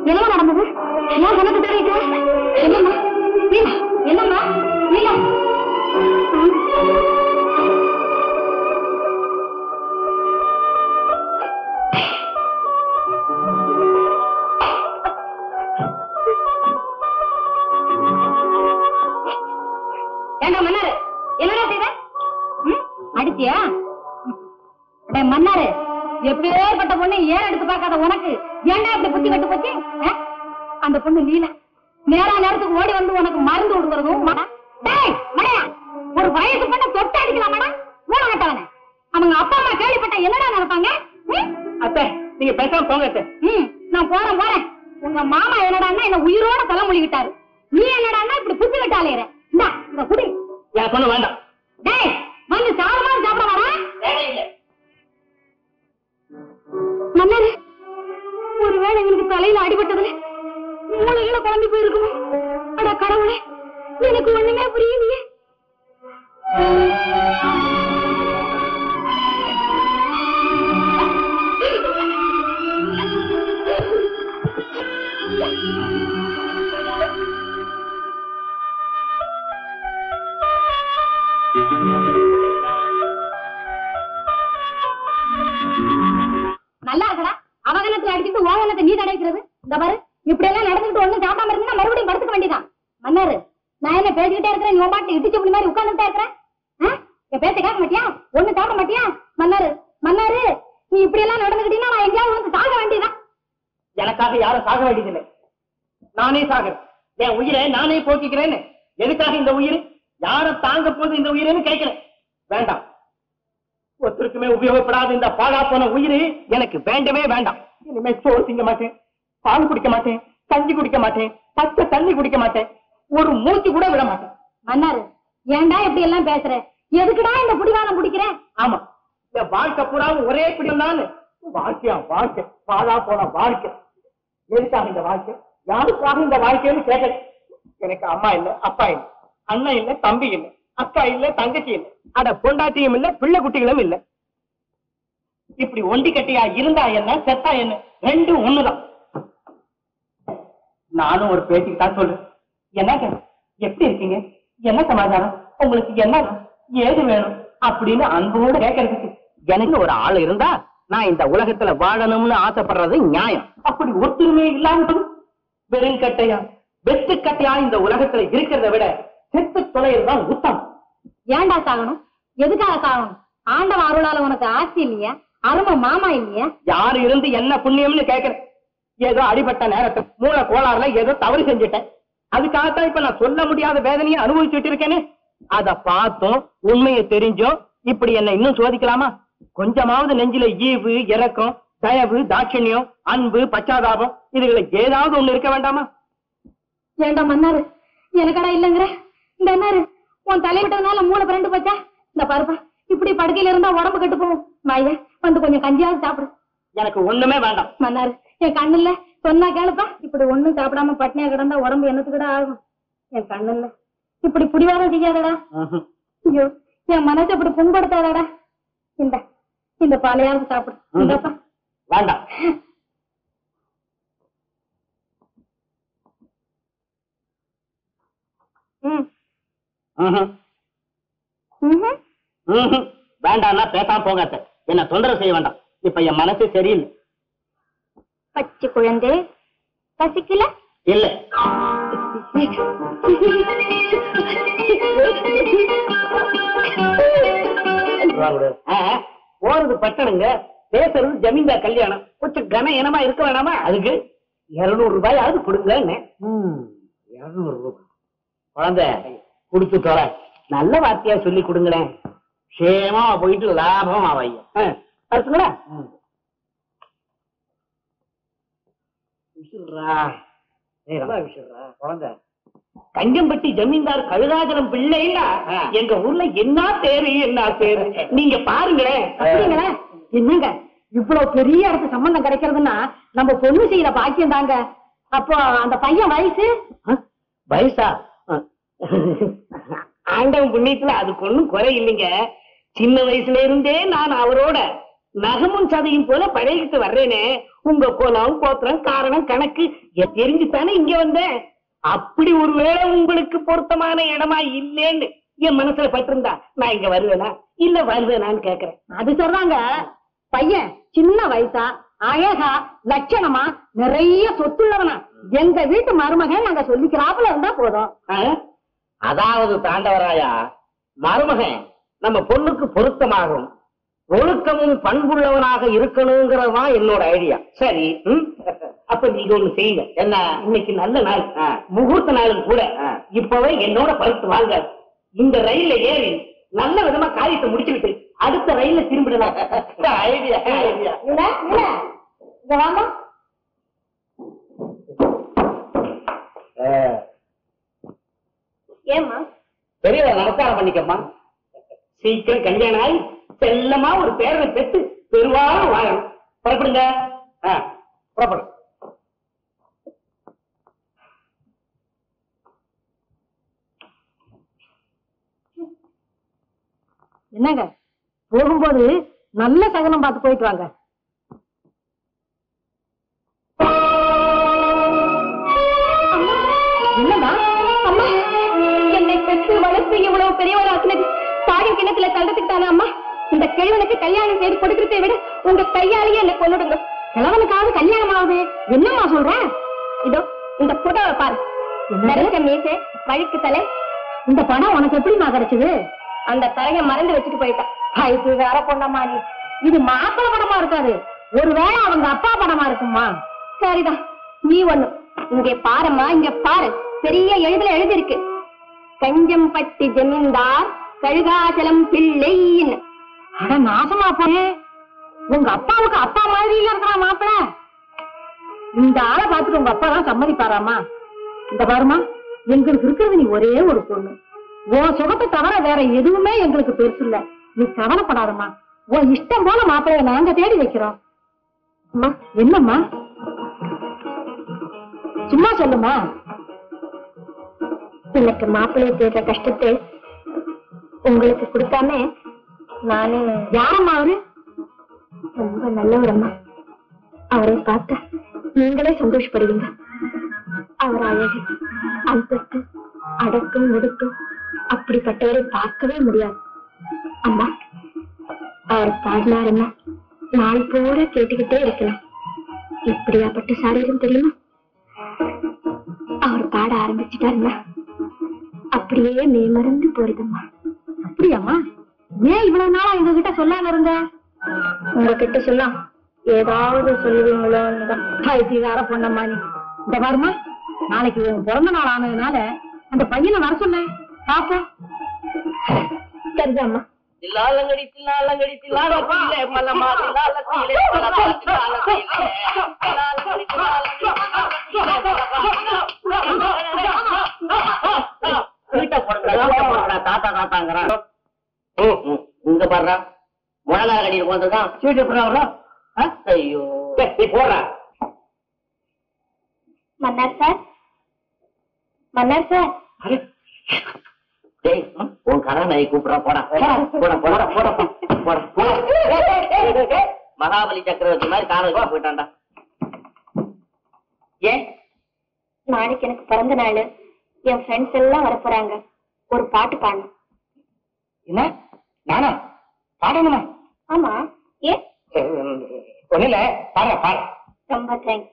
என்னமா நடந்தது ஏன் கணக்கு தெரியுது என்னம்மா நீலா என்னம்மா நீலா ஏண்டா மன்னாரு என்னடா செய்த ம்? அடிச்சியா டேய் மன்னாரு எப்பேற்பட்ட பொண்ணு ஏன் எடுத்து பார்க்காத உனக்கு ஏன்டா இப்படி புத்தி கட்டு போச்சு ஆ? அந்த பொண்ணு லீலா நேரா நேரத்துக்கு ஓடி வந்து உனக்கு மருந்து கொடுக்கறதும் மடா. டேய் மடையா ஒரு வயசு பொண்ணை தொட்டு அடிக்கலாமாடா மூணு கட்டவன அவங்க அப்பா அம்மா கேள்விப்பட்டா என்னடா நினைப்பாங்க ம்? அத்தை நீங்க பேசாம போங்க அத்தை ம் நான் போறேன் போறேன் உங்க மாமா என்னடான்னா என்ன உயிரோட தலை மொழிகிட்டாரு நீ என்னடான்னா இப்படி புத்தி கட்டு அலையிற இந்தா இந்த குடி எனக்கு ஒண்ணு வேண்டாம் டேய் வந்து சாப்பிடமா சாப்பிட வாடா மன்னர் ஒருவேளை எங்களுக்கு தலையில அடிபட்டதுல மூளையில குழம்பி போயிருக்குமோ அட கடவுளே எனக்கு ஒண்ணுமே புரியலையே நல்லா இருக்கடா அவகனத்துல அடிச்சுட்டு ஓகனத்தை நீ தடைக்கிறது இந்த பாரு இப்படி எல்லாம் நடந்துட்டு ஒண்ணும் சாப்பிடாம இருந்தா மறுபடியும் படுத்துக்க வேண்டியதான் மன்னாரு நான் என்ன பேசிக்கிட்டே இருக்கிறேன் நீ பாட்டு இடிச்சு புள்ளி மாதிரி உட்கார்ந்துட்டே இருக்கிறேன் ஆ? என் பேச்ச கேட்க மாட்டியா ஒண்ணு சாப்பிட மாட்டியா மன்னாரு மன்னாரு நீ இப்படி எல்லாம் நடந்துக்கிட்டீங்கன்னா நான் எங்கேயாவது வந்து சாக வேண்டியதான் எனக்காக யாரும் சாக வேண்டியதில்லை நானே சாகிறேன் என் உயிரை நானே போக்கிக்கிறேன்னு எதுக்காக இந்த உயிர் யார தாங்க போகுது இந்த உயிர்னு கேட்கிறேன் வேண்டாம் ஒருத்தருக்குமே உபயோகப்படாத இந்த பாழா போன உயிர் எனக்கு வேண்டவே வேண்டாம் இனிமே சோறு திங்க மாட்டேன் பால் குடிக்க மாட்டேன் கஞ்சி குடிக்க மாட்டேன் பச்சை தண்ணி குடிக்க மாட்டேன் ஒரு மூச்சு கூட விட மாட்டேன் மன்னாரு ஏன்டா இப்படி எல்லாம் பேசுற எதுக்குடா இந்த புடிவானம் பிடிக்கிறேன் ஆமா இந்த வாழ்க்கை பூராவும் ஒரே பிடியும் தான் வாழ்க்கையா வாழ்க்கை பாழா போன வாழ்க்கை எதுக்காக இந்த வாழ்க்கை யாருக்காக இந்த வாழ்க்கைன்னு கேட்க எனக்கு அம்மா இல்ல அப்பா இல்ல அண்ணன் இல்ல தம்பி இல்ல அக்கா இல்ல தங்கச்சி இல்ல அட பொண்டாட்டியும் இல்ல பிள்ளை குட்டிகளும் இல்ல இப்படி ஒண்டி கட்டியா இருந்தா என்ன செத்தா என்ன ரெண்டும் ஒண்ணுதான் நானும் ஒரு பேச்சுக்கு தான் சொல்றேன் என்னங்க எப்படி இருக்கீங்க என்ன சமாச்சாரம் உங்களுக்கு என்ன ஏது வேணும் அப்படின்னு அன்போடு கேட்கறதுக்கு எனக்கு ஒரு ஆள் இருந்தா நான் இந்த உலகத்துல வாழணும்னு ஆசைப்படுறது நியாயம் அப்படி ஒத்துருமே இல்லாம வெறும் கட்டையா வெத்து கட்டையா இந்த உலகத்துல இருக்கிறத விட செத்து தொலைறதுதான் உத்தம் ஏன்டா சாகணும் எதுக்காக சாகணும் ஆண்டவன் அருளால உனக்கு ஆஸ்தி இல்லையா அருமை மாமா இல்லையா யாரு இருந்து என்ன புண்ணியம்னு கேக்குறேன் ஏதோ அடிபட்ட நேரத்துல மூளை கோளாறுல ஏதோ தவறு செஞ்சுட்டேன் அதுக்காகத்தான் இப்ப நான் சொல்ல முடியாத வேதனையை அனுபவிச்சுட்டு இருக்கேனே அத பார்த்தும் உண்மையை தெரிஞ்சும் இப்படி என்ன இன்னும் சோதிக்கலாமா கொஞ்சமாவது நெஞ்சில ஈவு இரக்கம் தயவு தாட்சண்யம் அன்பு பச்சாதாபம் இதுகளை ஏதாவது ஒண்ணு இருக்க வேண்டாமா ஏண்டா மன்னாரு எனக்கடா இல்லங்கிற இந்த என்னாரு உன் தலை விட்டதுனால மூளை பிறண்டு போச்சா இந்த பாருப்பா இப்படி படுக்கையில இருந்தா உடம்பு கெட்டு போகும் வாயில வந்து கொஞ்சம் கஞ்சியாவது சாப்பிடு எனக்கு ஒண்ணுமே வேண்டாம் மன்னாரு என் கண்ணுல சொன்னா கேளுப்பா இப்படி ஒண்ணும் சாப்பிடாம பட்னியா கிடந்தா உடம்பு என்னத்துக்குடா ஆகும் என் கண்ணுல இப்படி புடிவாதம் செய்யாதடா ம்ஹும். ஐயோ என் மனசை இப்படி புண்படுத்தாதடா இந்த இந்த பாலையாவது சாப்பிடு இந்தாப்பா வேண்டாம் ம் ம்ஹும். ம்ஹும். ம்ஹும். வேண்டாம்னா பேசாம போங்க அத்தை. என்ன தொந்தரவு செய்ய வேண்டாம் இப்ப என் மனசு சரியில்லை பச்சை குழந்தை பசிக்கல இல்ல ஆ, போறது பட்டணுங்க பேசுறது ஜமீன்தார் கல்யாணம் கொஞ்சம் கன இனமா இருக்க வேணாமா அதுக்கு இருநூறு ரூபாயாவது கொடுங்க இருநூறு ரூபாய் குழந்தை கொடுத்து தொலை நல்ல வார்த்தையா சொல்லி கொடுங்களேன் சேமா போயிட்டு லாபமா வையும் அடுத்துங்களா விசுறா ஏய், நல்லா விசுறா குழந்தை கஞ்சம்பட்டி ஜமீன்தார் கழுதாஜலம் பிள்ளைன்னா எங்க ஊர்ல என்ன பேரு என்ன பேரு நீங்க பாருங்களேன் அப்படிங்களா என்னங்க இவ்வளவு பெரிய இடத்து சம்பந்தம் கிடைக்கிறதுன்னா நம்ம பொண்ணு செய்யற பாக்கியம் தாங்க அப்போ அந்த பையன் வயசு ஆ, வயசா ஆ. ஆண்டவன் புண்ணியத்துல அதுக்கு ஒண்ணும் குறை இல்லைங்க சின்ன வயசுல இருந்தே நான் அவரோட நகமும் சதையும் போல பழகிட்டு வர்றேனே உங்க குலம் கோத்திரம் காரணம் கணக்கு எ- தெரிஞ்சுதானே இங்க வந்தேன் அப்படி ஒருவேளை உங்களுக்கு பொருத்தமான இடமா இல்லேன்னு என் மனசுல பட்டிருந்தா நான் இங்க வருவேனா இல்ல வருவேனான்னு கேக்குறேன் அது சொல்றாங்க பையன் சின்ன வயசா அழகா லட்சணமா நிறைய சொத்துள்ளவனா எங்க வீட்டு மருமகன் நாங்க சொல்லிக்கிறாப்புல இருந்தா போதும் ஆ? அதாவது தாண்டவராயா மருமகன் நம்ம பொண்ணுக்கு பொருத்தமாகும் ஒழுக்கமும் பண்புள்ளவனாக இருக்கணுங்கிறது தான் என்னோட ஐடியா சரி ம்? அப்ப நீங்க ஒண்ணு செய்யுங்க என்ன இன்னைக்கு நல்ல நாள் முகூர்த்த நாளும் கூட இப்பவே என்னோட பருத்து வாங்க இந்த ரயில்ல ஏறி நல்ல விதமா காரியத்தை முடிச்சுக்கிட்டு அடுத்த ரயில்ல திரும்பிடலாம் ஐடியா ஐடியா இல்ல இல்ல இங்க வாமா ஏமா பெரியவ நமஸ்காரம் பண்ணிக்கம்மா சீக்கிரம் கல்யாணம் ஆகி செல்லமா ஒரு பேரனை பெற்று பெருவாரம் வாழணும் புறப்படுங்க ஆ, புறப்படு என்னங்க போகும்போது நல்ல சகனம் பார்த்து போயிட்டு வாங்க என்னடா அம்மா என்னை பெற்று வளர்த்து இவ்வளவு பெரியவராக்குனது பாடி கிணத்துல தண்டத்துக்கு அம்மா இந்த கிழவனுக்கு கல்யாணம் செய்து கொடுக்கறதை விட உங்க கையாலேயே என்னை கொண்டுடுங்க கிழவனுக்காவது கல்யாணம் ஆகுது என்னம்மா சொல்ற இதோ இந்த புடவை பாரு நரைச்ச மீசை வழுக்கு தலை இந்த பணம் உனக்கு எப்படிமா கிடைச்சது அந்த தலையை மறந்து வச்சுட்டு போயிட்டான் இது வேற பொண்ணம்மா நீ இது மாப்பிள படமா இருக்காது ஒருவேளை அவங்க அப்பா படமா இருக்குமா சரிதான் நீ ஒண்ணு இங்க பாரும்மா இங்க பாரு பெரிய எழுதுல எழுதிருக்கு கஞ்சம்பட்டி ஜமீன்தார் கழுகாச்சலம் பிள்ளைன்னு அட நாசமா போயே உங்க அப்பாவுக்கு அப்பா மாதிரி இருக்கிறா மாப்பிள இந்த ஆளை பார்த்துட்டு உங்க அப்பா தான் சம்மதிப்பாராமா இந்த பாருமா எங்களுக்கு இருக்கிறது நீ ஒரே ஒரு பொண்ணு உன் சுகத்தை தவிர வேற எதுவுமே எங்களுக்கு பெருசு இல்ல நீ கவலைப்படாதம்மா உன் இஷ்டம் போல மாப்பிள்ளைய நாங்க தேடி வைக்கிறோம் அம்மா என்னம்மா சும்மா சொல்லுமா எனக்கு மாப்பிள்ளைய தேடுற கஷ்டத்தை உங்களுக்கு கொடுக்காம நானே யாரம்மா அவரு ரொம்ப நல்லவர் அம்மா அவரை பார்த்தா நீங்களே சந்தோஷப்படுவீங்க அவர் அழகு அந்தஸ்து அடக்கம் ஒடுக்கம் அப்படிப்பட்டவரை பார்க்கவே முடியாது அம்மா அவர் பாடினாருன்னா நாள் பூரா கேட்டுக்கிட்டே இருக்கலாம் எப்படியாப்பட்ட சாரீரம் தெரியுமா அவர் பாட ஆரம்பிச்சுட்டாருன்னா அப்படியே மேமறந்து போறதும்மா அப்படியாம்மா ஏன் இவ்வளவு நாளா எங்க கிட்ட சொல்லாம இருந்த உங்ககிட்ட சொல்லலாம் ஏதாவது சொல்லுவீங்களோன்னு பைத்தியக்கார பொண்ணம்மா நீ இந்த பாருமா நாளைக்கு உன் பிறந்த நாள் ஆனதுனால அந்த பையனை வர சொன்னேன் பாப்போம் சரிதாம்மா தில்லாலங்கடி தில்லாலங்கடி தில்லாலங்கடியிலே பலமா தில்லாலங்கடியிலே பலமா தில்லாலங்கடியிலே தில்லாலங்கடி தில்லாலங்கடியிலே வீட்டை போடுறா வீட்டை போடுறா தாத்தா தாத்தாங்கிறான் ம், ம். இங்க பாடுறா முழங்கால கடியில் போனதுதான் சீட்டு போடுறாங்களா ஐயோ நீ போடுறா மன்னார் சார் மன்னார் சார் டேய் உன் கதாநாயகி கூப்பிடுறா போடா போடா போடா போடா போடா போடா மகாபலி சக்கரவர்த்தி மாதிரி காலை வச்சு போயிட்டான்டா ஏன் நாளைக்கு எனக்கு பிறந்த நாள் என் ஃப்ரெண்ட்ஸ் எல்லாம் வர போறாங்க ஒரு பாட்டு பாடணும் என்ன நானா பாடணுமா ஆமா ஏ ஒண்ணு இல்ல பாரு பாரு ரொம்ப தேங்க்ஸ்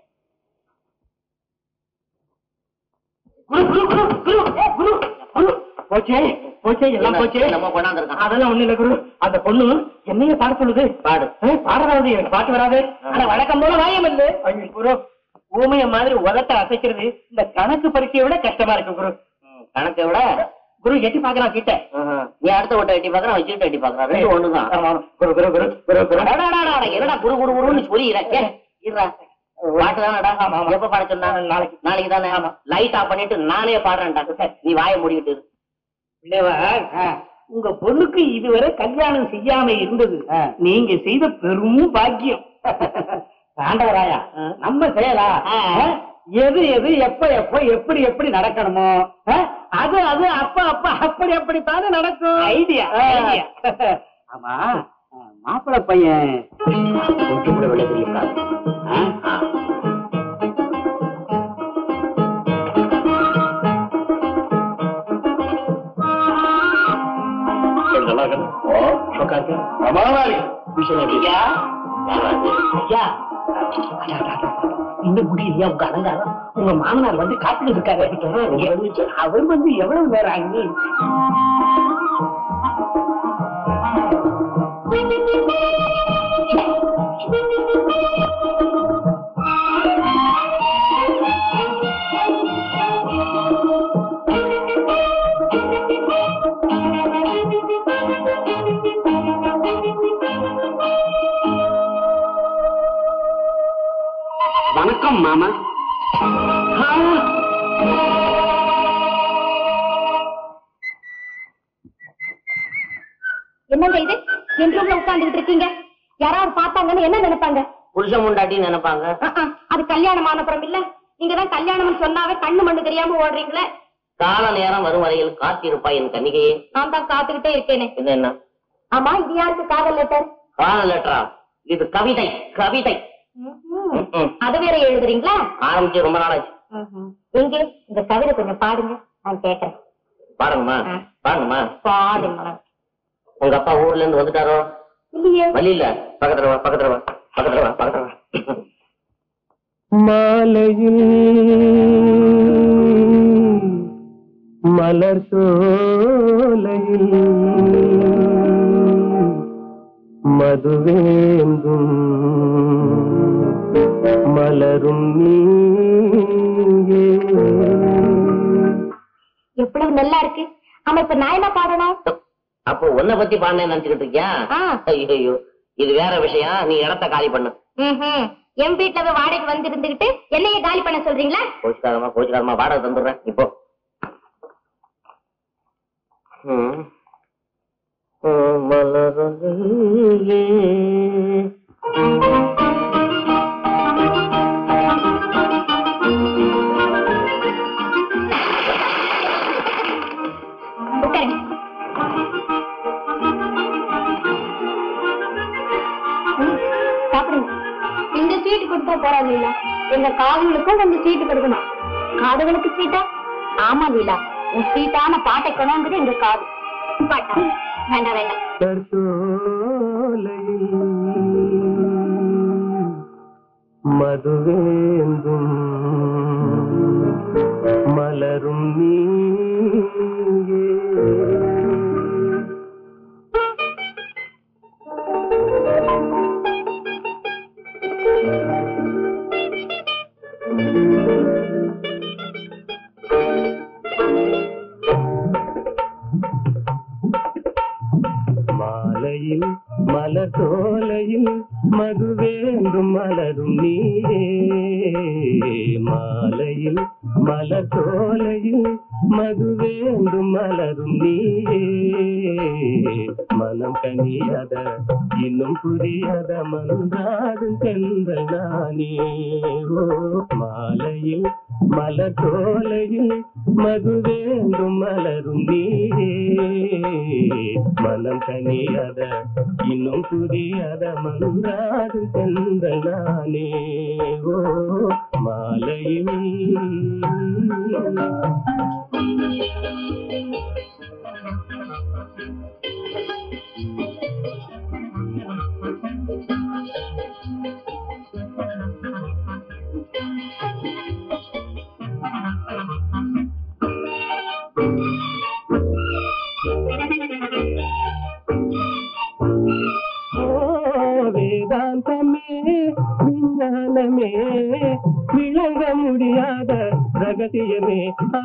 குரு குரு குரு குரு குரு குரு போச்சே போச்சே எல்லாம் போச்சே நம்ம கொண்டாந்துருக்கான் அதெல்லாம் ஒண்ணு இல்ல குரு அந்த பொண்ணு என்னைய பாட சொல்லுது பாடு ஏய், பாடுறாது எனக்கு பாட்டு வராது ஆனா வழக்கம் போல வாயம் இல்ல ஐயோ குரு ஊமைய மாதிரி உதட்ட அசைக்கிறது இந்த கணக்கு பரீட்சையை விட கஷ்டமா இருக்கு குரு ம், கணக்கை விட குரு எட்டி பாக்கலாம் கிட்ட ஆஹா. நீ அடுத்த ஓட்ட எட்டி பாக்குறான் வச்சுட்டு எட்டி பாக்குறான் ரெண்டு ஒண்ணுதான் ஆமா, ஆமா. குரு குரு குரு குரு குரு அடடடடட, என்னடா குரு குரு குருன்னு சொல்லிடுறேன் ஏ, இருடா பாட்டு தானடா ஆமா, ஆமா. எப்ப பாட சொன்னா நாளைக்கு. நாளைக்கு தானே ஆமா. லைட் ஆஃப் பண்ணிட்டு நானே பாடுறேன்டா நீ வாயை மூடிக்கிட்டு இரு. இல்லவா உங்க பொண்ணுக்கு இதுவரை கல்யாணம் செய்யாம இருந்தது நீங்க செய்த பெரும் பாக்கியம் ஆண்டவராயா நம்ம செய்யலா எது எது எப்ப எப்ப எப்படி எப்படி நடக்கணுமோ ஆ, அது அது அப்ப அப்ப அப்படி அப்படித்தானே நடக்கும் ஐடியா ஐடியா ஆமா மாப்பிள்ளை பையன் கொஞ்சம் கூட விலை தெரியுங்களா புருஷன் ஐயா ஐயா இன்னும் முடியலையா உங்க அலங்காரம் உங்க மாமனார் வந்து காத்துக்கிட்டு இருக்காரு அவர் வந்து எவ்வளவு நேரம் ஆகி வணக்கம் மாமா என்னங்க இது என் ரூம்ல உட்கார்ந்துகிட்டு இருக்கீங்க யாராவது பார்த்தாங்கன்னு என்ன நினைப்பாங்க புருஷன் முண்டாட்டின்னு நினைப்பாங்க அஹ், அஹ், அது கல்யாணம் ஆனப்புறம் இல்ல நீங்க தான் கல்யாணம்னு சொன்னாவே கண்ணு மண்ணு தெரியாம ஓடுறீங்களே கால நேரம் வரும் வரையில் காத்திருப்பாய் என் கன்னிகையே நான் தான் காத்துக்கிட்டே இருக்கேனே இது என்ன ஆமா இது யாருக்கு காதல் லெட்டர் கால லெட்டரா இது கவிதை கவிதை ம்ம். அது வேற எழுதுறீங்களா ஆரம்பிச்சு ரொம்ப நாளாச்சு எங்க இந்த கவிதை கொஞ்சம் பாடுங்க நான் கேட்கறேன் பாருங்கம்மா ஆ. பாருங்கம்மா பாடுங்க உங்க அப்பா ஊர்ல இருந்து வந்துட்டாரோ இல்லையே வழி இல்ல பக்கத்துல வா பக்கத்துல வா பக்கத்துல வா பக்கத்துல வா மாலையில் மலர் சோலையில் மதுவேந்தும் மலரும் நீயே எவ்வளவு நல்லா இருக்கு ஆமா இப்ப நான் என்ன பாடணும் அப்போ உன்னை பத்தி பாடினேன்னு நினைச்சுக்கிட்டு இருக்கியா ஆ. ஐயோ இது வேற விஷயம் நீ இடத்த காலி பண்ணு ம்ஹும். என் வீட்டுல போய் வாடகைக்கு வந்து இருந்துகிட்டு என்னைய காலி பண்ண சொல்றீங்களா கோச்சுக்காரமா கோச்சுக்காரமா வாடகை தந்துடுறேன் இப்போ ம். ம், மலரலையே. உட்காருங்க ம், சாப்பிடுங்க இந்த ஸ்வீட் கொடுத்தா போறாது லீலா எங்க காதுகளுக்கும் கொஞ்சம் ஸ்வீட் கொடுக்கணும் காதுகளுக்கு ஸ்வீட்டா ஆமா லீலா உன் ஸ்வீட்டான பாட்டை கொண்டாங்குது எங்க காது பாட்டா வேண்டாம் வேண்டாம் மலர் சோலையில் மதுவேந்தும் மலரும் நீயே மாலையில் மலர் சோலையில் மதுவேந்தும் மலரும் நீரே மாலையில் மலர் சோலையில் மதுவேந்தும் மலரும் நீரே மனம் கனியத இன்னும் புரியத மன்றாடும் செந்தல் நானே ஓ மாலையில் மலர் சோலையில் மதுவேந்தும் மலரும் நீரே மனம் கனியத இன்னும் புரியத மன்றாடு செந்தல் நானே ஓ மாலையில் ஓ வேதாந்தமே விஞ்ஞானமே விளங்க முடியாத ரகசியமே ஆ.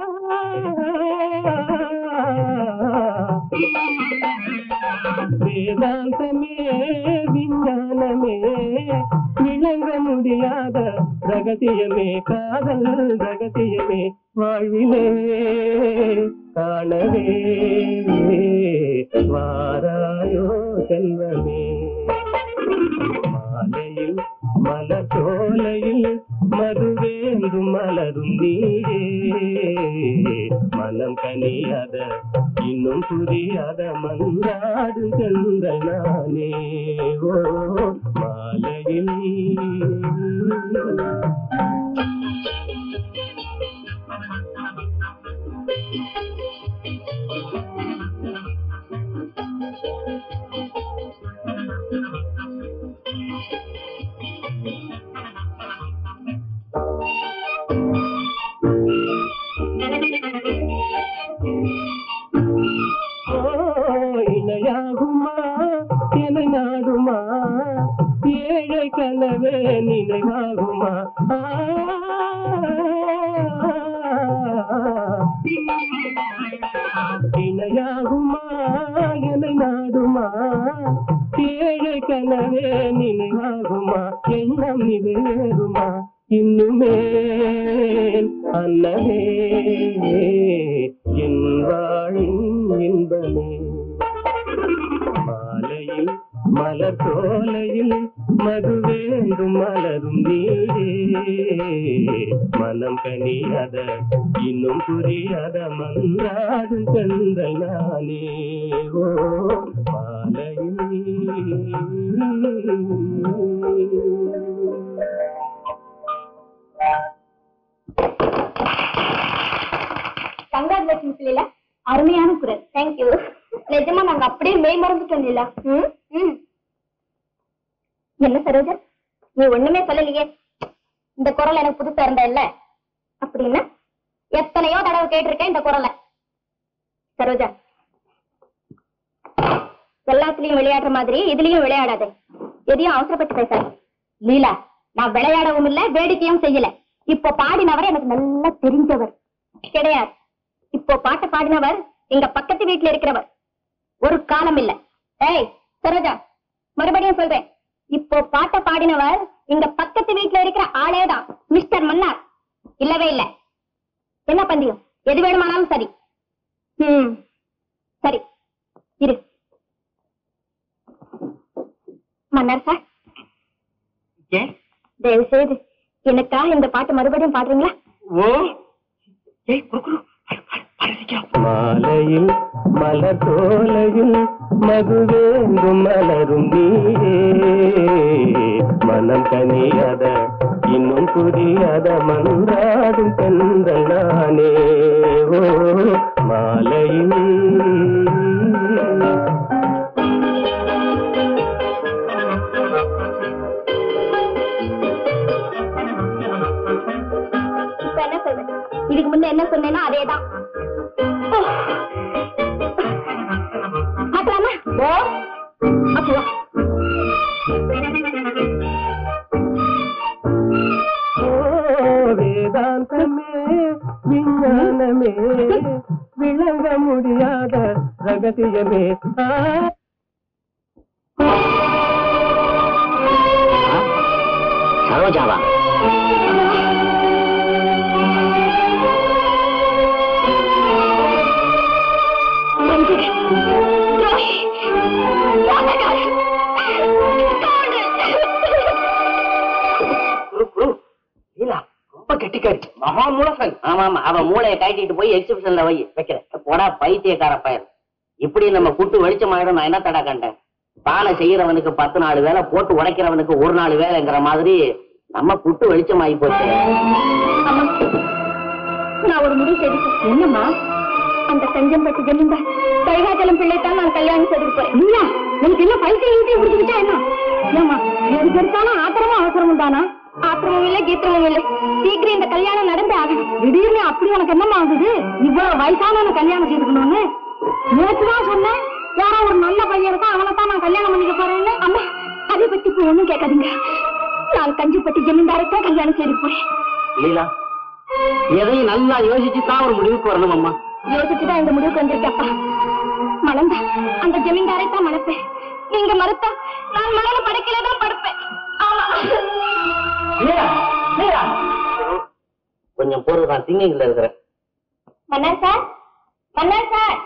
வேதாந்தமே விஞ்ஞானமே விளங்க முடியாத ரகசியமே காதல் ரகசியமே வாழ்விலே காணவே வாராயோ செல்வமே மாலையில் மலர் சோலையில் மதுவேந்தும் மலரும் நீரே மனம் கனியாத இன்னும் புரியாத மன்றாடு சென்ற நானே ஓ மாலையில் நினைவாகுமா இணையாகுமா என்னை நாடுமா ஏழை கனவே நினைவாகுமா எண்ணம் நிறைவேறுமா இன்னுமே அன்னமே என் வாழின் இன்பமே மாலையில் மலர் சோலையில் மது வேண்டும் மலரும் நீரே மனம் கனியாத இன்னும் புரியாத மன்றாடும் கண்கள் நானே ஓ மாலையில் கங்காச்சுலேஷன்ஸ் இல்ல அருமையான குரல் தேங்க்யூ நிஜமா நாங்க அப்படியே மெய் மறந்துட்டோம் இல்ல ம் ம் என்ன சரோஜா நீ ஒண்ணுமே சொல்லலையே இந்த குரல் எனக்கு புதுசா இருந்தா இல்ல அப்படின்னா எத்தனையோ தடவை கேட்டிருக்கேன் இந்த குரலை சரோஜா எல்லாத்துலயும் விளையாடுற மாதிரி இதுலயும் விளையாடாத எதையும் அவசரப்பட்டு பேசாத லீலா நான் விளையாடவும் இல்ல வேடிக்கையும் செய்யல இப்போ பாடினவர் எனக்கு நல்லா தெரிஞ்சவர் கிடையாது இப்போ பாட்டு பாடினவர் எங்க பக்கத்து வீட்டுல இருக்கிறவர் ஒரு காலம் இல்ல ஏய் சரோஜா மறுபடியும் சொல்றேன் இப்போ பாட்ட பாடினவர் எங்க பக்கத்து வீட்டுல இருக்கிற ஆளேதான் மிஸ்டர் மன்னார் இல்லவே இல்ல என்ன பந்தயம் எது வேணுமானாலும் சரி ம் சரி இரு மன்னார் சார் ஏன் தயவு செய்து எனக்காக இந்த பாட்டு மறுபடியும் பாடுறீங்களா ஓ ஏய் குரு குரு பாடு, பாடு, பாடு சீக்கிரம். மாலையில் மலர் தோலையில் மது வேண்டும் மலரும் நீரே மனம் கனியாத இன்னும் புரியாத மன்றாடும் பெண்கள் நானே ஓ மாலையில் இப்ப என்ன சொல்றேன் இதுக்கு முன்ன என்ன சொன்னேனோ அதேதான் ஓ. பார்க்கலாமா ஓ அப்போ வா. ஓ வேதாந்தமே விஞ்ஞானமே விளங்க முடியாத ரகசியமே ஆ சரோஜாவா மஞ்சள். துரோகி. மோசக்காரன். கவுண்டர். குரு குரு லீலா ரொம்ப கெட்டிக்காரி மகா மூலசன் ஆமா ஆமா அவ மூளையை கட்டிட்டு போய் எக்ஸிபிஷன்ல வை வைக்கிறேன் போடா பைத்தியக்கார பையன் இப்படி நம்ம குட்டு வெளிச்சமாயிடும் நான் என்ன தடா கண்டேன் பானை செய்யறவனுக்கு பத்து நாலு வேலை போட்டு உடைக்கிறவனுக்கு ஒரு நாலு வேலைங்கிற மாதிரி நம்ம குட்டு வெளிச்சமாயி போச்சு அம்மா நான் ஒரு முடிவு செய்துட்டேன் என்னம்மா அந்த கஞ்சம்பட்டி ஜமீன்தார் கைகாச்சலம் பிள்ளை தான் நான் கல்யாணம் செய்து போறேன் இல்ல எனக்கு என்ன பைத்தியம் ஈட்டியும் முடிச்சுக்கிட்டா என்ன ஏமா எதுக்கு எடுத்தாலும் ஆத்திரமும் அவசரமும் தானா ஆத்திரமும் இல்ல கீத்திரமும் இல்ல சீக்கிரம் இந்த கல்யாணம் நடந்தே ஆகணும் திடீர்னு அப்படி உனக்கு என்னமா ஆகுது இவ்வளவு வயசானவன கல்யாணம் செய்துக்கணும்னு நேற்றுதான் சொன்னேன் யாரோ ஒரு நல்ல பையன் இருக்கா அவனை தான் நான் கல்யாணம் பண்ணிக்க போறேன்னு அம்மா அதை பத்தி இப்ப ஒண்ணும் கேட்காதீங்க நான் கஞ்சிப்பட்டி ஜமீன்தாரைத்தான் கல்யாணம் செய்து போறேன் லீலா எதையும் நல்லா யோசிச்சு தான் ஒரு முடிவுக்கு வரணும் அம்மா யோசிச்சுதான் இந்த முடிவுக்கு வந்திருக்கப்பா மணந்த அந்த ஜமீன்தாரை தான் மணப்பேன் நீங்க மறுத்தா நான் மணல படைக்கல தான் படுப்பேன் ஆமா லீலா லீலா கொஞ்சம் பொருள் நான் திங்கிங்ல இருக்கிறேன் மன்னர் சார் மன்னர் சார்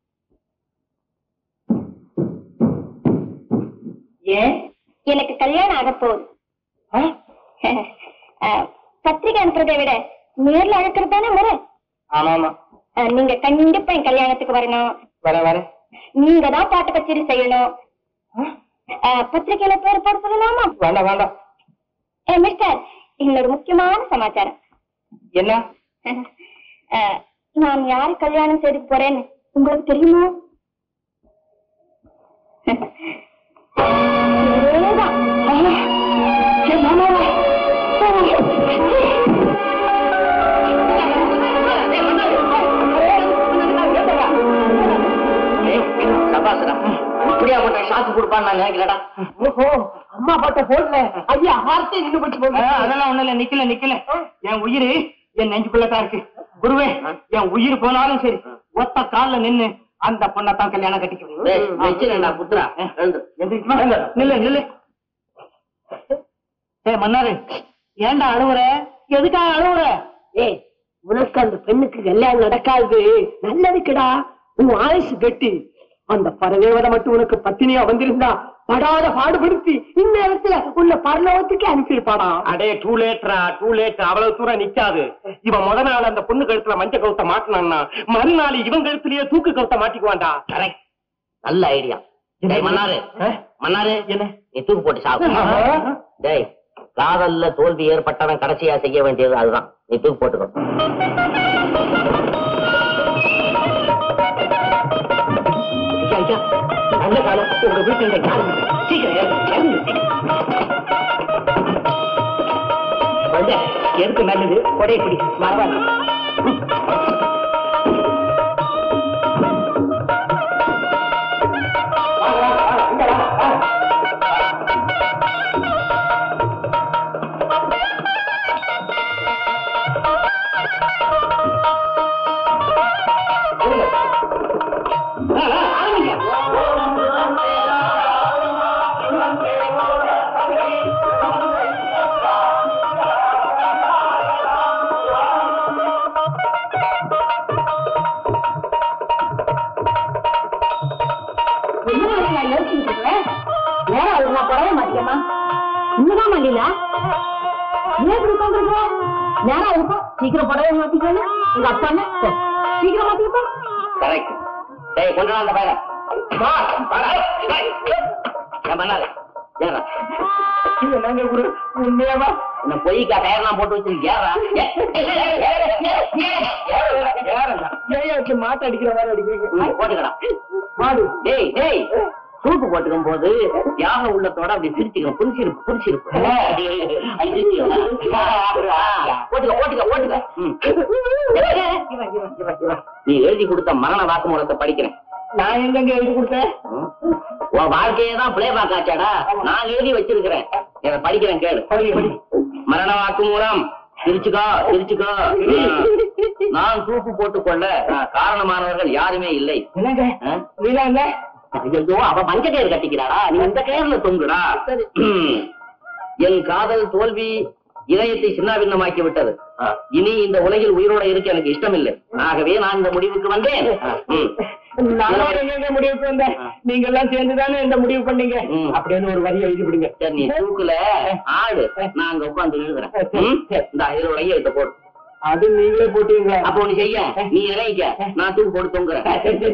ஏன் எனக்கு கல்யாணம் ஆக போகுது அஹ், பத்திரிக்கை அனுப்புறதை விட நேர்ல அழைக்கிறது தானே முறை ஆமா ஆமா அஹ், நீங்க கண்டிப்பா என் கல்யாணத்துக்கு வரணும் வர வர நீங்க தான் பாட்டு கச்சேரி செய்யணும் அஹ், பத்திரிக்கையில பேர் போட சொல்லலாமா வேண்டாம் வேண்டாம் ஏ மிஸ்டர் இன்னொரு முக்கியமான சமாச்சாரம் என்ன அஹ், நான் யாரை கல்யாணம் செய்து போறேன்னு உங்களுக்கு தெரியுமா இவரேதான். ஐயா, என் மாமாவா? சபாசரா இப்படியா மட்டும் ஷாக்கு கொடுப்பான்னு நான் நினைக்கிறேடா ஓஹோ அம்மா பார்த்த போன்ல ஐயா வார்த்தை நின்று போச்சு போங்க அதெல்லாம் ஒண்ணு இல்ல நிக்கல நிக்கல என் உயிர் என் நெஞ்சுக்குள்ளதான் இருக்கு குருவே என் உயிர் போனாலும் சரி ஒத்த கால்ல நின்னு அந்த பொண்ணத்தான் கல்யாணம் டேய், வச்சிருடா, புத்துரா. எழுந்து. கட்டிக்கிறேன் நில்லு நில்லு ஏ மன்னாரு ஏன்டா அழுவுற எதுக்காக அழுவுற ஏய் உனக்கு அந்த பெண்ணுக்கு கல்யாணம் நடக்காது நல்லதுக்குடா உன் ஆயுசு கட்டி அந்த பரதேவதை மட்டும் உனக்கு பத்தினியா வந்திருந்தா படாத பாடுபடுத்தி இந்த இடத்துல உன்னை பரலோகத்துக்கு அனுப்பியிருப்பாடா அடே டூ லேட்ரா டூ லேட் அவ்வளவு தூரம் நிக்காது இவன் முத நாள் அந்த பொண்ணு கழுத்துல மஞ்ச கவுத்த மாட்டினான்னா மறுநாள் இவன் கழுத்துலயே தூக்கு கவுத்த மாட்டிக்குவான்டா கரெக்ட் நல்ல ஐடியா டேய் மன்னாரு மன்னாரு என்ன? நீ தூக்கு போட்டு சாப்பிடு ஆஹா. டேய் காதல்ல தோல்வி ஏற்பட்டவன் கடைசியா செய்ய வேண்டியது அதுதான் நீ தூக்கு போட்டுக்கோ ஐயா, ஐயா, நல்ல காலம் உங்க வீட்டுல இந்த காலம் சீக்கிரம் ஏறு, ஏறுங்க, சீக்கிரம். குழந்தை, எதுக்கு நல்லது கொடை பிடி மறவாது நேரம் அது நான் புடவை மாத்திக்கமா இன்னுதான் மல்லிலா ஏன் இப்படி பண்றீங்க நேரம் இருக்கும் சீக்கிரம் புடவை மாத்திக்கணும் உங்க அப்பா என்ன போ, சீக்கிரம் மாத்திக்கப்போ கரெக்ட் டேய் கொண்டு வா அந்த பையனை வா, வாடா. ஏன் மன்னாரு ஏறா என்னங்க குரு உண்மையாவா என்ன பொய்க்கா டயர்லாம் போட்டு வச்சிருக்கியா ஏன் வச்சு மாட்ட அடிக்கிற மாதிரி அடிக்கிறீங்க போட்டுக்கடா மாடு டேய் டேய் சூப்பு போட்டுக்கும் போது தியாக உள்ளத்தோட அப்படி சிரிச்சுக்கணும் புரிச்சிருப்பு புரிச்சிருப்பு போட்டுக்க போட்டுக்க போட்டுக்க ம். நீ எழுதி கொடுத்த மரண வாக்குமூலத்தை படிக்கிறேன் நான் எங்கங்க எழுதி கொடுத்தேன் ம். உன் வாழ்க்கையை தான் பிளே பேக் ஆச்சாடா நான் எழுதி வச்சிருக்கிறேன் இதை படிக்கிறேன் கேளு படிங்க, படி. மரண வாக்குமூலம் சிரிச்சுக்கோ சிரிச்சுக்கோ ம். நான் தூக்கு போட்டுக்கொள்ள காரணமானவர்கள் யாருமே இல்லை என்னங்க ஆ? நீலா இல்ல ஐயோ அவ மஞ்ச கயிறு கட்டிக்கிறாடா நீ இந்த கயிறுல தொங்குடா ம். என் காதல் தோல்வி இதயத்தை சின்னாபின்னமாக்கி விட்டது இனி இந்த உலகில் உயிரோட இருக்க எனக்கு இஷ்டமில்லை ஆகவே நான் இந்த முடிவுக்கு வந்தேன் ம். நானும் எங்கங்க முடிவுக்கு வந்தேன் நீங்க எல்லாம் சேர்ந்து தானே இந்த முடிவு பண்ணீங்க ம். அப்படின்னு ஒரு வரி எழுதி விடுங்க சரி நீ தூக்குல ஆடு நான் அங்க உட்கார்ந்து எழுதுறேன் ம்? இந்த இதுல ஒரு கையெழுத்த போடு அது நீங்களே போட்டீங்களா அப்போ ஒண்ணு செய்ய நீ இறங்கிக்க நான் தூக்கு போட்டு தொங்குறேன்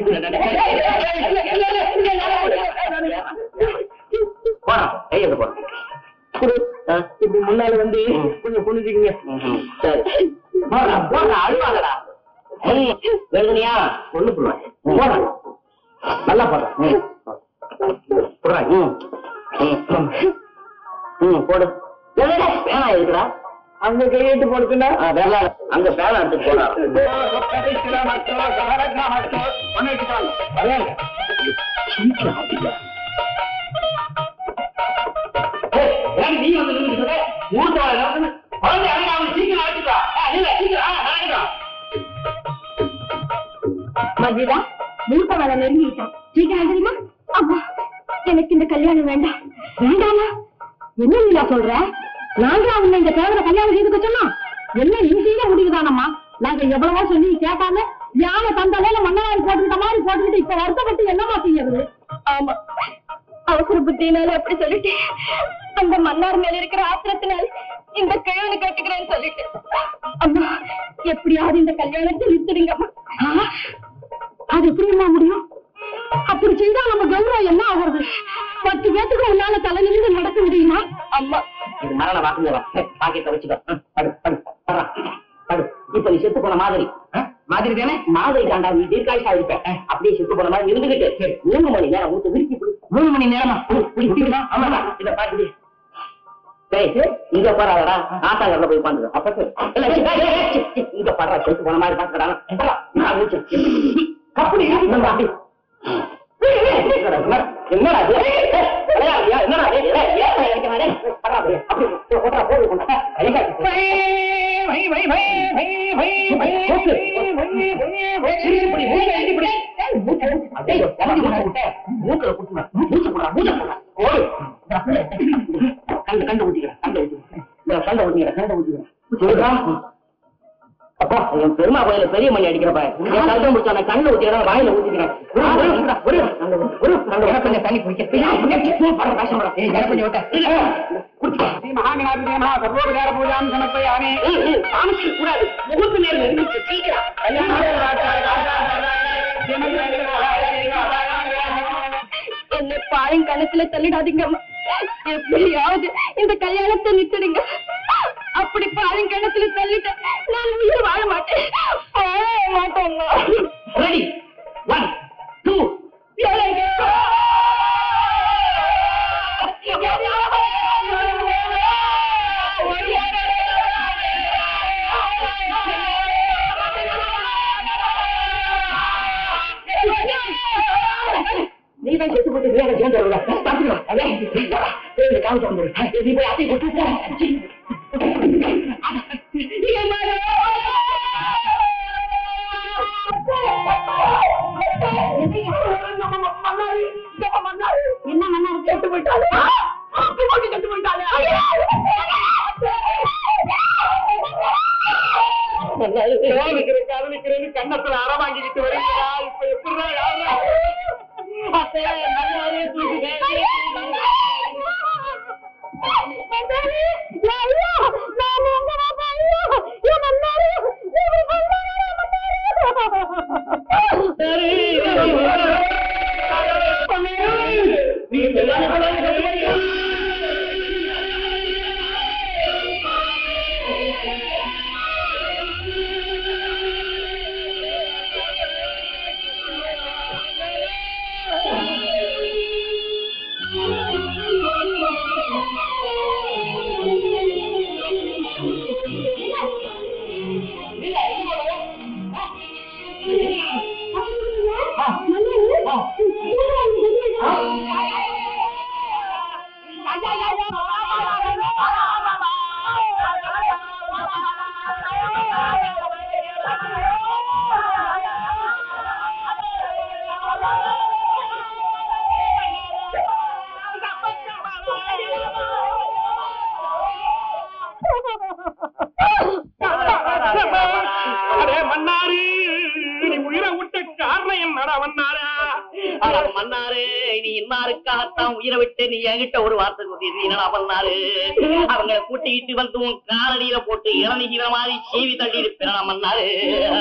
போடா கையெழுத்த போடு குரு, ஆ? இப்படி முன்னால வந்து கொஞ்சம் குனிஞ்சுக்குங்க ம்ஹும். சரி போடா போடா அழுவாங்கடா ம், எழுதுனியா ஒண்ணு போடுவேன் போடா நல்லா போடுறா ம். போடுறா ம் ம். ம் போடு டேய், டேய், டேய், பேனா இருக்குடா அங்க கையெழுத்து போடுச்சுன்னா ஆ, வேலை அங்க பேனா எடுத்துட்டு போடா ஏய், ஏன் நீ வந்து நின்னுட்டு இருக்க? மூத்த வாழை நடத்துன்னு, குழந்தை அழகா அவனை சீக்கிரம் அழைச்சிட்டு வா. ஆ, இல்ல, சீக்கிரம், ஆ, நடக்கட்டும். மஜிதா மூத்த வேலை நெருங்கிட்டான் சீக்கிரம் தெரியுமா அம்மா எனக்கு இந்த கல்யாணம் வேண்டாம் வேண்டாமா என்ன நீலா சொல்ற நாங்க அவங்க இந்த தேவரை கல்யாணம் செய்துக்க சொன்னோம் என்ன நீ செய்ய முடியுதானம்மா நாங்க எவ்வளவோ சொல்லி கேட்காம யானை தந்தலையில மண்ணவாரி போட்டுக்கிட்ட மாதிரி போட்டுக்கிட்டு இப்ப வருத்தப்பட்டு என்னமா செய்யறது ஆமா அவசர புத்தினால அப்படி சொல்லிட்டு அந்த மன்னார் மேல இருக்கிற ஆத்திரத்தினால இந்த கிழவனை கட்டுக்கிறேன்னு சொல்லிட்டு அம்மா எப்படியாவது இந்த கல்யாணத்தை நிறுத்திடுங்கம்மா அது எப்படிம்மா முடியும் அப்படி செய்தா நம்ம கௌரவம் என்ன ஆகுறது பத்து பேத்துக்கு உன்னால தலை நிமிந்து நடக்க முடியுமா அம்மா இது மரண வாக்குமூலம் பாக்கெட்டை வச்சுக்கோ ம், படு படு படுறா, படு இப்ப நீ செத்து போன மாதிரி ஆ? மாதிரி தானே மாதிரி தாண்டா நீ தீர்க்காயுஷா இருப்ப அப்படியே செத்து போன மாதிரி இருந்துகிட்டு மூணு மணி நேரம் ஊத்து விரிக்கி பிடி மூணு மணி நேரமா பிடி, பிடி, பிடிக்கணும் ஆமாடா இத பாத்துடி டேய் இங்க போறாதடா ஆட்டாங்கல்ல போய் உட்காந்துரு அப்ப சரி. இல்ல, சி, டேய், டேய், சி, சி, இங்க பாடுறா செத்து போன மாதிரி பாத்துக்கடா நான் மூச்சு அப்படி நம்ம அப்படி என்னடா இது? விளையாடுறியா? என்னடா இது? ஏய், ஏன் எனக்கு நானே? பரவா, அப்படியே, அப்படியே, ஓட்டா, போடு, கொண்டா. கை காட்டு. இப்படி, மூக்கை அடி, இப்படி. அப்படியே, இறங்கி கொண்டா, விட்ட. மூக்குல குத்துனா, மூச்சு போடுறா, மூச்சு போடுறா. ஓடு. கண்டு, கண்டு ஊத்திக்கிறேன், கண்டு ஊத்திக்கிறேன். இந்த கண்டை ஊத்திக்கிறேன், கண்டை ஊத்திக்கிறேன். சொல்றா. அப்பா என் பெருமா கோயில பெரிய மணி அடிக்கிறப்ப என் கழுத்தை முடிச்சா நான் கண்ணில் ஊத்திக்கிறேன் வாயில ஊத்திக்கிறேன் ஒரு, ஒரு, ஒரு, ஒரு, ஒரு, ஒரு, எனக்கு கொஞ்சம் தண்ணி குடிக்க பட கஷ்டப்பட எனக்கு கொஞ்சம் விட்ட மகாகணாதிபதியமா சர்வோபகார பூஜாம் சமர்ப்பயாமி காமிச்சு கூடாது முகத்து நேரம் இருந்துச்சு சீக்கிரம் என்னை பாழுங்கணத்துல தள்ளிடாதீங்க அம்மா. எப்படியாவது இந்த கல்யாணத்தை நிறுத்திடுங்க அப்படி பாழுங்கணத்துல தள்ளிட்ட நான் உயிர் வாழ மாட்டேன் வாழ மாட்டேம்மா ரெடி ஒன் டூ நீ தான் செத்து போட்டு வேற சேர்ந்து வருவா பாத்துக்கலாம் அதான் காமிச்சு வந்துடு நீ போய் அத்தை கொட்டு என்ன மண்ணா இருக்கு காதலிக்கிறேன்னு கண்ணத்துல அற வாங்கிக்கிட்டு வரீங்களா இப்ப எப்படிதான் யாரா அத்தை நல்லாவே அடே மன்னாரு நீ உயிரை விட்ட காரணம் என்னடா மன்னாரா அட மன்னாரு நீ இன்னாருக்காகத்தான் உயிரை விட்டு நீ என்கிட்ட ஒரு வார்த்தை சொல்லிருந்தீங்களா பண்ணாரு அவங்களை கூட்டிக்கிட்டு வந்து உன் காலடியில போட்டு இறந்துகிற மாதிரி சீவி தள்ளி இருப்பேன் மன்னாரு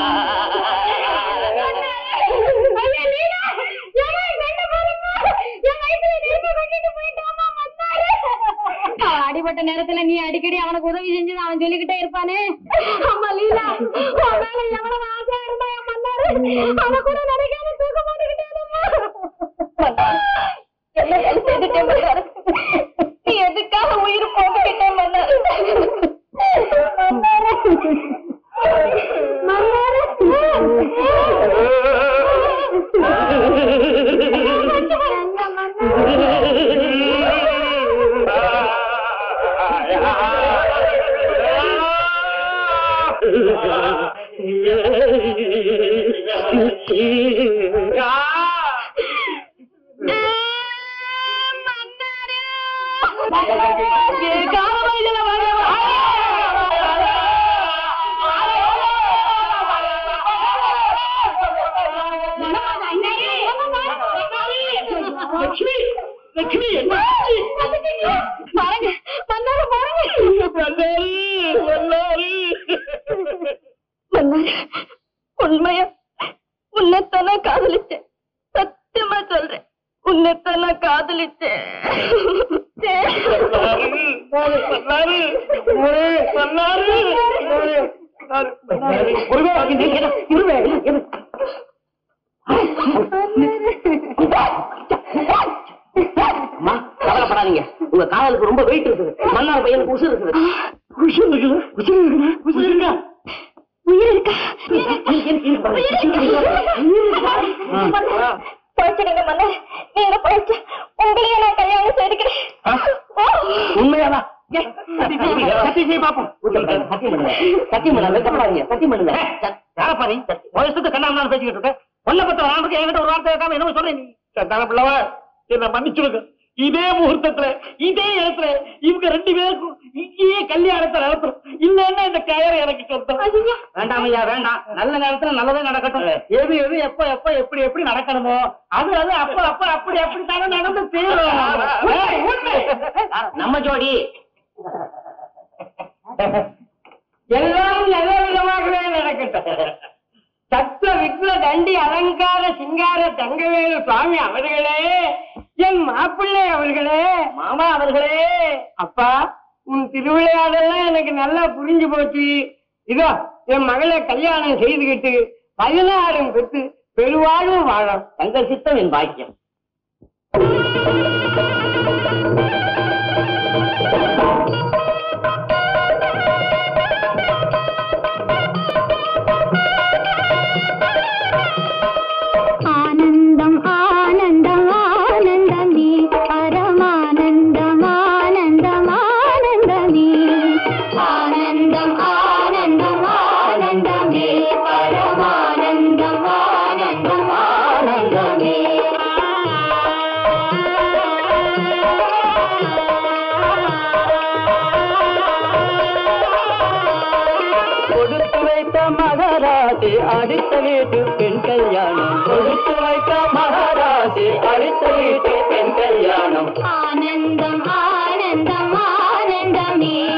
அவன் அடிபட்ட நேரத்துல நீ அடிக்கடி அவனுக்கு உதவி செஞ்சு அவன் சொல்லிக்கிட்டே இருப்பானே அம்மா லீலா உன் மேல எவ்வளவு ஆசையா இருந்தா என் மன்னாரு அவன் கூட நினைக்காம தூக்க மாட்டேங்கிட்டானம்மா என்ன வேலை செய்துட்டேன் மன்னாரு நீ எதுக்காக உயிர் போட்டுக்கிட்டேன் மன்னாரு மன்னாரு பாருங்க மன்னாரு பாருங்க மன்னாரு உண்மையா உன்னைத்தானே காதலிச்சேன் சத்தியமா சொல்றேன் உன்னைத்தானே காதலிச்சேன் அம்மா கவலைப்படாதீங்க உங்க காதலுக்கு ரொம்ப வெயிட் இருக்குது மன்னார் பையனுக்கு உசுறு இருக்குது உசுறு இருக்குது உசுறு இருக்குது உசுறு இருக்கா உயிர் இருக்கா இருக்கு, இருக்கு, இருக்கு, பாருங்க. போச்சுடுங்க மன்னர் சத்தியம் பண்ணுங்க சத்தியம் பண்ணுங்க வெக்கப்படாதீங்க சத்தியம் பண்ணுங்க யாரப்பா நீ வயசுக்கு கண்ணாமலாம் பேசிக்கிட்டு இருக்க ஒன்ன பத்த நான் இருக்கு என்கிட்ட ஒரு வார்த்தை கேட்காம என்ன சொல்றேன் நீ சந்தான பிள்ளவ என்ன மன்னிச்சுடுங்க இதே முகூர்த்தத்துல இதே இடத்துல இவங்க ரெண்டு பேருக்கும் இங்கேயே கல்யாணத்தை நடத்துறோம் இல்லன்னா இந்த கயரை எனக்கு சொந்தம் வேண்டாம் ஐயா வேண்டாம் நல்ல நேரத்துல நல்லதே நடக்கட்டும் எது எது எப்ப எப்ப எப்படி எப்படி நடக்கணுமோ அது அது அப்ப அப்ப அப்படி அப்படி தானே நடந்து தீரும் ஏய், உண்மை. நம்ம ஜோடி எல்லாம் நல்ல விதமாகவே நடக்கட்டும் சத்த விக்ர தண்டி அலங்கார சிங்கார தங்கவேலு சுவாமி அவர்களே என் மாப்பிள்ளை அவர்களே மாமா அவர்களே அப்பா உன் திருவிளையாடெல்லாம் எனக்கு நல்லா புரிஞ்சு போச்சு இதோ என் மகளை கல்யாணம் செய்துகிட்டு பதினாறும் பெற்று பெருவாழும் வாழும் தங்கள் சித்தம் என் பாக்கியம் ஆனந்தம் ஆனந்தம் ஆனந்தமே பரமானந்தம் ஆனந்தம் ஆனந்தமே ஆனந்தம் ஆனந்தம் ஆனந்தமே பரமானந்தம் ஆனந்தம் ஆனந்தமே கொடுத்து வைத்த மகராசி அடுத்த வீட்டு பெண் கல்யாணம் கொடுத்து வைத்த மகராசி அடுத்த வீட்டு பெண் கல்யாணம் ஆனந்தம் ஆனந்தம் ஆனந்தமே